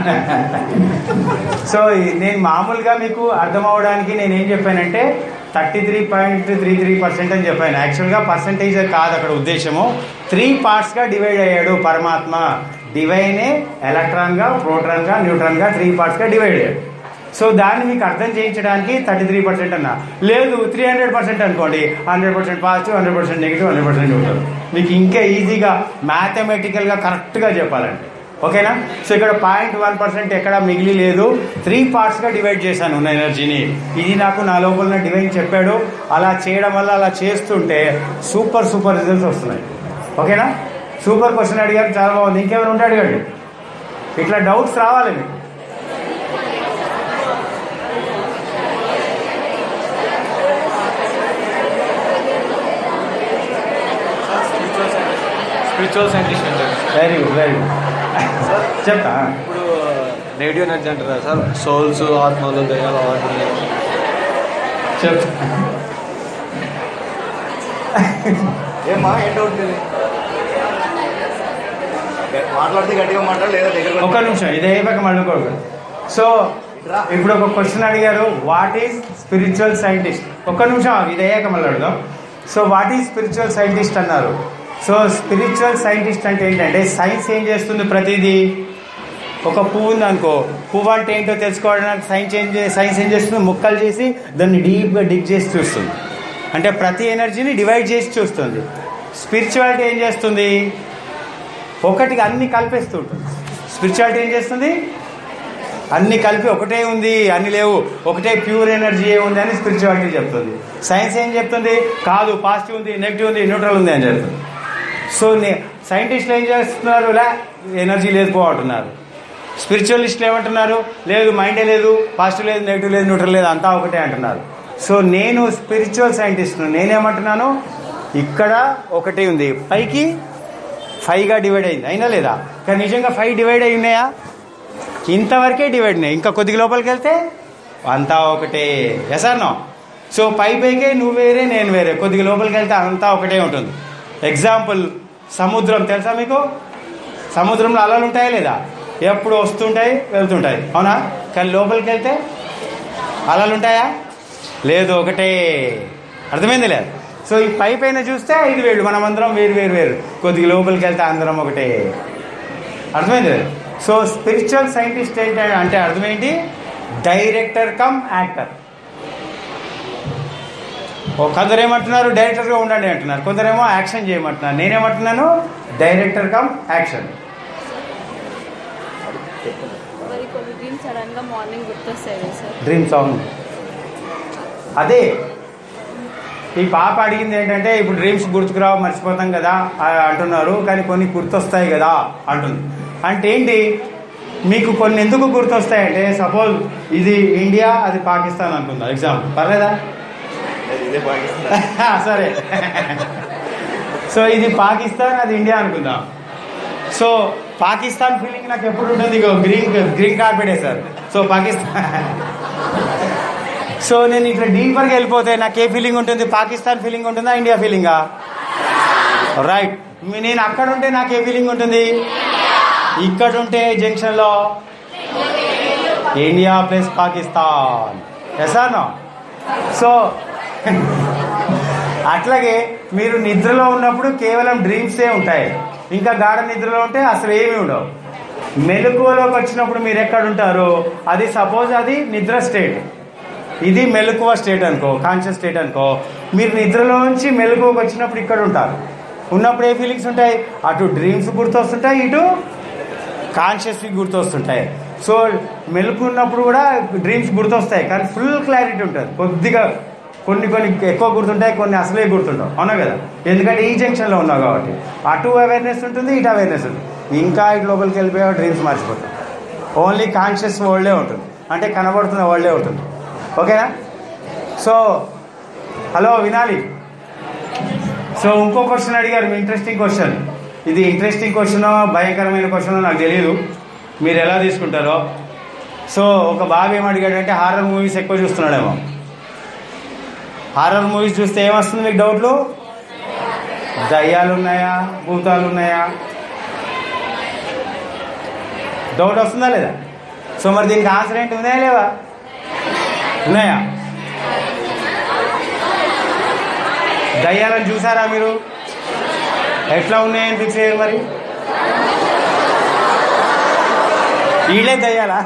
సో ఈ- నేను మామూలుగా మీకు అర్థం అవడానికి నేను ఏం చెప్పానంటే thirty three point three three percent అని చెప్పాను యాక్చువల్గా పర్సంటేజ్ కాదు అక్కడ ఉద్దేశము త్రీ పార్ట్స్గా డివైడ్ అయ్యాడు పరమాత్మ డివైనే ఎలక్ట్రాన్గా ప్రోటాన్గా న్యూట్రాన్గా త్రీ పార్ట్స్గా డివైడ్ అయ్యాడు సో దాన్ని మీకు అర్థం చేయించడానికి థర్టీ త్రీ పర్సెంట్ అన్న లేదు త్రీ హండ్రెడ్ పర్సెంట్ అనుకోండి hundred percent positive hundred percent negative hundred percent neutral మీకు ఇంకా ఈజీగా మ్యాథమెటికల్గా కరెక్ట్గా చెప్పాలంటే ఓకేనా సో ఇక్కడ పాయింట్ వన్ పర్సెంట్ ఎక్కడ మిగిలి లేదు త్రీ పార్ట్స్గా డివైడ్ చేశాను ఉన్న ఎనర్జీని ఇది నాకు నా లోపల డివైన్ చెప్పాడు అలా చేయడం వల్ల అలా చేస్తుంటే సూపర్ సూపర్ రిజల్ట్స్ వస్తున్నాయి ఓకేనా సూపర్ క్వశ్చన్ అడిగారు చాలా బాగుంది ఇంకేమైనా ఉంటే అడగండి ఇట్లా డౌట్స్ రావాలి మీకు స్పిరిచువల్ సైంటిస్ట్ అంటారు వెరీ గుడ్ వెరీ గుడ్ చెప్తా ఇప్పుడు నెగిటివ్ ఎనర్జీ అంటారు కదా సార్ సోల్స్ ఆత్మలు దయాలు వాటిని చెప్తా ఏమ్మా ఏం డౌట్ లేదు మాట్లాడితే గట్టిగా మాట్లాడు లేదా దగ్గర ఒక్క నిమిషం ఇదే అయిపోయాక మళ్ళీ కొడుకు సో ఇప్పుడు ఒక క్వశ్చన్ అడిగారు వాట్ ఈజ్ స్పిరిచువల్ సైంటిస్ట్ ఒక్క నిమిషం ఆగు, ఇది అయ్యాక మళ్ళీ అడుగుదాం so what is spiritual scientist అన్నారు సో స్పిరిచువల్ సైంటిస్ట్ అంటే ఏంటంటే సైన్స్ ఏం చేస్తుంది ప్రతిదీ ఒక పువ్వు ఉంది అనుకో పువ్వు అంటే ఏంటో తెలుసుకోవడానికి సైన్స్ ఏం చే సైన్స్ ఏం చేస్తుంది ముక్కలు చేసి దాన్ని డీప్గా డిగ్ చేసి చూస్తుంది అంటే ప్రతి ఎనర్జీని డివైడ్ చేసి చూస్తుంది స్పిరిచువాలిటీ ఏం చేస్తుంది ఒకటికి అన్ని కలిపేస్తూ ఉంటుంది స్పిరిచువాలిటీ ఏం చేస్తుంది అన్ని కలిపి ఒకటే ఉంది అన్ని లేవు ఒకటే ప్యూర్ ఎనర్జీ ఉంది అని స్పిరిచువాలిటీ చెప్తుంది సైన్స్ ఏం చెప్తుంది కాదు పాజిటివ్ ఉంది నెగిటివ్ ఉంది న్యూట్రల్ ఉంది అని చెప్తుంది సో సైంటిస్టులు ఏం చేస్తున్నారు లే ఎనర్జీ లేదు పో అంటున్నారు స్పిరిచువలిస్టులు ఏమంటున్నారు లేదు మైండే లేదు పాజిటివ్ లేదు నెగిటివ్ లేదు న్యూట్రల్ లేదు అంతా ఒకటే అంటున్నారు సో నేను స్పిరిచువల్ సైంటిస్ట్ నేనేమంటున్నాను ఇక్కడ ఒకటి ఉంది పైకి ఫైవ్గా డివైడ్ అయింది అయినా లేదా కానీ నిజంగా ఫైవ్ డివైడ్ అయి ఉన్నాయా ఇంతవరకే డివైడ్ ఉన్నాయి ఇంకా కొద్దిగా లోపలికి వెళ్తే అంతా ఒకటే ఎసానో సో పై పైకే నువ్వు వేరే నేను వేరే కొద్దిగా లోపలికి వెళ్తే అంతా ఒకటే ఉంటుంది ఎగ్జాంపుల్ సముద్రం తెలుసా మీకు సముద్రంలో అలలు ఉంటాయా లేదా ఎప్పుడు వస్తుంటాయి వెళ్తుంటాయి అవునా కానీ లోపలికి వెళ్తే అలలు ఉంటాయా లేదు ఒకటే అర్థమైంది లేదు సో ఈ పై పైన చూస్తే ఐదు వేళ్ళు మనం అందరం వేరు వేరు వేరు కొద్దిగా లోపలికి వెళ్తే అందరం ఒకటే అర్థమైంది లేదు సో స్పిరిచువల్ సైంటిస్ట్ ఏంటంటే అంటే అర్థమేంటి డైరెక్టర్ కమ్ యాక్టర్ ఓ కొందరు ఏమంటున్నారు డైరెక్టర్గా ఉండండి అంటున్నారు కొందరేమో యాక్షన్ చేయమంటున్నారు నేనేమంటున్నాను డైరెక్టర్ కమ్ యాక్షన్ మరి కొన్ని డ్రీమ్స్ సడన్ గా మార్నింగ్ గుర్తొస్తాయి కదా సార్ డ్రీమ్ సాంగ్ అదే ఈ పాప అడిగింది ఏంటంటే ఇప్పుడు డ్రీమ్స్ గుర్తుకురావు మర్చిపోతాం కదా ఆ అంటున్నారు కానీ కొన్ని గుర్తొస్తాయి కదా అంటుంది అంటే ఏంటి మీకు కొన్ని ఎందుకు గుర్తొస్తాయంటే సపోజ్ ఇది ఇండియా అది పాకిస్తాన్ అనుకుందా ఎగ్జాంపుల్ పర్లేదా ఇదే పాకిస్తాన్ సరే సో ఇది పాకిస్తాన్ అది ఇండియా అనుకుందాం సో పాకిస్తాన్ ఫీలింగ్ నాకు ఎప్పుడు ఉంటుంది ego green green carpet sir so Pakistan so నేను ఇట్లా డీపర్గా వెళ్ళిపోతే నాకు ఏ ఫీలింగ్ ఉంటుంది పాకిస్తాన్ ఫీలింగ్ ఉంటుందా ఇండియా ఫీలింగా రైట్ నేను అక్కడ ఉంటే నాకు ఏ ఫీలింగ్ ఉంటుంది ఇక్కడ ఉంటే జంక్షన్లో ఇండియా ప్లస్ పాకిస్తాన్ ఎసానో సో అట్లాగే మీరు నిద్రలో ఉన్నప్పుడు కేవలం డ్రీమ్సే ఉంటాయి ఇంకా గాఢ నిద్రలో ఉంటే అసలు ఏమీ ఉండవు మెలకువలోకి వచ్చినప్పుడు మీరు ఎక్కడ ఉంటారో అది సపోజ్ అది నిద్ర స్టేట్ ఇది మెలకువ స్టేట్ అనుకో కాన్షియస్ స్టేట్ అనుకో మీరు నిద్రలో నుంచి మెలకువకి వచ్చినప్పుడు ఇక్కడ ఉంటారు ఉన్నప్పుడు ఏ ఫీలింగ్స్ ఉంటాయి అటు డ్రీమ్స్ గుర్తొస్తుంటాయి ఇటు కాన్షియస్వి గుర్తొస్తుంటాయి సో మెలకు ఉన్నప్పుడు కూడా డ్రీమ్స్ గుర్తొస్తాయి కానీ ఫుల్ క్లారిటీ ఉంటుంది కొద్దిగా కొన్ని కొన్ని ఎక్కువ గుర్తుంటాయి కొన్ని అసలే గుర్తుంటావు అవునా కదా ఎందుకంటే ఈ జంక్షన్లో ఉన్నావు కాబట్టి అటు అవేర్నెస్ ఉంటుంది ఇటు అవేర్నెస్ ఉంటుంది ఇంకా ఇటు లోపలికి వెళ్ళిపోయావు డ్రీమ్స్ మర్చిపోతావు ఓన్లీ కాన్షియస్ వరల్డే ఉంటుంది అంటే కనబడుతున్న వరల్డే ఉంటుంది ఓకేనా సో హలో వినాలి సో ఇంకో క్వశ్చన్ అడిగారు ఇంట్రెస్టింగ్ క్వశ్చన్ ఇది ఇంట్రెస్టింగ్ క్వశ్చన్ భయంకరమైన క్వశ్చన్ నాకు తెలియదు మీరు ఎలా తీసుకుంటారో సో ఒక బాబు ఏం అడిగాడంటే హారర్ మూవీస్ ఎక్కువ చూస్తున్నాడేమో హారర్ మూవీస్ చూస్తే ఏమొస్తుంది మీకు డౌట్లు దయ్యాలు ఉన్నాయా భూతాలు ఉన్నాయా డౌట్ వస్తుందా లేదా సో మరి దీనికి ఆన్సర్ ఏంటి ఉన్నాయా లేవా ఉన్నాయా దయ్యాలను చూసారా మీరు ఎట్లా ఉన్నాయని ఫిక్స్ అయ్యారు మరి వీళ్ళే దయ్యాలా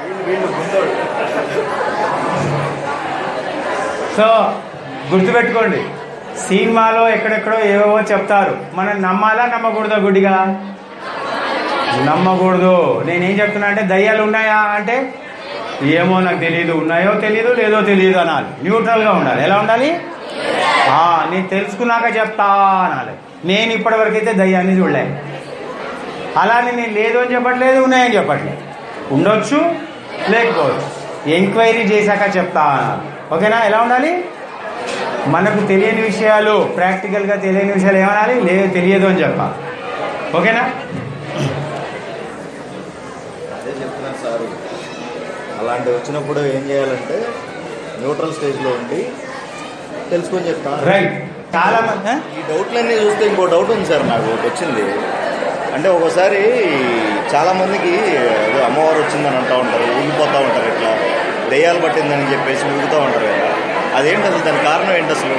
సో గుర్తుపెట్టుకోండి సినిమాలో ఎక్కడెక్కడో ఏవేవో చెప్తారు మనం నమ్మాలా నమ్మకూడదా గుడ్డిగా నమ్మకూడదు నేనేం చెప్తున్నా అంటే దయ్యాలు ఉన్నాయా అంటే ఏమో నాకు తెలియదు ఉన్నాయో తెలియదు లేదో తెలియదు అనాలి న్యూట్రల్గా ఉండాలి ఎలా ఉండాలి ఆ, నేను తెలుసుకున్నాక చెప్తా అనాలి నేను ఇప్పటివరకు అయితే దయ్యాన్ని చూడలే అలానే నేను లేదు అని చెప్పట్లేదు ఉన్నాయని చెప్పట్లేదు ఉండొచ్చు లేకపోవచ్చు ఎంక్వైరీ చేశాక చెప్తా అనాలి ఓకేనా ఎలా ఉండాలి మనకు తెలియని విషయాలు ప్రాక్టికల్గా తెలియని విషయాలు ఏమనాలి లేదు తెలియదు అని చెప్పాలి ఓకేనా అదే చెప్తున్నాను సార్ అలాంటి వచ్చినప్పుడు ఏం చేయాలంటే న్యూట్రల్ స్టేజ్లో ఉండి తెలుసుకొని చెప్తాను రైట్ చాలా మంది ఆ? ఈ డౌట్లన్నీ చూస్తే ఇంకో డౌట్ ఉంది సార్ నాకు ఒకటి వచ్చింది అంటే ఒక్కోసారి చాలా మందికి ఏదో అమ్మవారు వచ్చిందని అంటూ ఉంటారు ఊగిపోతూ ఉంటారు ఇట్లా దెయ్యాలు పట్టిందని చెప్పేసి ఊగుతూ ఉంటారు కదా అదేంటి అసలు దాని కారణం ఏంటి అసలు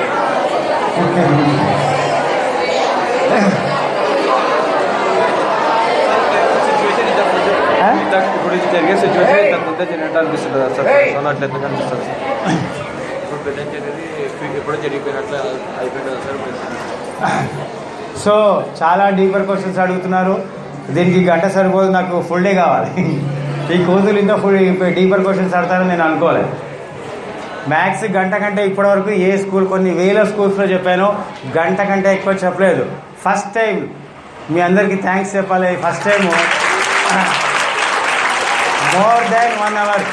సిచ్యువేషన్ ఇంతకు ముందు ఆ? ఇంతకు ఇప్పుడు ఇది జరిగే సిచ్యువేషన్ ఇంతకు ముందే జరిగినట్టు అనిపిస్తుంది కదా సార్ సో అట్లా ఎందుకు అనిపిస్తుంది సార్ ఇప్పుడు ప్రజెంట్ అనేది ఎప్పుడో జరిగిపోయినట్లు అయిపోయింది కదా సార్ సో చాలా డీపర్ క్వశ్చన్స్ అడుగుతున్నారు దీనికి గంట సరిపోదు నాకు ఫుల్ డే కావాలి ఈ కోతులు ఇంకా ఫుల్ డీపర్ క్వశ్చన్స్ అడతారని నేను అనుకోలేదు మ్యాథ్స్ గంట కంటే ఇప్పటివరకు ఏ స్కూల్ కొన్ని వేల స్కూల్స్లో చెప్పాను గంట కంటే ఎక్కువ చెప్పలేదు ఫస్ట్ టైం మీ అందరికీ థ్యాంక్స్ చెప్పాలి first time more than one hour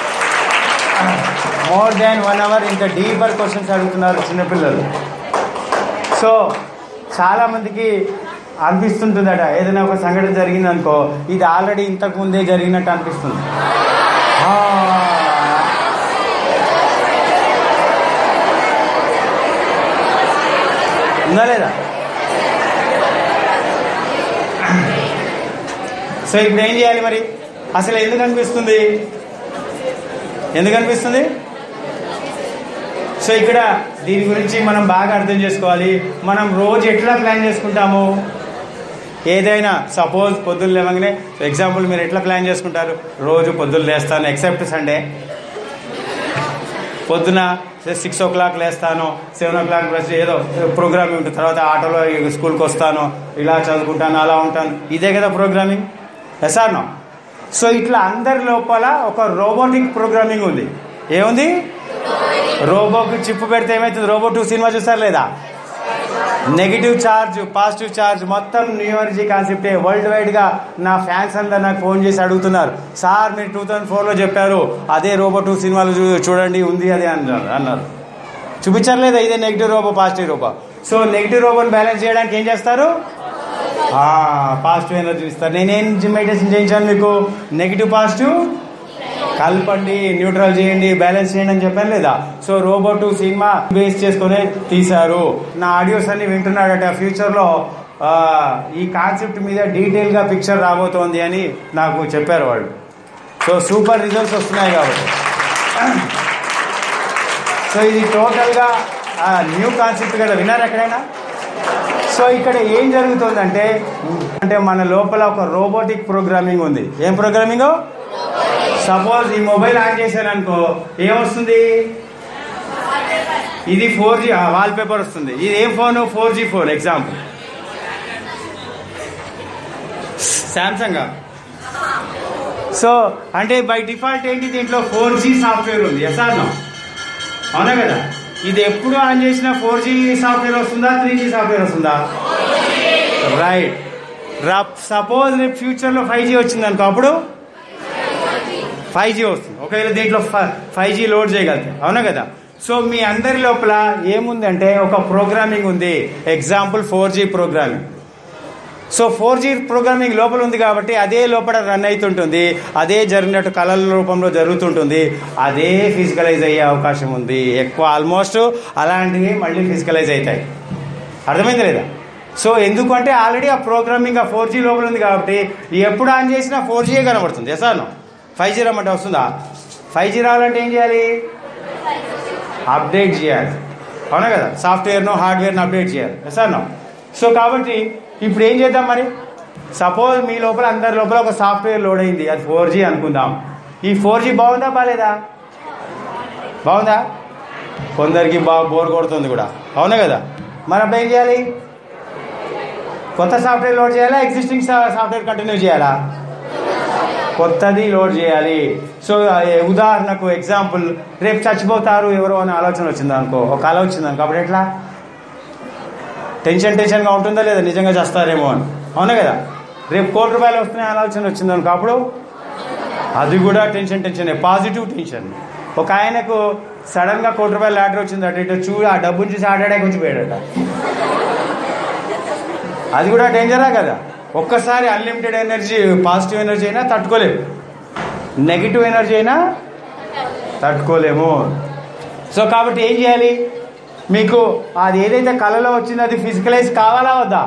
more than one hour ఇంకా డీపర్ క్వశ్చన్స్ అడుగుతున్నారు చిన్నపిల్లలు సో చాలా మందికి అనిపిస్తుంటుందట ఏదైనా ఒక సంఘటన జరిగింది అనుకో ఇది ఆల్రెడీ ఇంతకు ముందే జరిగినట్టు అనిపిస్తుంది ఆ. ఉందా లేదా సో ఇప్పుడు ఏం చేయాలి మరి అసలు ఎందుకు అనిపిస్తుంది ఎందుకు అనిపిస్తుంది సో ఇక్కడ దీని గురించి మనం బాగా అర్థం చేసుకోవాలి మనం రోజు ఎట్లా ప్లాన్ చేసుకుంటాము ఏదైనా సపోజ్ పొద్దున్న లేవగానే ఎగ్జాంపుల్ మీరు ఎట్లా ప్లాన్ చేసుకుంటారు రోజు పొద్దున్న లేస్తాను ఎక్సెప్ట్ సండే పొద్దున సిక్స్ ఓ క్లాక్ లేస్తాను సెవెన్ ఓ క్లాక్ ప్లస్ ఏదో ప్రోగ్రామింగ్ ఉంటుంది తర్వాత ఆటోలో స్కూల్కి వస్తాను ఇలా చదువుకుంటాను అలా ఉంటాను ఇదే కదా ప్రోగ్రామింగ్ ఎస్ఆర్ నో సో ఇట్లా అందరి లోపల ఒక రోబోటిక్ ప్రోగ్రామింగ్ ఉంది ఏముంది రోబోకి చిప్పు పెడితే ఏమవుతుంది రోబో టూ సినిమా చూసారు లేదా నెగిటివ్ చార్జ్ పాజిటివ్ చార్జ్ మొత్తం న్యూ ఎనర్జీ కాన్సెప్టే వరల్డ్ వైడ్ గా నా ఫ్యాన్స్ అందరు నాకు ఫోన్ చేసి అడుగుతున్నారు సార్ మీరు టూ థౌసండ్ ఫోర్ లో చెప్పారు అదే రోబో టూ సినిమాలు చూ- చూడండి ఉంది అది అన్నారు అన్నారు చూపించారు లేదా ఇదే negative robo positive robo so negative రోబోని బ్యాలెన్స్ చేయడానికి ఏం చేస్తారు పాజిటివ్ ఎనర్జీ ఇస్తారు నేనేం మెడిటేషన్ చేయించాను మీకు నెగిటివ్ పాజిటివ్ కలపండి న్యూట్రల్ చేయండి బ్యాలెన్స్ చేయండి అని చెప్పాను లేదా సో రోబోట్ సినిమా బేస్ చేసుకుని తీశారు నా ఆడియోస్ అన్ని వింటున్నాడట ఫ్యూచర్ లో ఆ, ఈ కాన్సెప్ట్ మీద డీటెయిల్ గా పిక్చర్ రాబోతోంది అని నాకు చెప్పారు వాళ్ళు సో సూపర్ రిజల్ట్స్ వస్తున్నాయి కాబట్టి సో ఇది టోటల్ గా న్యూ కాన్సెప్ట్ కదా విన్నారు ఎక్కడైనా సో ఇక్కడ ఏం జరుగుతుందంటే అంటే మన లోపల ఒక రోబోటిక్ ప్రోగ్రామింగ్ ఉంది ఏం ప్రోగ్రామింగ్ సపోజ్ ఈ మొబైల్ ఆన్ చేశాను అనుకో ఏమొస్తుంది ఇది ఫోర్ జీ వాల్ పేపర్ వస్తుంది ఇది ఏం phone four G phone example Samsung so అంటే బై డిఫాల్ట్ ఏంటి దీంట్లో ఫోర్ జీ సాఫ్ట్వేర్ ఉంది ఎస్ఆర్ నో అవునా కదా ఇది ఎప్పుడు ఆన్ చేసినా ఫోర్ జీ సాఫ్ట్వేర్ వస్తుందా త్రీ జీ సాఫ్ట్వేర్ వస్తుందా రైట్ సపోజ్ రేపు ఫ్యూచర్లో ఫైవ్ జీ వచ్చింది అనుకో అప్పుడు ఫైవ్ జీ వస్తుంది ఒకవేళ దీంట్లో ఫైవ్ జీ లోడ్ చేయగలుగుతాం అవునా కదా సో మీ అందరి లోపల ఏముందంటే ఒక ప్రోగ్రామింగ్ ఉంది example four G programming so four G programming లోపల ఉంది కాబట్టి అదే లోపల రన్ అవుతుంటుంది అదే జరిగినట్టు కళల రూపంలో జరుగుతుంటుంది అదే ఫిజికలైజ్ అయ్యే అవకాశం ఉంది ఎక్కువ ఆల్మోస్ట్ అలాంటివి మళ్ళీ ఫిజికలైజ్ అవుతాయి అర్థమైంది లేదా సో ఎందుకంటే ఆల్రెడీ ఆ ప్రోగ్రామింగ్ ఆ ఫోర్ జీ లోపల ఉంది కాబట్టి ఎప్పుడు ఆన్ చేసినా ఫోర్ జీయే కనబడుతుంది ఎసాను ఫైవ్ జీ రమ్మంటే వస్తుందా ఫైవ్ జీ రావాలంటే ఏం చేయాలి అప్డేట్ చేయాలి అవునా కదా సాఫ్ట్వేర్ను హార్డ్వేర్ను అప్డేట్ చేయాలి ఎసాను సో కాబట్టి ఇప్పుడు ఏం చేద్దాం మరి సపోజ్ మీ లోపల అందరి లోపల ఒక సాఫ్ట్వేర్ లోడ్ అయింది అది ఫోర్ జీ అనుకుందాం ఈ ఫోర్ జీ బాగుందా బాగాలేదా బాగుందా కొందరికి బాగా బోర్ కొడుతుంది కూడా అవునా కదా మరి అప్పుడు ఏం చేయాలి కొత్త సాఫ్ట్వేర్ లోడ్ చేయాలా ఎగ్జిస్టింగ్ సాఫ్ట్వేర్ కంటిన్యూ చేయాలా కొత్తది లోడ్ చేయాలి సో ఏ ఉదాహరణకు ఎగ్జాంపుల్ రేపు చచ్చిపోతారు ఎవరో అనే ఆలోచన వచ్చింది అనుకో ఒక కళ వచ్చింది అనుకో అప్పుడు ఎట్లా టెన్షన్ టెన్షన్గా ఉంటుందా లేదా నిజంగా చేస్తారేమో అని అవునా కదా రేపు కోటి రూపాయలు వస్తున్నాయి ఆలోచన వచ్చింది అనుకో అప్పుడు అది కూడా టెన్షన్ టెన్షన్ పాజిటివ్ టెన్షన్ ఒక ఆయనకు సడన్ గా కోటి రూపాయల లాటరీ వచ్చింది అటు ఇటు చూ ఆ డబ్బుని చూసి ఆడాడే కొంచెం పోయాడట అది కూడా డేంజరా కదా ఒక్కసారి అన్లిమిటెడ్ ఎనర్జీ పాజిటివ్ ఎనర్జీ అయినా తట్టుకోలేము నెగిటివ్ ఎనర్జీ అయినా తట్టుకోలేము సో కాబట్టి ఏం చేయాలి మీకు అది ఏదైతే కళలో వచ్చిందో అది ఫిజికలైజ్ కావాలా వద్దా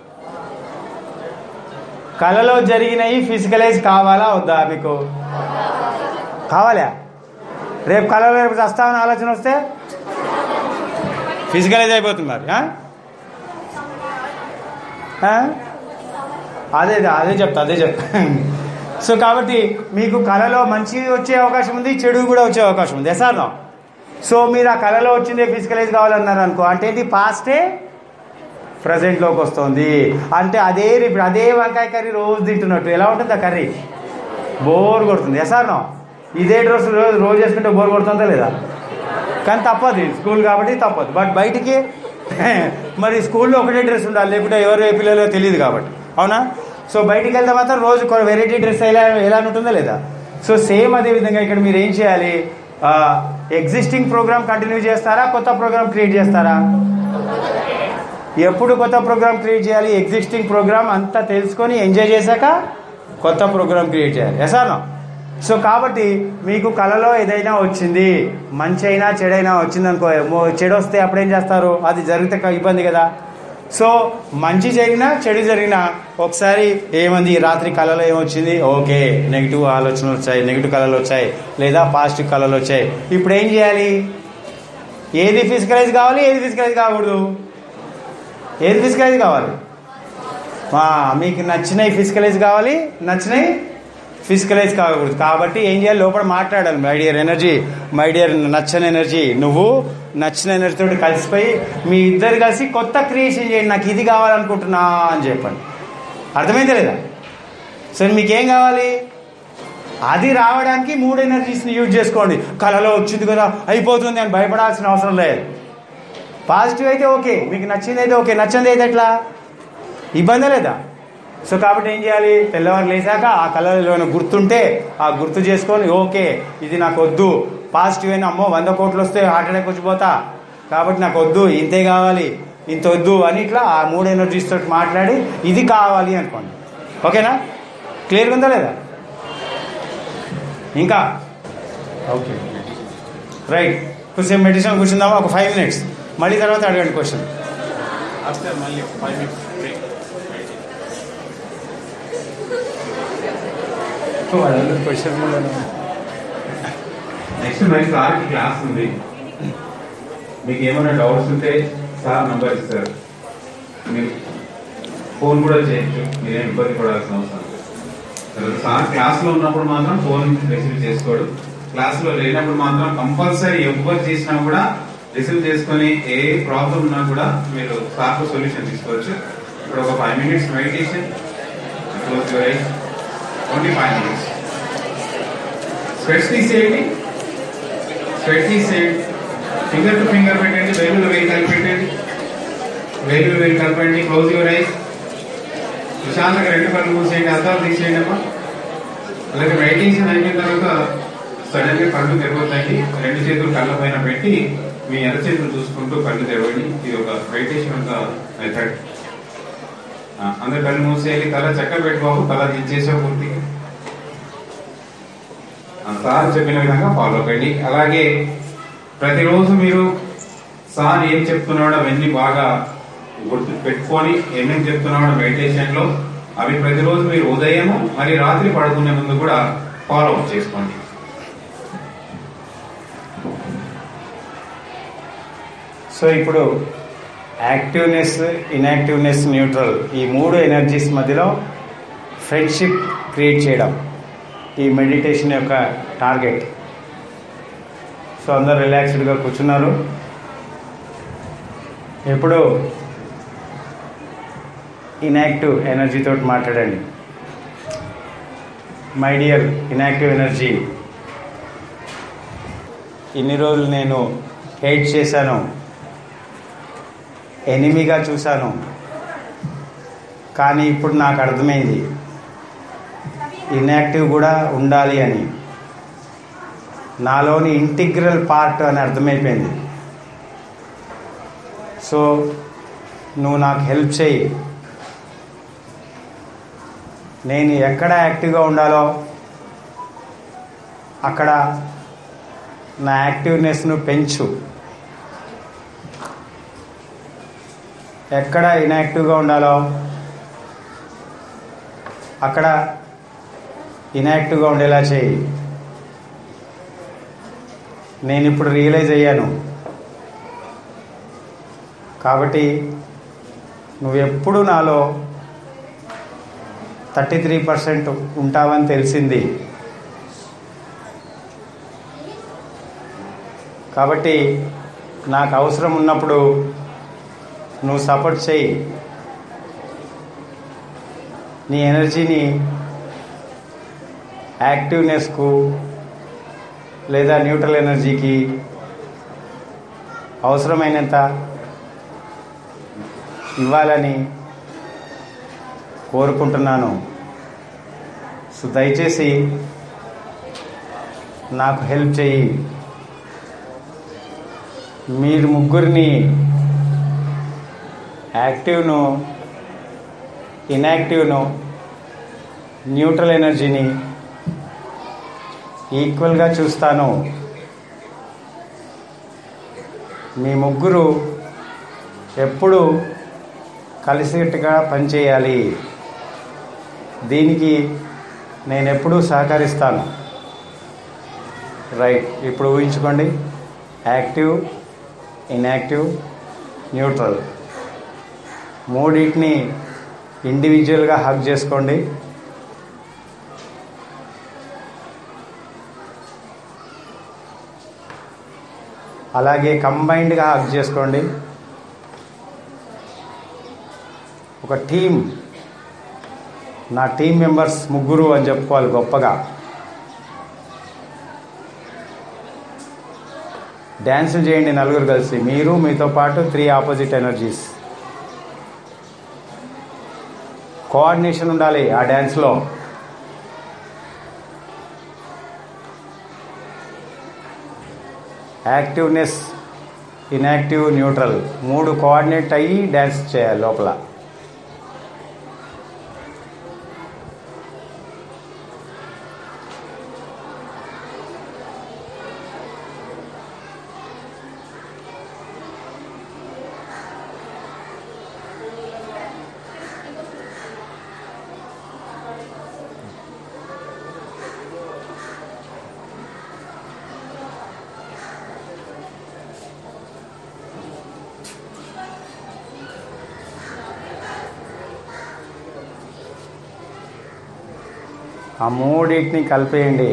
కళలో జరిగినవి ఫిజికలైజ్ కావాలా వద్దా మీకు కావాలా రేపు కళలో రేపు చస్తామని ఆలోచన వస్తే ఫిజికలైజ్ అయిపోతుంది మరి ఆ? ఆ? అదే అదే చెప్తా అదే చెప్తా సో కాబట్టి మీకు కళలో మంచి వచ్చే అవకాశం ఉంది చెడు కూడా వచ్చే అవకాశం ఉంది ఎసార్ నో సో మీరు ఆ కళలో వచ్చిందే ఫిజికలైజ్ కావాలన్నారు అనుకో అంటే ఏంటి పాస్టే ప్రజెంట్లోకి వస్తుంది అంటే అదే ఇప్పుడు అదే వంకాయ కర్రీ రోజు తింటున్నట్టు ఎలా ఉంటుంది ఆ కర్రీ బోర్ కొడుతుంది ఎసార్ నో ఇదే డ్రెస్ రోజు రోజు చేసుకుంటే బోర్ కొడుతుందా లేదా కానీ తప్పదు ఇది స్కూల్ కాబట్టి తప్పదు బట్ బయటికి మరి స్కూల్లో ఒకటే డ్రెస్ ఉండాలి లేకుంటే ఎవరు ఏ పిల్లలో తెలియదు కాబట్టి అవునా సో బయటికి వెళ్తే మాత్రం రోజు వెరైటీ డ్రెస్ ఎలా ఎలా ఉంటుందా లేదా సో సేమ్ అదే విధంగా ఇక్కడ మీరు ఏం చేయాలి ఎగ్జిస్టింగ్ ప్రోగ్రామ్ కంటిన్యూ చేస్తారా కొత్త ప్రోగ్రామ్ క్రియేట్ చేస్తారా ఎప్పుడు కొత్త ప్రోగ్రామ్ క్రియేట్ చేయాలి ఎగ్జిస్టింగ్ ప్రోగ్రామ్ అంతా తెలుసుకొని ఎంజాయ్ చేశాక కొత్త ప్రోగ్రామ్ క్రియేట్ చేయాలి ఎసానో సో కాబట్టి మీకు కళలో ఏదైనా వచ్చింది మంచి అయినా చెడైనా వచ్చింది అనుకో మో- చెడు వస్తే అప్పుడేం చేస్తారు అది జరిగితే క- ఇబ్బంది కదా సో మంచి జరిగినా చెడు జరిగినా ఒకసారి ఏమంది రాత్రి కళలో ఏమొచ్చింది ఓకే నెగిటివ్ ఆలోచనలు వచ్చాయి నెగిటివ్ కళలు వచ్చాయి లేదా పాజిటివ్ కళలు వచ్చాయి ఇప్పుడు ఏం చేయాలి ఏది ఫిజికలైజ్ కావాలి ఏది ఫిజికలైజ్ కాకూడదు ఏది ఫిజికలైజ్ కావాలి ఆ, మీకు నచ్చినవి ఫిజికలైజ్ కావాలి నచ్చినవి ఫిజికలైజ్ కాకూడదు కాబట్టి ఏం చేయాలి లోపల మాట్లాడాలి my dear energy my dear నచ్చని ఎనర్జీ నువ్వు నచ్చిన ఎనర్జీతో కలిసిపోయి మీ ఇద్దరు కలిసి కొత్త క్రియేషన్ చేయండి నాకు ఇది కావాలనుకుంటున్నా అని చెప్పండి అర్థమైందా లేదా సో మీకేం కావాలి అది రావడానికి మూడు ఎనర్జీస్ని యూజ్ చేసుకోండి కళలో వచ్చింది కదా అయిపోతుంది అని భయపడాల్సిన అవసరం లేదు పాజిటివ్ అయితే ఓకే మీకు నచ్చింది అయితే ఓకే నచ్చింది అయితే ఎట్లా ఇబ్బంది లేదా సో కాబట్టి ఏం చేయాలి తెల్లవారు లేచాక ఆ కళలో ఏమైనా గుర్తుంటే ఆ గుర్తు చేసుకొని ఓకే ఇది నాకు వద్దు పాజిటివ్ అయినా అమ్మో వంద కోట్లు వస్తే హార్ట్ అటాక్ వచ్చిపోతా కాబట్టి నాకు వద్దు ఇంతే కావాలి ఇంత వద్దు అని ఇట్లా ఆ మూడు ఎనర్జీస్ తోటి మాట్లాడి ఇది కావాలి అనుకోండి ఓకేనా క్లియర్గా ఉందా లేదా ఇంకా ఓకే రైట్ కొంచెం మెడిసిన్ కూర్చుందామా ఒక ఫైవ్ మినిట్స్ మళ్ళీ తర్వాత అడగండి క్వశ్చన్ ఆఫ్టర్ మళ్ళీ five minutes break question next మరి సార్కి క్లాస్ ఉంది మీకు ఏమైనా డౌట్స్ ఉంటే సార్ నంబర్ ఇస్తారు మీరు ఫోన్ కూడా చేయొచ్చు మీరేం ఇబ్బంది పడాల్సిన అవసరం లేదు తర్వాత సార్ క్లాస్ లో ఉన్నప్పుడు మాత్రం ఫోన్ రిసీవ్ చేసుకోడు క్లాస్ లో లేనప్పుడు మాత్రం కంపల్సరీ ఎవ్వరు చేసినా కూడా రిసీవ్ చేసుకొని ఏ ప్రాబ్లం ఉన్నా కూడా మీరు సార్ సొల్యూషన్ తీసుకోవచ్చు ఇప్పుడు ఒక five minutes meditation close your eyes only five minutes specs తీసేయండి స్పెట్స్ తీసేయండి ఫింగర్ టు ఫింగర్ పెట్టండి వేలులు వేలు కలిపి పెట్టండి వేలులు వేలు కలపండి క్లోజ్ యువర్ ఐస్ ప్రశాంతంగా రెండు కళ్ళు మూసేయండి అద్దాలు తీసేయండి అమ్మా అలాగే మెడిటేషన్ అయిపోయిన తర్వాత సడన్ గా కళ్ళు తెరవద్దండి రెండు చేతులు కళ్ళ పైన పెట్టి మీ ఎర్ర చేతులు చూసుకుంటూ కళ్ళు తెరవండి ఇది ఒక మెడిటేషన్ ఒక మెథడ్ అందరు కళ్ళు మూసేయాలి తల చక్క పెట్టుకోకు తల దించేసావు పూర్తిగా ఆ, సార్ చెప్పిన విధంగా ఫాలో కండి అలాగే ప్రతిరోజు మీరు సార్ ఏం చెప్తున్నాడో అవన్నీ బాగా గుర్తు పెట్టుకొని ఏమేమి చెప్తున్నాడో మెడిటేషన్ లో అవి ప్రతిరోజు మీరు ఉదయం మరి రాత్రి పడుకునే ముందు కూడా ఫాలో అప్ చేసుకోండి సో ఇప్పుడు యాక్టివ్నెస్ ఇన్యాక్టివ్నెస్ న్యూట్రల్ ఈ మూడు ఎనర్జీస్ మధ్యలో ఫ్రెండ్షిప్ క్రియేట్ చేయడం ఈ మెడిటేషన్ యొక్క టార్గెట్ సో అందరు రిలాక్స్డ్గా కూర్చున్నారు ఇప్పుడు ఇన్యాక్టివ్ ఎనర్జీతో మాట్లాడండి మై డియర్ ఇన్యాక్టివ్ ఎనర్జీ ఇన్ని రోజులు నేను హేట్ చేశాను ఎనిమిగా చూశాను కానీ ఇప్పుడు నాకు అర్థమైంది ఇన్యాక్టివ్ కూడా ఉండాలి అని నాలోని ఇంటిగ్రల్ పార్ట్ అని అర్థమైపోయింది సో నువ్వు నాకు హెల్ప్ చేయి నేను ఎక్కడ యాక్టివ్గా ఉండాలో అక్కడ నా యాక్టివ్నెస్ను పెంచు ఎక్కడ ఇన్యాక్టివ్గా ఉండాలో అక్కడ ఇన్యాక్టివ్గా ఉండేలా చేయి నేను ఇప్పుడు రియలైజ్ అయ్యాను కాబట్టి నువ్వెప్పుడు నాలో థర్టీ త్రీ పర్సెంట్ ఉంటావని తెలిసింది కాబట్టి నాకు అవసరం ఉన్నప్పుడు నువ్వు సపోర్ట్ చేయి నీ ఎనర్జీని యాక్టివ్నెస్కు లేదా న్యూట్రల్ ఎనర్జీకి అవసరమైనంత ఇవ్వాలని కోరుకుంటున్నాను సో దయచేసి నాకు హెల్ప్ చేయి మీరు ముగ్గురిని యాక్టివ్ను ఇన్యాక్టివ్ను న్యూట్రల్ ఎనర్జీని ఈక్వల్గా చూస్తాను మీ ముగ్గురు ఎప్పుడు కలిసికట్టుగా పనిచేయాలి దీనికి నేను ఎప్పుడూ సహకరిస్తాను రైట్ ఇప్పుడు ఊహించుకోండి యాక్టివ్ ఇన్యాక్టివ్ న్యూట్రల్ మూడింటిని ఇండివిజువల్గా హక్ చేసుకోండి అలాగే కంబైన్డ్గా హక్ చేసుకోండి ఒక టీం నా టీం మెంబర్స్ ముగ్గురు అని చెప్పుకోవాలి గొప్పగా డ్యాన్స్ చేయండి నలుగురు కలిసి మీరు మీతో పాటు త్రీ ఆపోజిట్ ఎనర్జీస్ కోఆర్డినేషన్ ఉండాలి ఆ డ్యాన్స్లో యాక్టివ్నెస్ ఇన్యాక్టివ్ న్యూట్రల్ మూడు కోఆర్డినేట్ అయ్యి డ్యాన్స్ చేయాలి లోపల ఆ మూడింటిని కలిపేయండి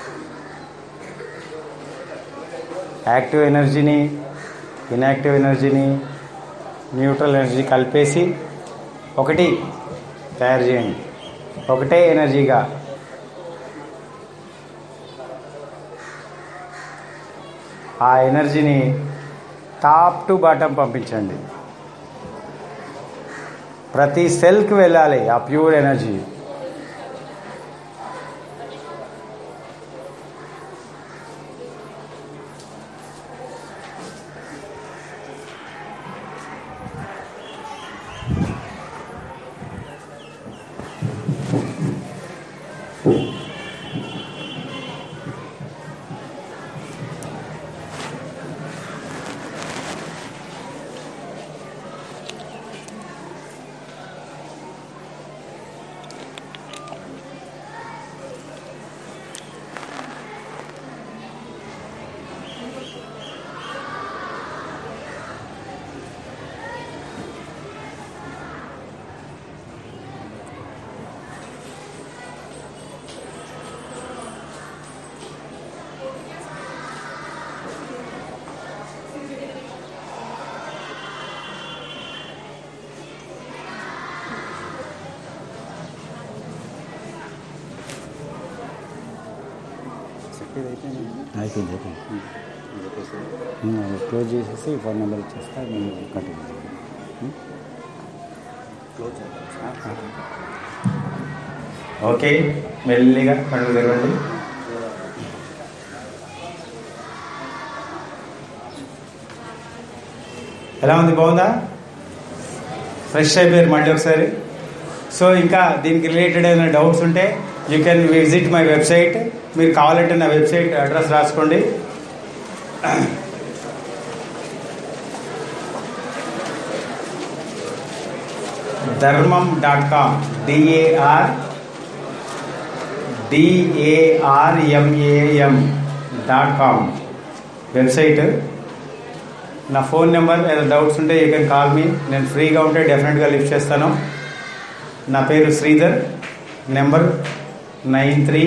యాక్టివ్ ఎనర్జీని ఇన్యాక్టివ్ ఎనర్జీని న్యూట్రల్ ఎనర్జీ కలిపేసి ఒకటి తయారు చేయండి ఒకటే ఎనర్జీగా ఆ ఎనర్జీని టాప్ టు బాటం పంపించండి ప్రతి సెల్కి వెళ్ళాలి ఆ ప్యూర్ ఎనర్జీ అయిపోయింది అయిపోయింది క్లోజ్ చేసేసి ఫోన్ నెంబర్ ఇచ్చేస్తా నేను కట్టింది ఓకే మెల్లిగా కళ్ళు తెరవండి ఎలా ఉంది బాగుందా ఫ్రెష్ అయిపోయారు మళ్ళీ ఒకసారి సో ఇంకా దీనికి రిలేటెడ్ ఏదైనా డౌట్స్ ఉంటే you can visit my website మీరు కావాలంటే నా వెబ్సైట్ అడ్రస్ రాసుకోండి Dharmam dot com D A R D A R M A M dot com website నా ఫోన్ నెంబర్ ఏదైనా డౌట్స్ ఉంటే యూ కెన్ కాల్ మీ నేను ఫ్రీగా ఉంటే డెఫినెట్గా లిఫ్ట్ చేస్తాను నా పేరు Sridhar number nine three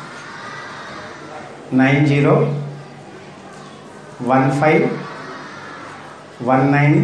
nine zero one five one nine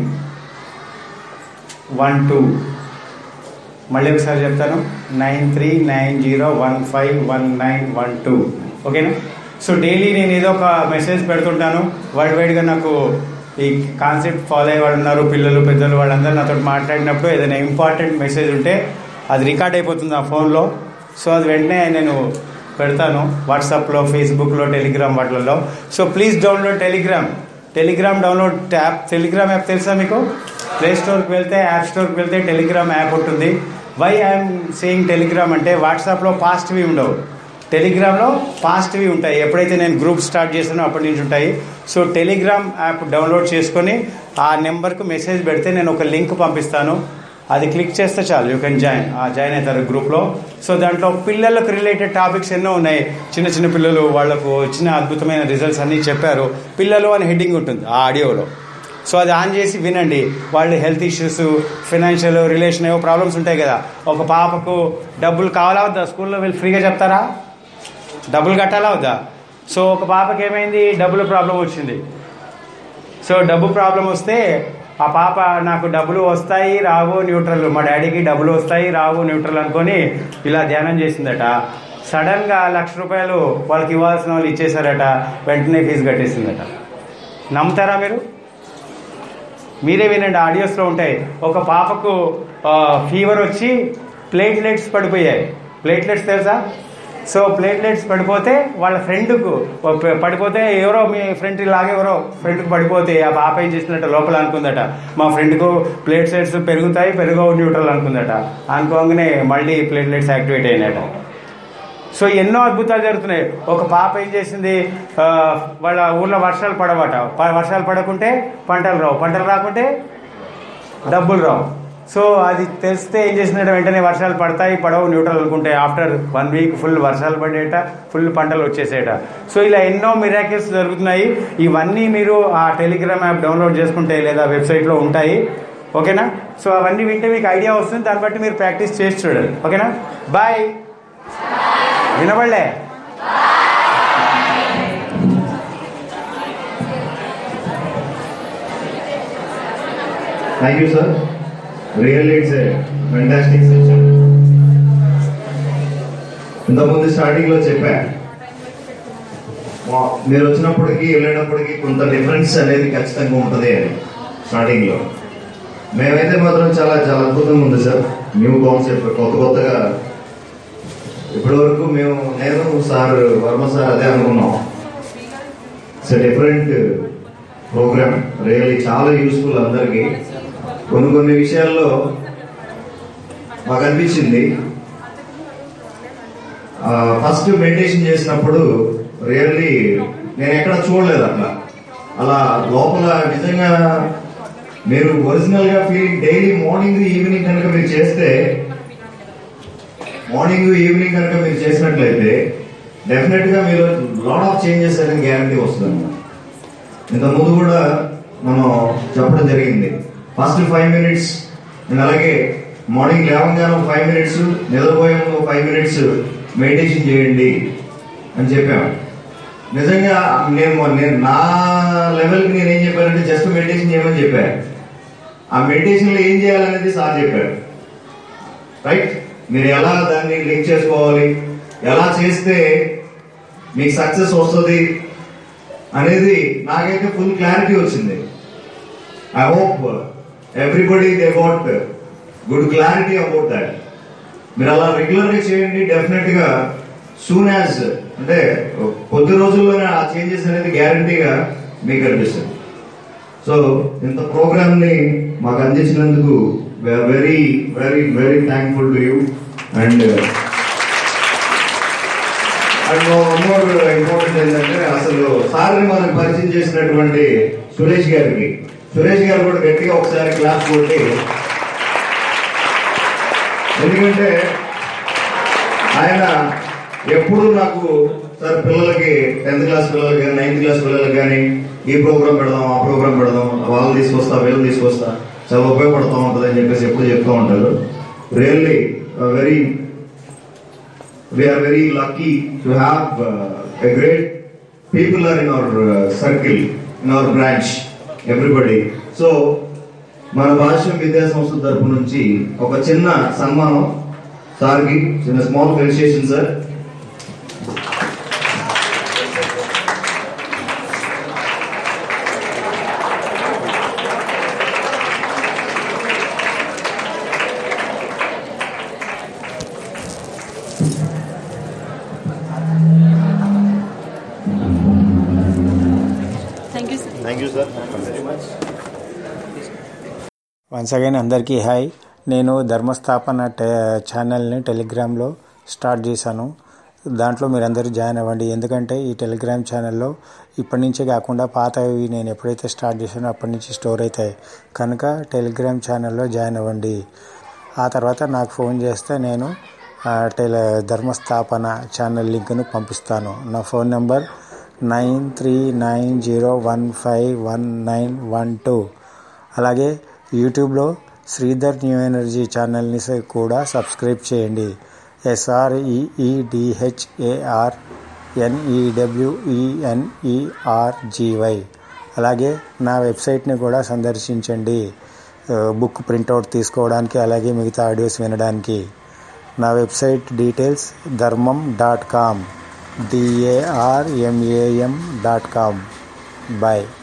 one two మళ్ళీ ఒకసారి చెప్తాను nine three nine zero one five one nine one two ఓకేనా సో డైలీ నేను ఏదో ఒక మెసేజ్ పెడుతుంటాను వరల్డ్ వైడ్గా నాకు ఈ కాన్సెప్ట్ ఫాలో అయ్యే వాళ్ళు ఉన్నారు పిల్లలు పెద్దలు వాళ్ళందరూ నాతో మాట్లాడినప్పుడు ఏదైనా ఇంపార్టెంట్ మెసేజ్ ఉంటే అది రికార్డ్ అయిపోతుంది ఆ ఫోన్లో సో అది వెంటనే నేను పెడతాను వాట్సాప్లో ఫేస్బుక్లో టెలిగ్రామ్ వాటిలలో so please download Telegram Telegram download app Telegram app తెలుసా మీకు ప్లే స్టోర్కి వెళ్తే యాప్ స్టోర్కి వెళ్తే టెలిగ్రామ్ యాప్ ఉంటుంది వై ఐఎమ్ సేయింగ్ టెలిగ్రామ్ అంటే వాట్సాప్లో పాస్ట్వి ఉండవు టెలిగ్రామ్లో పాస్ట్వి ఉంటాయి ఎప్పుడైతే నేను గ్రూప్ స్టార్ట్ చేసానో అప్పటి నుంచి ఉంటాయి సో టెలిగ్రామ్ యాప్ డౌన్లోడ్ చేసుకొని ఆ నెంబర్కు మెసేజ్ పెడితే నేను ఒక లింక్ పంపిస్తాను అది క్లిక్ చేస్తే చాలు యూ కెన్ జాయిన్ ఆ జాయిన్ అవుతారు గ్రూప్లో సో దాంట్లో పిల్లలకు రిలేటెడ్ టాపిక్స్ ఎన్నో ఉన్నాయి చిన్న చిన్న పిల్లలు వాళ్ళకు వచ్చిన అద్భుతమైన రిజల్ట్స్ అన్నీ చెప్పారు పిల్లలు అని హెడ్డింగ్ ఉంటుంది ఆ ఆడియోలో సో అది ఆన్ చేసి వినండి వాళ్ళు హెల్త్ ఇష్యూస్ ఫైనాన్షియల్ రిలేషన్ ఏవో ప్రాబ్లమ్స్ ఉంటాయి కదా ఒక పాపకు డబ్బులు కావాలా వద్దా స్కూల్లో వీళ్ళు ఫ్రీగా చెప్తారా డబ్బులు కట్టాలా వద్దా సో ఒక పాపకి ఏమైంది డబ్బుల ప్రాబ్లం వచ్చింది సో డబ్బు ప్రాబ్లం వస్తే ఆ పాప నాకు డబ్బులు వస్తాయి రావు న్యూట్రల్ మా డాడీకి డబ్బులు వస్తాయి రావు న్యూట్రల్ అనుకొని ఇలా ధ్యానం చేసిందట సడన్ గా లక్ష రూపాయలు వాళ్ళకి ఇవ్వాల్సిన వాళ్ళు ఇచ్చేసారట వెంటనే ఫీజు కట్టేసిందట నమ్ముతారా మీరు మీరే వినండి ఆడియోస్లో ఉంటాయి ఒక పాపకు ఫీవర్ వచ్చి ప్లేట్లెట్స్ పడిపోయాయి ప్లేట్లెట్స్ తెలుసా సో ప్లేట్లెట్స్ పడిపోతే వాళ్ళ ఫ్రెండ్కు పడిపోతే ఎవరో మీ ఫ్రెండ్ లాగే ఎవరో ఫ్రెండ్కి పడిపోతే ఆ పాప ఏం చేసిందట లోపల అనుకుందట మా ఫ్రెండ్కు ప్లేట్లెట్స్ పెరుగుతాయి పెరుగవు న్యూట్రల్ అనుకుందట అనుకోగానే మళ్ళీ ప్లేట్లెట్స్ యాక్టివేట్ అయినట సో ఎన్నో అద్భుతాలు జరుగుతున్నాయి ఒక పాప ఏం చేసింది ఆ, వాళ్ళ ఊర్లో వర్షాలు పడవట ప- వర్షాలు పడకుంటే పంటలు రావు పంటలు రాకుంటే డబ్బులు రావు సో అది తెలిస్తే ఏం చేసినట్టు వెంటనే వర్షాలు పడతాయి పడవు న్యూట్రల్ అనుకుంటే ఆఫ్టర్ వన్ వీక్ ఫుల్ వర్షాలు పడేట ఫుల్ పంటలు వచ్చేసేట సో ఇలా ఎన్నో మిరాకిల్స్ జరుగుతున్నాయి ఇవన్నీ మీరు ఆ టెలిగ్రామ్ యాప్ డౌన్లోడ్ చేసుకుంటే లేదా వెబ్సైట్లో ఉంటాయి ఓకేనా సో అవన్నీ వింటే మీకు ఐడియా వస్తుంది దాన్ని బట్టి మీరు ప్రాక్టీస్ చేసి చూడండి ఓకేనా బాయ్ వినబడలే thank you sir really it's a fantastic session ఇంతకుముందు స్టార్టింగ్ లో చెప్పా మా- మీరు వచ్చినప్పటికి వెళ్ళేటప్పటికి కొంత డిఫరెన్స్ అనేది ఖచ్చితంగా ఉంటుంది అని స్టార్టింగ్ లో మేమైతే మాత్రం చాలా చాలా అద్భుతంగా ఉంది సార్ న్యూ కాన్సెప్ట్ కొత్త కొత్తగా ఇప్పటి వరకు మేము నేను సార్ వర్మ సార్ అదే అనుకున్నాం ఇట్స్ డిఫరెంట్ ప్రోగ్రామ్ రియల్లీ చాలా యూస్ఫుల్ అందరికీ కొన్ని కొన్ని విషయాల్లో మాకు అనిపించింది ఫస్ట్ మెడిటేషన్ చేసినప్పుడు రియల్లీ నేను ఎక్కడ చూడలేదు అట్లా అలా లోపల నిజంగా మీరు ఒరిజినల్ గా ఫీలింగ్ డైలీ మార్నింగ్ ఈవినింగ్ కనుక మీరు చేస్తే మార్నింగ్ ఈవినింగ్ కనుక మీరు చేసినట్లయితే డెఫినెట్ గా మీరు లాట్ ఆఫ్ చేంజెస్ అనేది గ్యారంటీ వస్తుంది ఇంత ముందు కూడా మనం చెప్పడం జరిగింది ఫస్ట్ ఫైవ్ మినిట్స్ అండ్ అలాగే మార్నింగ్ లేవగానే ఫైవ్ మినిట్స్ నిద్రపోయే ముందు ఫైవ్ మినిట్స్ మెడిటేషన్ చేయండి అని చెప్పాము నిజంగా నేను నేను నా లెవెల్కి నేను ఏం చెప్పానంటే జస్ట్ మెడిటేషన్ చేయమని చెప్పాను ఆ మెడిటేషన్ లో ఏం చేయాలనేది సార్ చెప్పారు రైట్ మీరు ఎలా దాన్ని లింక్ చేసుకోవాలి ఎలా చేస్తే మీకు సక్సెస్ వస్తుంది అనేది నాకైతే ఫుల్ క్లారిటీ వచ్చింది I hope everybody they got good clarity about that మీరు అలా రెగ్యులర్ గా చేయండి డెఫినెట్ గా సూన్ యాజ్ అంటే కొద్ది రోజుల్లోనే ఆ చేంజెస్ అనేది గ్యారంటీగా మీకు కనిపిస్తుంది సో ఇంత ప్రోగ్రామ్ ని మాకు అందించినందుకు we are very very very thankful to you and and more important ఏంటంటే అసలు సార్ని మనం పరిచయం చేసినటువంటి సురేష్ గారికి సురేష్ గారు కూడా గట్టిగా ఒకసారి క్లాస్ కొట్టి ఎందుకంటే ఆయన ఎప్పుడు నాకు సార్ పిల్లలకి టెన్త్ క్లాస్ పిల్లలకి కానీ నైన్త్ క్లాస్ పిల్లలకి కానీ ఈ ప్రోగ్రామ్ పెడదాం ఆ ప్రోగ్రామ్ పెడదాం వాళ్ళు తీసుకొస్తా వీళ్ళు తీసుకొస్తా చాలా ఉపయోగపడుతూ ఉంటుంది అని చెప్పేసి ఎప్పుడు చెప్తూ ఉంటారు really very we are very lucky to have a great people are in our circle in our branch everybody so మన భాష్యం విద్యా సంస్థ తరపు నుంచి ఒక చిన్న సన్మానం సార్కి చిన్న small felicitation sir thank you sir thank you sir very much once again అందరికీ హాయ్ నేను ధర్మస్థాపన టే ఛానల్ని టెలిగ్రామ్లో స్టార్ట్ చేశాను దాంట్లో మీరందరూ జాయిన్ అవ్వండి ఎందుకంటే ఈ టెలిగ్రామ్ ఛానల్లో ఇప్పటి నుంచే కాకుండా పాతవి నేను ఎప్పుడైతే స్టార్ట్ చేశానో అప్పటి నుంచి స్టోర్ అవుతాయి కనుక టెలిగ్రామ్ ఛానల్లో జాయిన్ అవ్వండి ఆ తర్వాత నాకు ఫోన్ చేస్తే నేను ఆ, టెలి ధర్మస్థాపన ఛానల్ లింక్ను పంపిస్తాను నా phone number nine three nine zero one five one nine one two అలాగే యూట్యూబ్లో శ్రీధర్ న్యూ ఎనర్జీ ఛానల్ని స- కూడా సబ్స్క్రైబ్ చేయండి ఎస్ఆర్ఈఈడిహెచ్ఏఆర్ ఎన్ఈడబ్ల్యూఈఎన్ఈఆర్జీవై అలాగే నా వెబ్సైట్ని కూడా సందర్శించండి ఆ, బుక్ ప్రింట్అవుట్ తీసుకోవడానికి అలాగే మిగతా ఆడియోస్ వినడానికి నా website details Dharmam dot com D A R M A M dot com bye